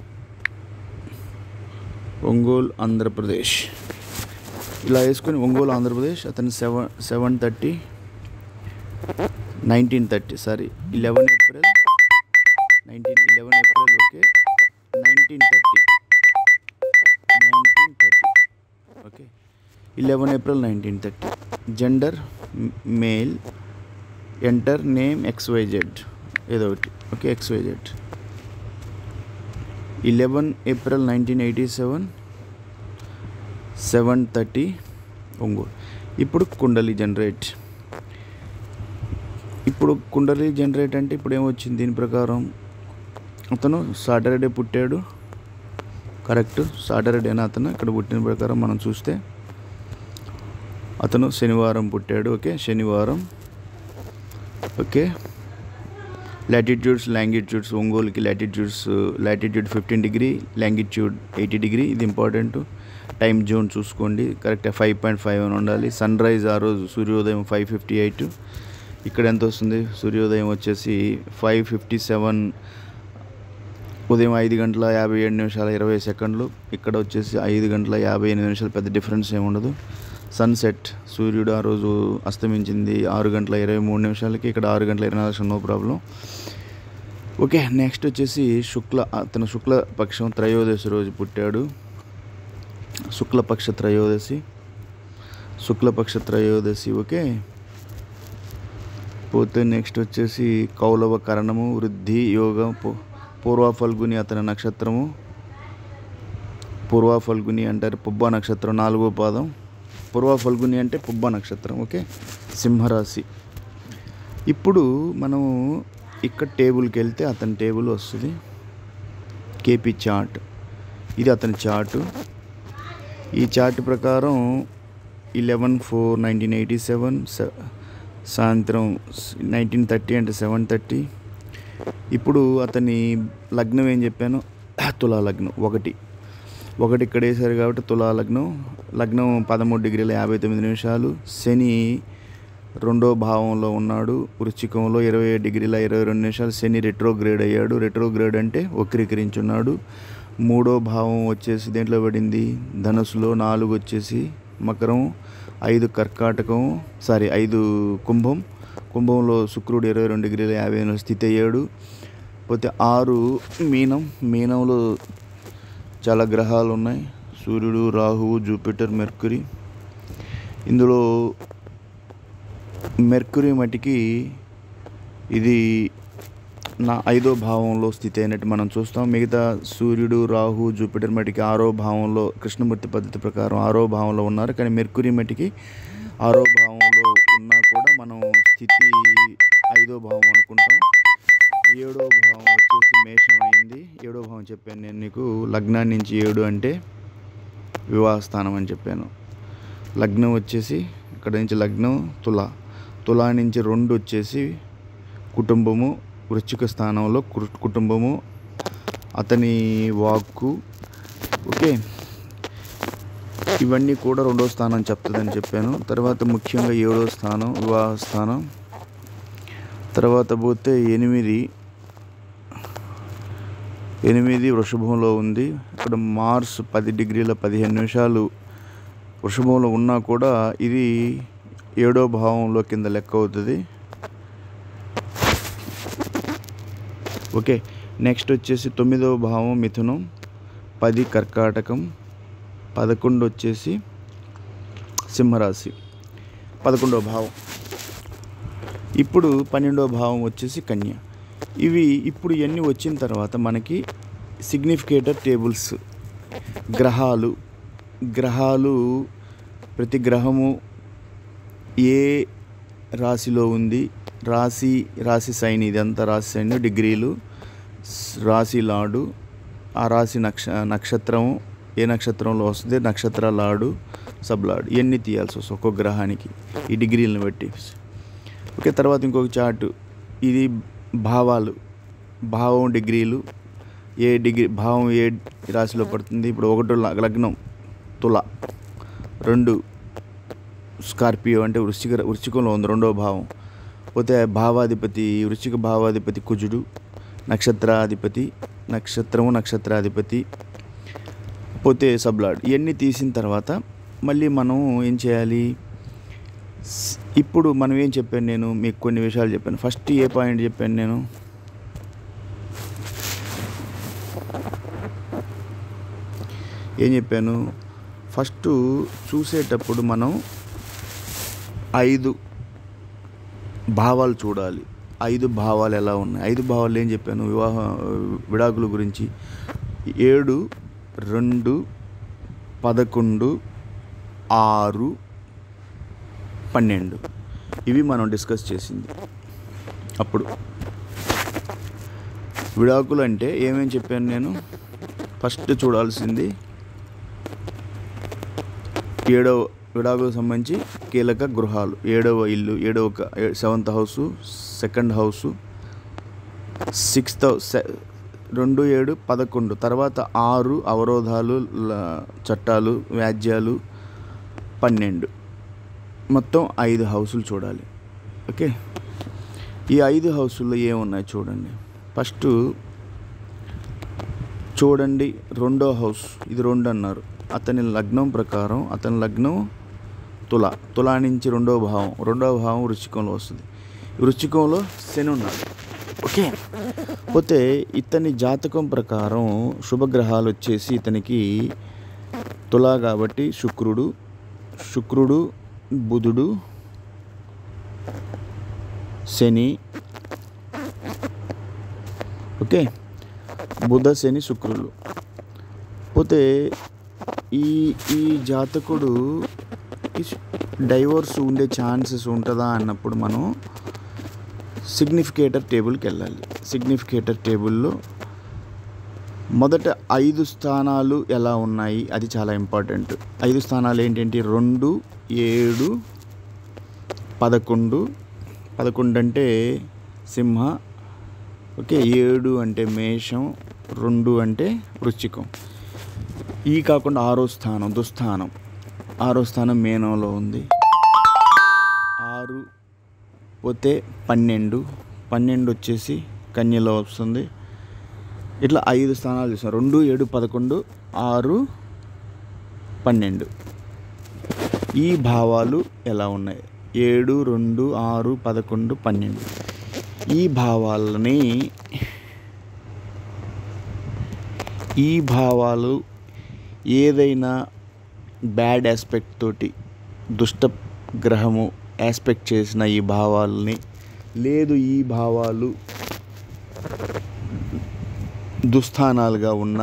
Ongole Andhra Pradesh ఇలా వేసుకొని ఒంగోలు ఆంధ్రప్రదేశ్ అతను seven seven thirty nineteen thirty sorry eleven April nineteen eleven April okay nineteen thirty nineteen thirty okay eleven April nineteen thirty gender male enter name X Y Z ఏదో ఒకటి okay X Y Z eleven April nineteen eighty seven seven thirty Ongole ఇప్పుడు కుండలి జనరేట్ ఇప్పుడు కుండలి జనరేట్ అంటే ఇప్పుడు ఏమొచ్చింది దీని ప్రకారం అతను సాటర్డే పుట్టాడు కరెక్ట్ సాటర్డే అని అతను ఇక్కడ పుట్టిన ప్రకారం మనం చూస్తే అతను శనివారం పుట్టాడు ఓకే శనివారం ఓకే లాటిట్యూడ్స్ లాంగిట్యూడ్స్ ఒంగోలుకి latitudes latitude fifteen degree longitude eighty degree ఇది ఇంపార్టెంట్ టైం జోన్ చూసుకోండి కరెక్ట్ ఫైవ్ పాయింట్ ఫైవ్ అని ఉండాలి సన్ రైజ్ ఆ రోజు సూర్యోదయం ఫైవ్ ఫిఫ్టీ ఎయిట్ ఇక్కడ ఎంత వస్తుంది సూర్యోదయం వచ్చేసి ఫైవ్ ఫిఫ్టీ సెవెన్ ఉదయం ఐదు గంటల యాభై ఏడు నిమిషాల ఇరవై సెకండ్లు ఇక్కడ వచ్చేసి ఐదు గంటల యాభై ఎనిమిది నిమిషాలు పెద్ద డిఫరెన్స్ ఏమి ఉండదు సన్సెట్ సూర్యుడు ఆ రోజు అస్తమించింది ఆరు గంటల ఇరవై మూడు నిమిషాలకి ఇక్కడ ఆరు గంటల ఇరవై నాలుగు నో ప్రాబ్లం ఓకే నెక్స్ట్ వచ్చేసి శుక్ల అతను శుక్లపక్షం త్రయోదశి రోజు పుట్టాడు శుక్లపక్ష త్రయోదశి శుక్లపక్ష త్రయోదశి ఓకే పోతే నెక్స్ట్ వచ్చేసి కౌలవ కరణము వృద్ధి యోగం పూర్వ ఫల్గుని అతని నక్షత్రము పూర్వ ఫల్గుని అంటారు పుబ్బ నక్షత్రం నాలుగో పాదం పూర్వ ఫల్గుని అంటే పుబ్బ నక్షత్రం ఓకే సింహరాశి ఇప్పుడు మనము ఇక్కడ టేబుల్కి వెళ్తే అతని టేబుల్ వస్తుంది కేపీ చార్ట్ ఇది అతని చార్టు ఈ చార్ట్ ప్రకారం eleven four nineteen eighty seven సాయంత్రం నైన్టీన్ థర్టీ అంటే సెవెన్ థర్టీ ఇప్పుడు అతని లగ్నం ఏం చెప్పాను తులా లగ్నం ఒకటి ఒకటి ఇక్కడ వేసారు కాబట్టి తులా లగ్నం లగ్నం పదమూడు డిగ్రీల యాభై తొమ్మిది నిమిషాలు శని రెండో భావంలో ఉన్నాడు వృశ్చికంలో ఇరవై ఏడు డిగ్రీల ఇరవై రెండు నిమిషాలు శని రెట్రోగ్రేడ్ అయ్యాడు రెట్రోగ్రేడ్ అంటే వక్రీకరించున్నాడు మూడో భావం వచ్చేసి దేంట్లో పడింది ధనుసులో నాలుగు వచ్చేసి మకరం ఐదు కర్కాటకం సారీ ఐదు కుంభం కుంభంలో శుక్రుడు ఇరవై రెండు డిగ్రీల యాభై ఎనిమిది స్థితి అయ్యాడు పోతే ఆరు మీనం మీనంలో చాలా గ్రహాలు ఉన్నాయి సూర్యుడు రాహువు జూపిటర్ మెర్కురీ ఇందులో మెర్కురీ మటుకి ఇది నా ఐదో భావంలో స్థితి అయినట్టు మనం చూస్తాం మిగతా సూర్యుడు రాహు జూపిటర్ మటుకి ఆరో భావంలో కృష్ణమూర్తి పద్ధతి ప్రకారం ఆరో భావంలో ఉన్నారు కానీ మెర్కురీ మటుకి ఆరో భావంలో ఉన్నా కూడా మనం స్థితి ఐదో భావం అనుకుంటాం ఏడో భావం వచ్చేసి మేషం అయింది ఏడో భావం చెప్పాను నేను నీకు లగ్నాన్ని నుంచి ఏడు అంటే వివాహ స్థానం అని చెప్పాను లగ్నం వచ్చేసి ఇక్కడ నుంచి లగ్నం తుల తులా నుంచి రెండు వచ్చేసి కుటుంబము వృశ్చిక స్థానంలో కు- కుటుంబము అతని వాక్కు ఓకే ఇవన్నీ కూడా రెండో స్థానం చెప్తుందని చెప్పాను తర్వాత ముఖ్యంగా ఏడో స్థానం వివాహ స్థానం తర్వాత పోతే ఎనిమిది ఎనిమిది వృషభంలో ఉంది ఇక్కడ మార్స్ పది డిగ్రీల పదిహేను నిమిషాలు వృషభంలో ఉన్నా కూడా ఇది ఏడో భావంలో కింద లెక్క అవుతుంది ఓకే నెక్స్ట్ వచ్చేసి తొమ్మిదవ భావం మిథునం పది కర్కాటకం పదకొండు వచ్చేసి సింహరాశి పదకొండవ భావం ఇప్పుడు పన్నెండో భావం వచ్చేసి కన్య ఇవి ఇప్పుడు ఇవన్నీ వచ్చిన తర్వాత మనకి సిగ్నిఫికేటర్ టేబుల్స్ గ్రహాలు గ్రహాలు ప్రతి గ్రహము ఏ రాశిలో ఉంది రాశి రాశి సైన్ ఇదంతా రాశి సైన్ డిగ్రీలు స్- రాశి లాడు ఆ రాశి నక్ష నక్షత్రం ఏ నక్షత్రంలో వస్తుంది నక్షత్ర లాడు సబ్ లాడు ఇవన్నీ తీయాల్సి వస్తుంది ఒక్కొక్క గ్రహానికి ఈ డిగ్రీలను బట్టి ఓకే తర్వాత ఇంకొక చార్ట్ ఇది భావాలు భావం డిగ్రీలు ఏ డిగ్రీ భావం ఏ రాశిలో పడుతుంది ఇప్పుడు ఒకటో ల- లగ్నం తుల రెండు స్కార్పియో అంటే వృశ్చిక వృశ్చికంలో ఉంది రెండో భావం పోతే భావాధిపతి వృశ్చిక భావాధిపతి కుజుడు నక్షత్రాధిపతి నక్షత్రము నక్షత్రాధిపతి పోతే సబ్లాడ్ ఇవన్నీ తీసిన తర్వాత మళ్ళీ మనం ఏం చేయాలి స్- ఇప్పుడు మనం ఏం చెప్పాను నేను మీకు కొన్ని విషయాలు చెప్పాను ఫస్ట్ ఏ పాయింట్ చెప్పాను నేను ఏం చెప్పాను ఫస్ట్ చూసేటప్పుడు మనం ఐదు భావాలు చూడాలి ఐదు భావాలు ఎలా ఉన్నాయి ఐదు భావాలు ఏం చెప్పాను వివాహ విడాకుల గురించి ఏడు రెండు పదకొండు ఆరు పన్నెండు ఇవి మనం డిస్కస్ చేసింది అప్పుడు విడాకులు అంటే ఏమేమి చెప్పాను నేను ఫస్ట్ చూడాల్సింది ఏడవ విడాకులకు సంబంధించి కీలక గృహాలు ఏడవ ఇల్లు ఏడవ క- ఏ- seventh house second house sixth house సె- రెండు ఏడు పదకొండు తర్వాత ఆరు అవరోధాలు ల- చట్టాలు వ్యాజ్యాలు పన్నెండు మొత్తం ఐదు హౌసులు చూడాలి ఓకే ఈ ఐదు హౌసుల్లో ఏమున్నాయి చూడండి ఫస్ట్ చూడండి రెండో హౌస్ ఇది రెండు అన్నారు అతని లగ్నం ప్రకారం అతని లగ్నం తుల తులా నుంచి రెండో భావం రెండో భావం వృశ్చికంలో వస్తుంది వృశ్చికంలో శని ఉన్నాడు ఓకే పోతే ఇతని జాతకం ప్రకారం శుభగ్రహాలు వచ్చేసి ఇతనికి తులా కాబట్టి శుక్రుడు శుక్రుడు బుధుడు శని ఓకే బుధ శని శుక్రులు పోతే ఈ ఈ జాతకుడు డైవోర్స్ ఉండే ఛాన్సెస్ ఉంటుందా అన్నప్పుడు మనం సిగ్నిఫికేటర్ టేబుల్కి వెళ్ళాలి సిగ్నిఫికేటర్ టేబుల్లో మొదట ఐదు స్థానాలు ఎలా ఉన్నాయి అది చాలా ఇంపార్టెంట్ ఐదు స్థానాలు ఏంటంటే రెండు ఏడు పదకొండు పదకొండు అంటే సింహ ఓకే ఏడు అంటే మేషం రెండు అంటే వృశ్చికం ఈ కాకుండా ఆరో స్థానం దుస్థానం ఆరో స్థానం మేనంలో ఉంది ఆరు పోతే పన్నెండు పన్నెండు వచ్చేసి కన్యలో వస్తుంది ఇట్లా ఐదు స్థానాలు చూసాం రెండు ఏడు పదకొండు ఆరు పన్నెండు ఈ భావాలు ఎలా ఉన్నాయి ఏడు రెండు ఆరు పదకొండు పన్నెండు ఈ భావాలని ఈ భావాలు ఏదైనా బ్యాడ్ ఆస్పెక్ట్ తోటి దుష్ట గ్రహము ఆస్పెక్ట్ చేసిన ఈ భావాలని లేదు ఈ భావాలు దుస్థానాలుగా ఉన్న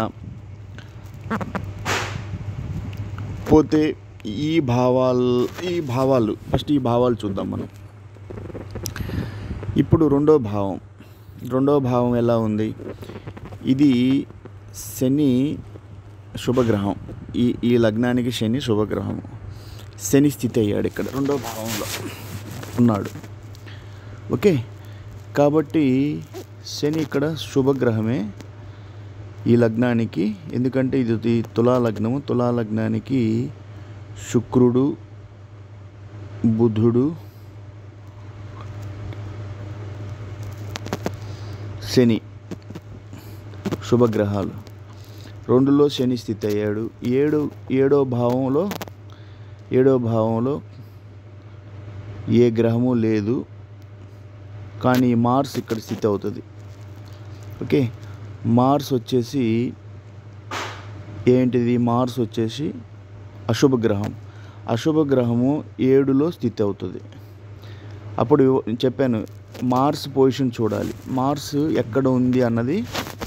పోతే ఈ భావాలు ఈ భావాలు ఫస్ట్ ఈ భావాలు చూద్దాం మనం ఇప్పుడు రెండో భావం రెండో భావం ఎలా ఉంది ఇది శని శుభగ్రహం ఈ ఈ లగ్నానికి శని శుభగ్రహం శని స్థితి అయ్యాడు ఇక్కడ రెండో భావంలో ఉన్నాడు ఓకే కాబట్టి శని ఇక్కడ శుభగ్రహమే ఈ లగ్నానికి ఎందుకంటే ఇది ఇది తులా లగ్నము తులా లగ్నానికి శుక్రుడు బుధుడు శని శుభగ్రహాలు రెండులో శని స్థితి అయ్యాడు ఏడు ఏడో భావంలో ఏడో భావంలో ఏ గ్రహము లేదు కానీ మార్స్ ఇక్కడ స్థితి అవుతుంది ఓకే మార్స్ వచ్చేసి ఏంటిది మార్స్ వచ్చేసి అశుభ గ్రహం అశుభ గ్రహము ఏడులో స్థితి అవుతుంది అప్పుడు నేను చెప్పాను మార్స్ పొజిషన్ చూడాలి మార్స్ ఎక్కడ ఉంది అన్నది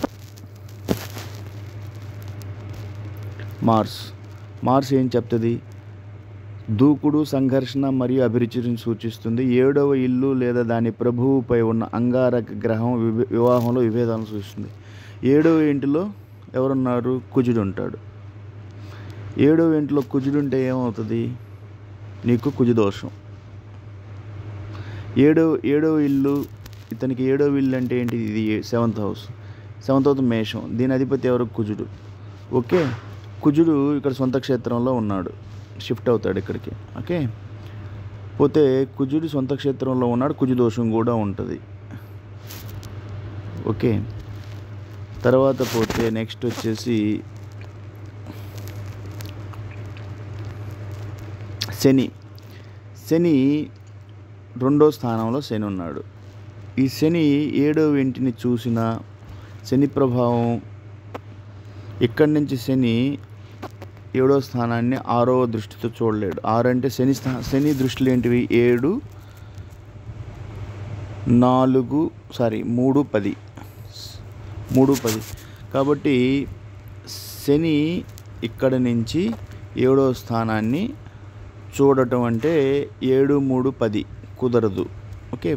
మార్స్ మార్స్ ఏం చెప్తుంది దూకుడు సంఘర్షణ మరియు అభిరుచిని సూచిస్తుంది ఏడవ ఇల్లు లేదా దాని ప్రభువుపై ఉన్న అంగారక గ్రహం వివ- వివాహంలో విభేదాలను సూచిస్తుంది ఏడవ ఇంటిలో ఎవరున్నారు కుజుడు ఉంటాడు ఏడవ ఇంటిలో కుజుడు ఉంటే ఏమవుతుంది నీకు కుజు దోషం ఏడవ ఏడవ ఇల్లు ఇతనికి ఏడవ ఇల్లు అంటే ఏంటి ఇది సెవెంత్ హౌస్ సెవెంత్ హౌస్ మేషం దీని అధిపతి ఎవరు కుజుడు ఓకే కుజుడు ఇక్కడ సొంత క్షేత్రంలో ఉన్నాడు షిఫ్ట్ అవుతాడు ఇక్కడికి ఓకే పోతే కుజుడు సొంత క్షేత్రంలో ఉన్నాడు కుజు దోషం కూడా ఉంటుంది ఓకే తర్వాత పోతే నెక్స్ట్ వచ్చేసి శని శని రెండో స్థానంలో శని ఉన్నాడు ఈ శని ఏడవ ఇంటిని చూసిన శని ప్రభావం ఇక్కడి నుంచి శని ఏడో స్థానాన్ని ఆరో దృష్టితో చూడలేడు ఆరు అంటే శని స్థా శని దృష్టిలు ఏంటివి ఏడు నాలుగు సారీ మూడు పది మూడు పది కాబట్టి శని ఇక్కడ నుంచి ఏడో స్థానాన్ని చూడటం అంటే ఏడు మూడు పది కుదరదు ఓకే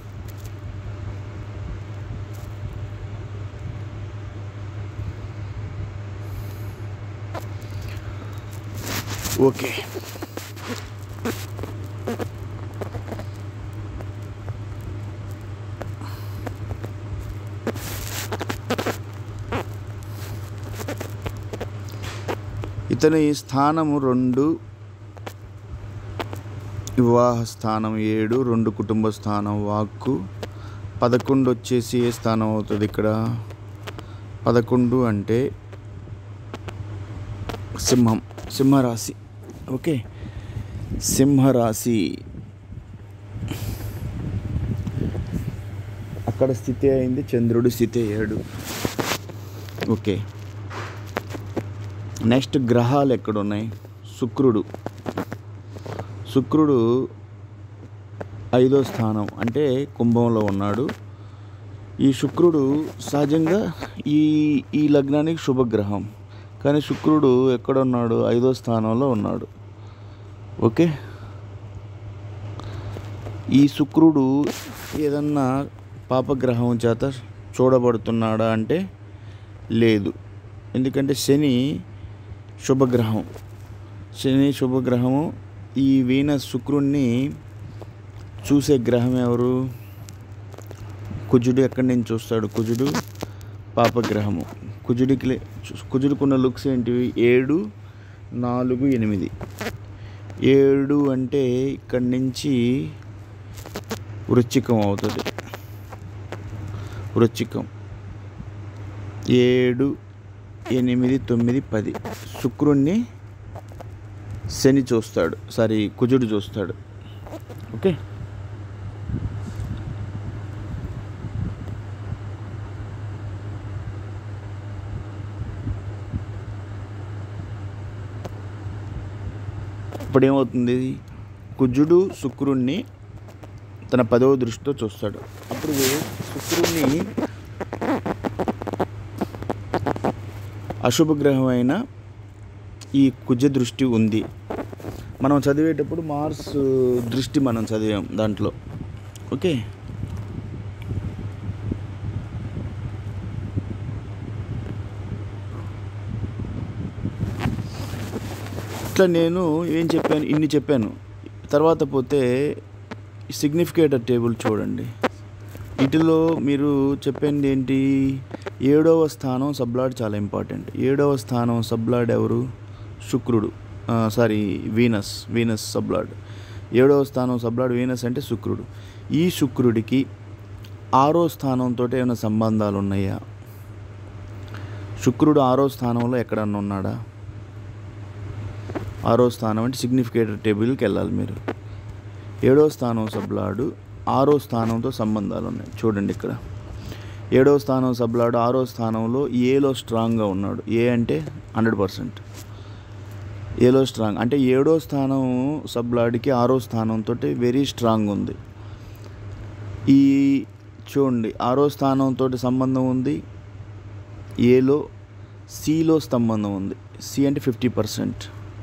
ఓకే ఇతని స్థానము రెండు వివాహ స్థానం ఏడు రెండు కుటుంబ స్థానం వాక్కు పదకొండు వచ్చేసి ఏ స్థానం అవుతుంది ఇక్కడ పదకొండు అంటే సింహం సింహరాశి ఓకే సింహరాశి అక్కడ స్థితి అయింది చంద్రుడి స్థితి అయ్యాడు ఓకే నెక్స్ట్ గ్రహాలు ఎక్కడున్నాయి శుక్రుడు శుక్రుడు ఐదో స్థానం అంటే కుంభంలో ఉన్నాడు ఈ శుక్రుడు సహజంగా ఈ ఈ లగ్నానికి శుభగ్రహం కానీ శుక్రుడు ఎక్కడ ఉన్నాడు ఐదో స్థానంలో ఉన్నాడు ఓకే ఈ శుక్రుడు ఏదన్నా పాపగ్రహం చేత చూడబడుతున్నాడా అంటే లేదు ఎందుకంటే శని శుభగ్రహం శని శుభగ్రహము ఈ వీనస్ శుక్రుణ్ణి చూసే గ్రహం ఎవరు కుజుడు ఎక్కడి నుంచి చూస్తాడు కుజుడు పాపగ్రహము కుజుడికి లే- కుజుడికున్న లుక్స్ ఏంటివి ఏడు నాలుగు ఎనిమిది ఏడు అంటే ఇక్కడి నుంచి వృచ్చికం అవుతుంది వృచ్చికం ఏడు ఎనిమిది తొమ్మిది పది శుక్రుణ్ణి శని చూస్తాడు సారీ కుజుడు చూస్తాడు ఓకే ఇప్పుడు ఏమవుతుంది కుజుడు శుక్రుణ్ణి తన పదవ దృష్టితో చూస్తాడు అప్పుడు శుక్రుణ్ణి అశుభగ్రహమైన ఈ కుజ దృష్టి ఉంది మనం చదివేటప్పుడు మార్స్ దృష్టి మనం చదివాం దాంట్లో ఓకే ఇట్లా నేను ఏం చెప్పాను ఇన్ని చెప్పాను తర్వాత పోతే సిగ్నిఫికేటర్ టేబుల్ చూడండి వీటిలో మీరు చెప్పింది ఏంటి ఏడవ స్థానం సబ్లాడ్ చాలా ఇంపార్టెంట్ ఏడవ స్థానం సబ్లాడ్ ఎవరు శుక్రుడు సారీ వీనస్ వీనస్ సబ్లాడ్ ఏడవ స్థానం సబ్లాడ్ వీనస్ అంటే శుక్రుడు ఈ శుక్రుడికి ఆరో స్థానంతో ఏమైనా సంబంధాలు ఉన్నాయా శుక్రుడు ఆరో స్థానంలో ఎక్కడన్నా ఉన్నాడా ఆరో స్థానం అంటే సిగ్నిఫికేటర్ టేబుల్కి వెళ్ళాలి మీరు ఏడో స్థానం సబ్లాడు ఆరో స్థానంతో సంబంధాలు ఉన్నాయి చూడండి ఇక్కడ ఏడో స్థానం సబ్లాడు ఆరో స్థానంలో ఏలో స్ట్రాంగ్గా ఉన్నాడు ఏ అంటే హండ్రెడ్ పర్సెంట్ ఏలో స్ట్రాంగ్ అంటే ఏడో స్థానం సబ్లాడికి ఆరో స్థానంతో వెరీ స్ట్రాంగ్ ఉంది ఈ చూడండి ఆరో స్థానంతో సంబంధం ఉంది ఏలో సిలో సంబంధం ఉంది సి అంటే ఫిఫ్టీ పర్సెంట్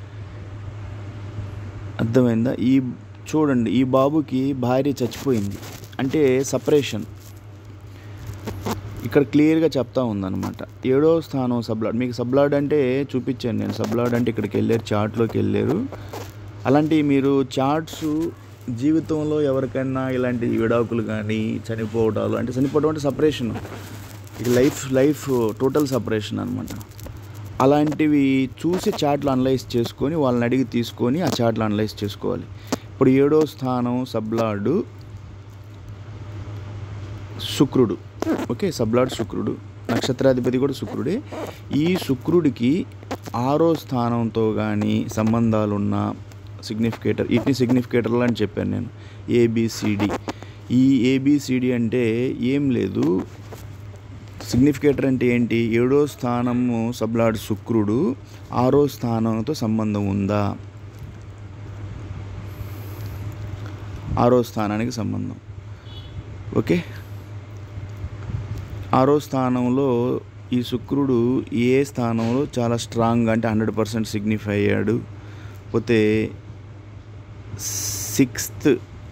అర్థమైందా ఈ చూడండి ఈ బాబుకి భార్య చచ్చిపోయింది అంటే సపరేషన్ ఇక్కడ క్లియర్గా చెప్తా ఉందన్నమాట ఏడో స్థానం సబ్లాడ్ మీకు సబ్లాడ్ అంటే చూపించాను నేను సబ్లాడ్ అంటే ఇక్కడికి వెళ్ళారు చార్ట్లోకి వెళ్ళారు అలాంటి మీరు చార్ట్స్ జీవితంలో ఎవరికైనా ఇలాంటి విడాకులు కానీ చనిపోవడాలు అంటే చనిపోవడం అంటే సపరేషన్ ఇక లైఫ్ లైఫ్ టోటల్ సపరేషన్ అనమాట అలాంటివి చూసి చార్ట్లు అనలైజ్ చేసుకొని వాళ్ళని అడిగి తీసుకొని ఆ చార్ట్లు అనలైజ్ చేసుకోవాలి ఇప్పుడు ఏడో స్థానం సబ్లాడు శుక్రుడు ఓకే సబ్లాడ్ శుక్రుడు నక్షత్రాధిపతి కూడా శుక్రుడే ఈ శుక్రుడికి ఆరో స్థానంతో కానీ సంబంధాలున్న సిగ్నిఫికేటర్ వీటిని సిగ్నిఫికేటర్లు అని చెప్పాను నేను ఏబిసిడి ఈ ఏబిసిడి అంటే ఏం లేదు సిగ్నిఫికేటర్ అంటే ఏంటి ఏడో స్థానము సబ్లాడ్ శుక్రుడు ఆరో స్థానంతో సంబంధం ఉందా ఆరో స్థానానికి సంబంధం ఓకే ఆరో స్థానంలో ఈ శుక్రుడు ఏ స్థానంలో చాలా స్ట్రాంగ్ అంటే హండ్రెడ్ పర్సెంట్ సిగ్నిఫై అయ్యాడు పోతే సిక్స్త్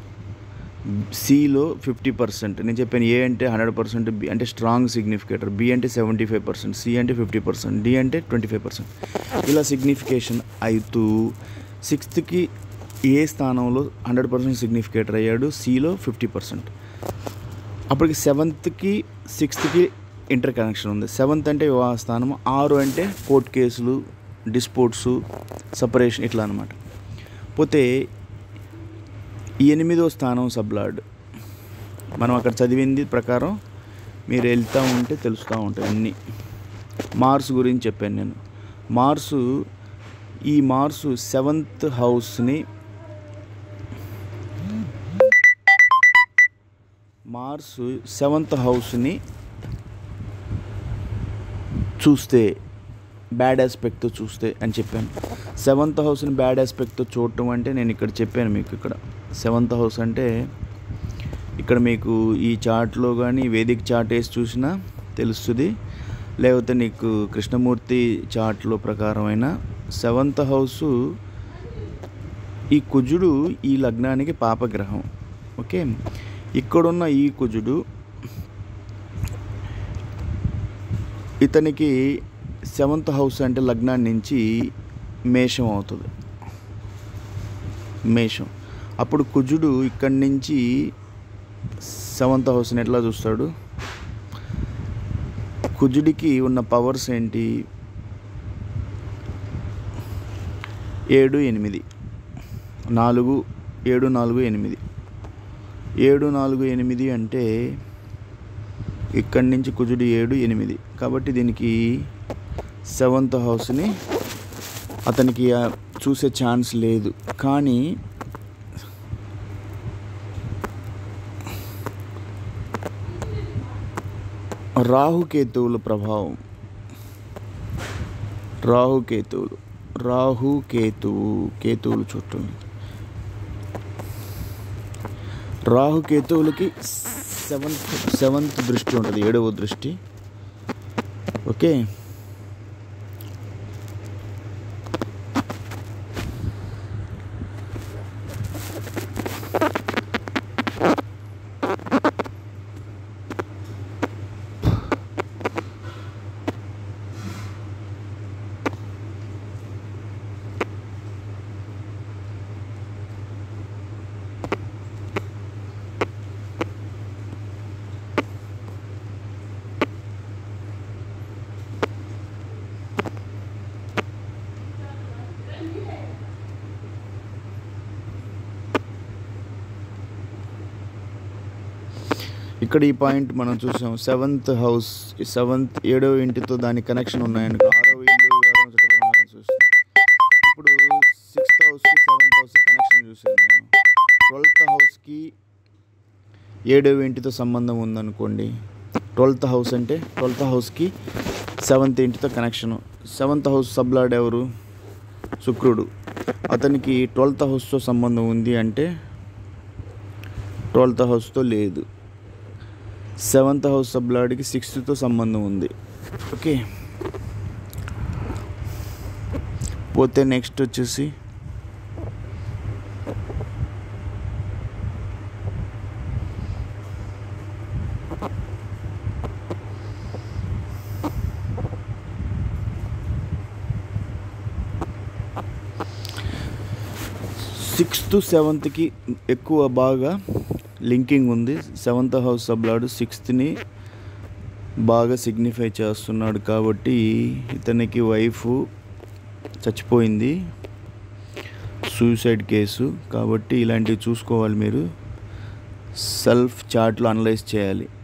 సిలో ఫిఫ్టీ పర్సెంట్ నేను చెప్పాను ఏ అంటే హండ్రెడ్ పర్సెంట్ బి అంటే స్ట్రాంగ్ సిగ్నిఫికేటర్ బి అంటే సెవెంటీ ఫైవ్ పర్సెంట్ సి అంటే ఫిఫ్టీ పర్సెంట్ డి అంటే ట్వంటీ ఫైవ్ పర్సెంట్ ఇలా సిగ్నిఫికేషన్ అవుతూ సిక్స్త్కి ఏ స్థానంలో హండ్రెడ్ పర్సెంట్ సిగ్నిఫికేటర్ అయ్యాడు సిలో ఫిఫ్టీ పర్సెంట్ అప్పటికి సెవెంత్కి సిక్స్త్కి ఇంటర్ కనెక్షన్ ఉంది సెవెంత్ అంటే వివాహ స్థానం ఆరు అంటే కోర్టు కేసులు డిస్పోర్ట్స్ సపరేషన్ ఇట్లా అనమాట పోతే ఎనిమిదో స్థానం సబ్లాడ్ మనం అక్కడ చదివింది ప్రకారం మీరు వెళ్తూ ఉంటే తెలుస్తూ ఉంటాయి అన్నీ మార్స్ గురించి చెప్పాను నేను మార్సు ఈ మార్సు సెవెంత్ హౌస్ని మార్సు సెవెంత్ హౌస్ని చూస్తే బ్యాడ్ ఆస్పెక్ట్తో చూస్తే అని చెప్పాను సెవెంత్ హౌస్ని బ్యాడ్ ఆస్పెక్ట్తో చూడటం అంటే నేను ఇక్కడ చెప్పాను మీకు ఇక్కడ సెవెంత్ హౌస్ అంటే ఇక్కడ మీకు ఈ చార్ట్లో కానీ వేదిక చార్ట్ వేసి చూసినా తెలుస్తుంది లేకపోతే నీకు కృష్ణమూర్తి చార్ట్లో ప్రకారమైన సెవెంత్ హౌసు ఈ కుజుడు ఈ లగ్నానికి పాపగ్రహం ఓకే ఇక్కడున్న ఈ కుజుడు ఇతనికి సెవెంత్ హౌస్ అంటే లగ్నాన్ని నుంచి మేషం అవుతుంది మేషం అప్పుడు కుజుడు ఇక్కడి నుంచి సెవెంత్ హౌస్ని ఎట్లా చూస్తాడు కుజుడికి ఉన్న పవర్స్ ఏంటి ఏడు ఎనిమిది నాలుగు ఏడు నాలుగు ఎనిమిది ఏడు నాలుగు ఎనిమిది అంటే ఇక్కడి నుంచి కుజుడు ఏడు ఎనిమిది కాబట్టి దీనికి సెవెంత్ హౌస్ని అతనికి ఆ, చూసే ఛాన్స్ లేదు కానీ రాహుకేతువుల ప్రభావం రాహుకేతువులు రాహు కేతువు కేతువులు చుట్టూ రాహుకేతువులకి సెవెంత్ సెవెంత్ దృష్టి ఉంటుంది ఏడవ దృష్టి ఓకే ఇక్కడ ఈ పాయింట్ మనం చూసాం సెవెంత్ హౌస్ సెవెంత్ ఏడవ ఇంటితో దాని కనెక్షన్ ఉన్నాయని ఆరవ ఇల్లు ఆరవ చక్రం చూస్తాం ఇప్పుడు సిక్స్త్ హౌస్కి సెవెంత్ హౌస్ కనెక్షన్ చూసాను నేను ట్వెల్త్ హౌస్కి ఏడవ ఇంటితో సంబంధం ఉందనుకోండి ట్వెల్త్ హౌస్ అంటే ట్వెల్త్ హౌస్కి సెవెంత్ ఇంటితో కనెక్షను సెవెంత్ హౌస్ సబ్లాడ్ ఎవరు శుక్రుడు అతనికి ట్వెల్త్ హౌస్తో సంబంధం ఉంది అంటే ట్వెల్త్ హౌస్తో లేదు సెవెంత్ హౌస్ సబ్లాడికి సిక్స్త్తో సంబంధం ఉంది ఓకే పోతే నెక్స్ట్ వచ్చేసి సిక్స్త్ సెవెంత్కి ఎక్కువ బాగా లింకింగ్ ఉంది సెవెంత్ హౌస్ సబ్లాడు సిక్స్త్ని బాగా సిగ్నిఫై చేస్తున్నాడు కాబట్టి ఇతనికి వైఫ్ చచ్చిపోయింది సూసైడ్ కేసు కాబట్టి ఇలాంటివి చూసుకోవాలి మీరు సెల్ఫ్ చార్ట్లో అనలైజ్ చేయాలి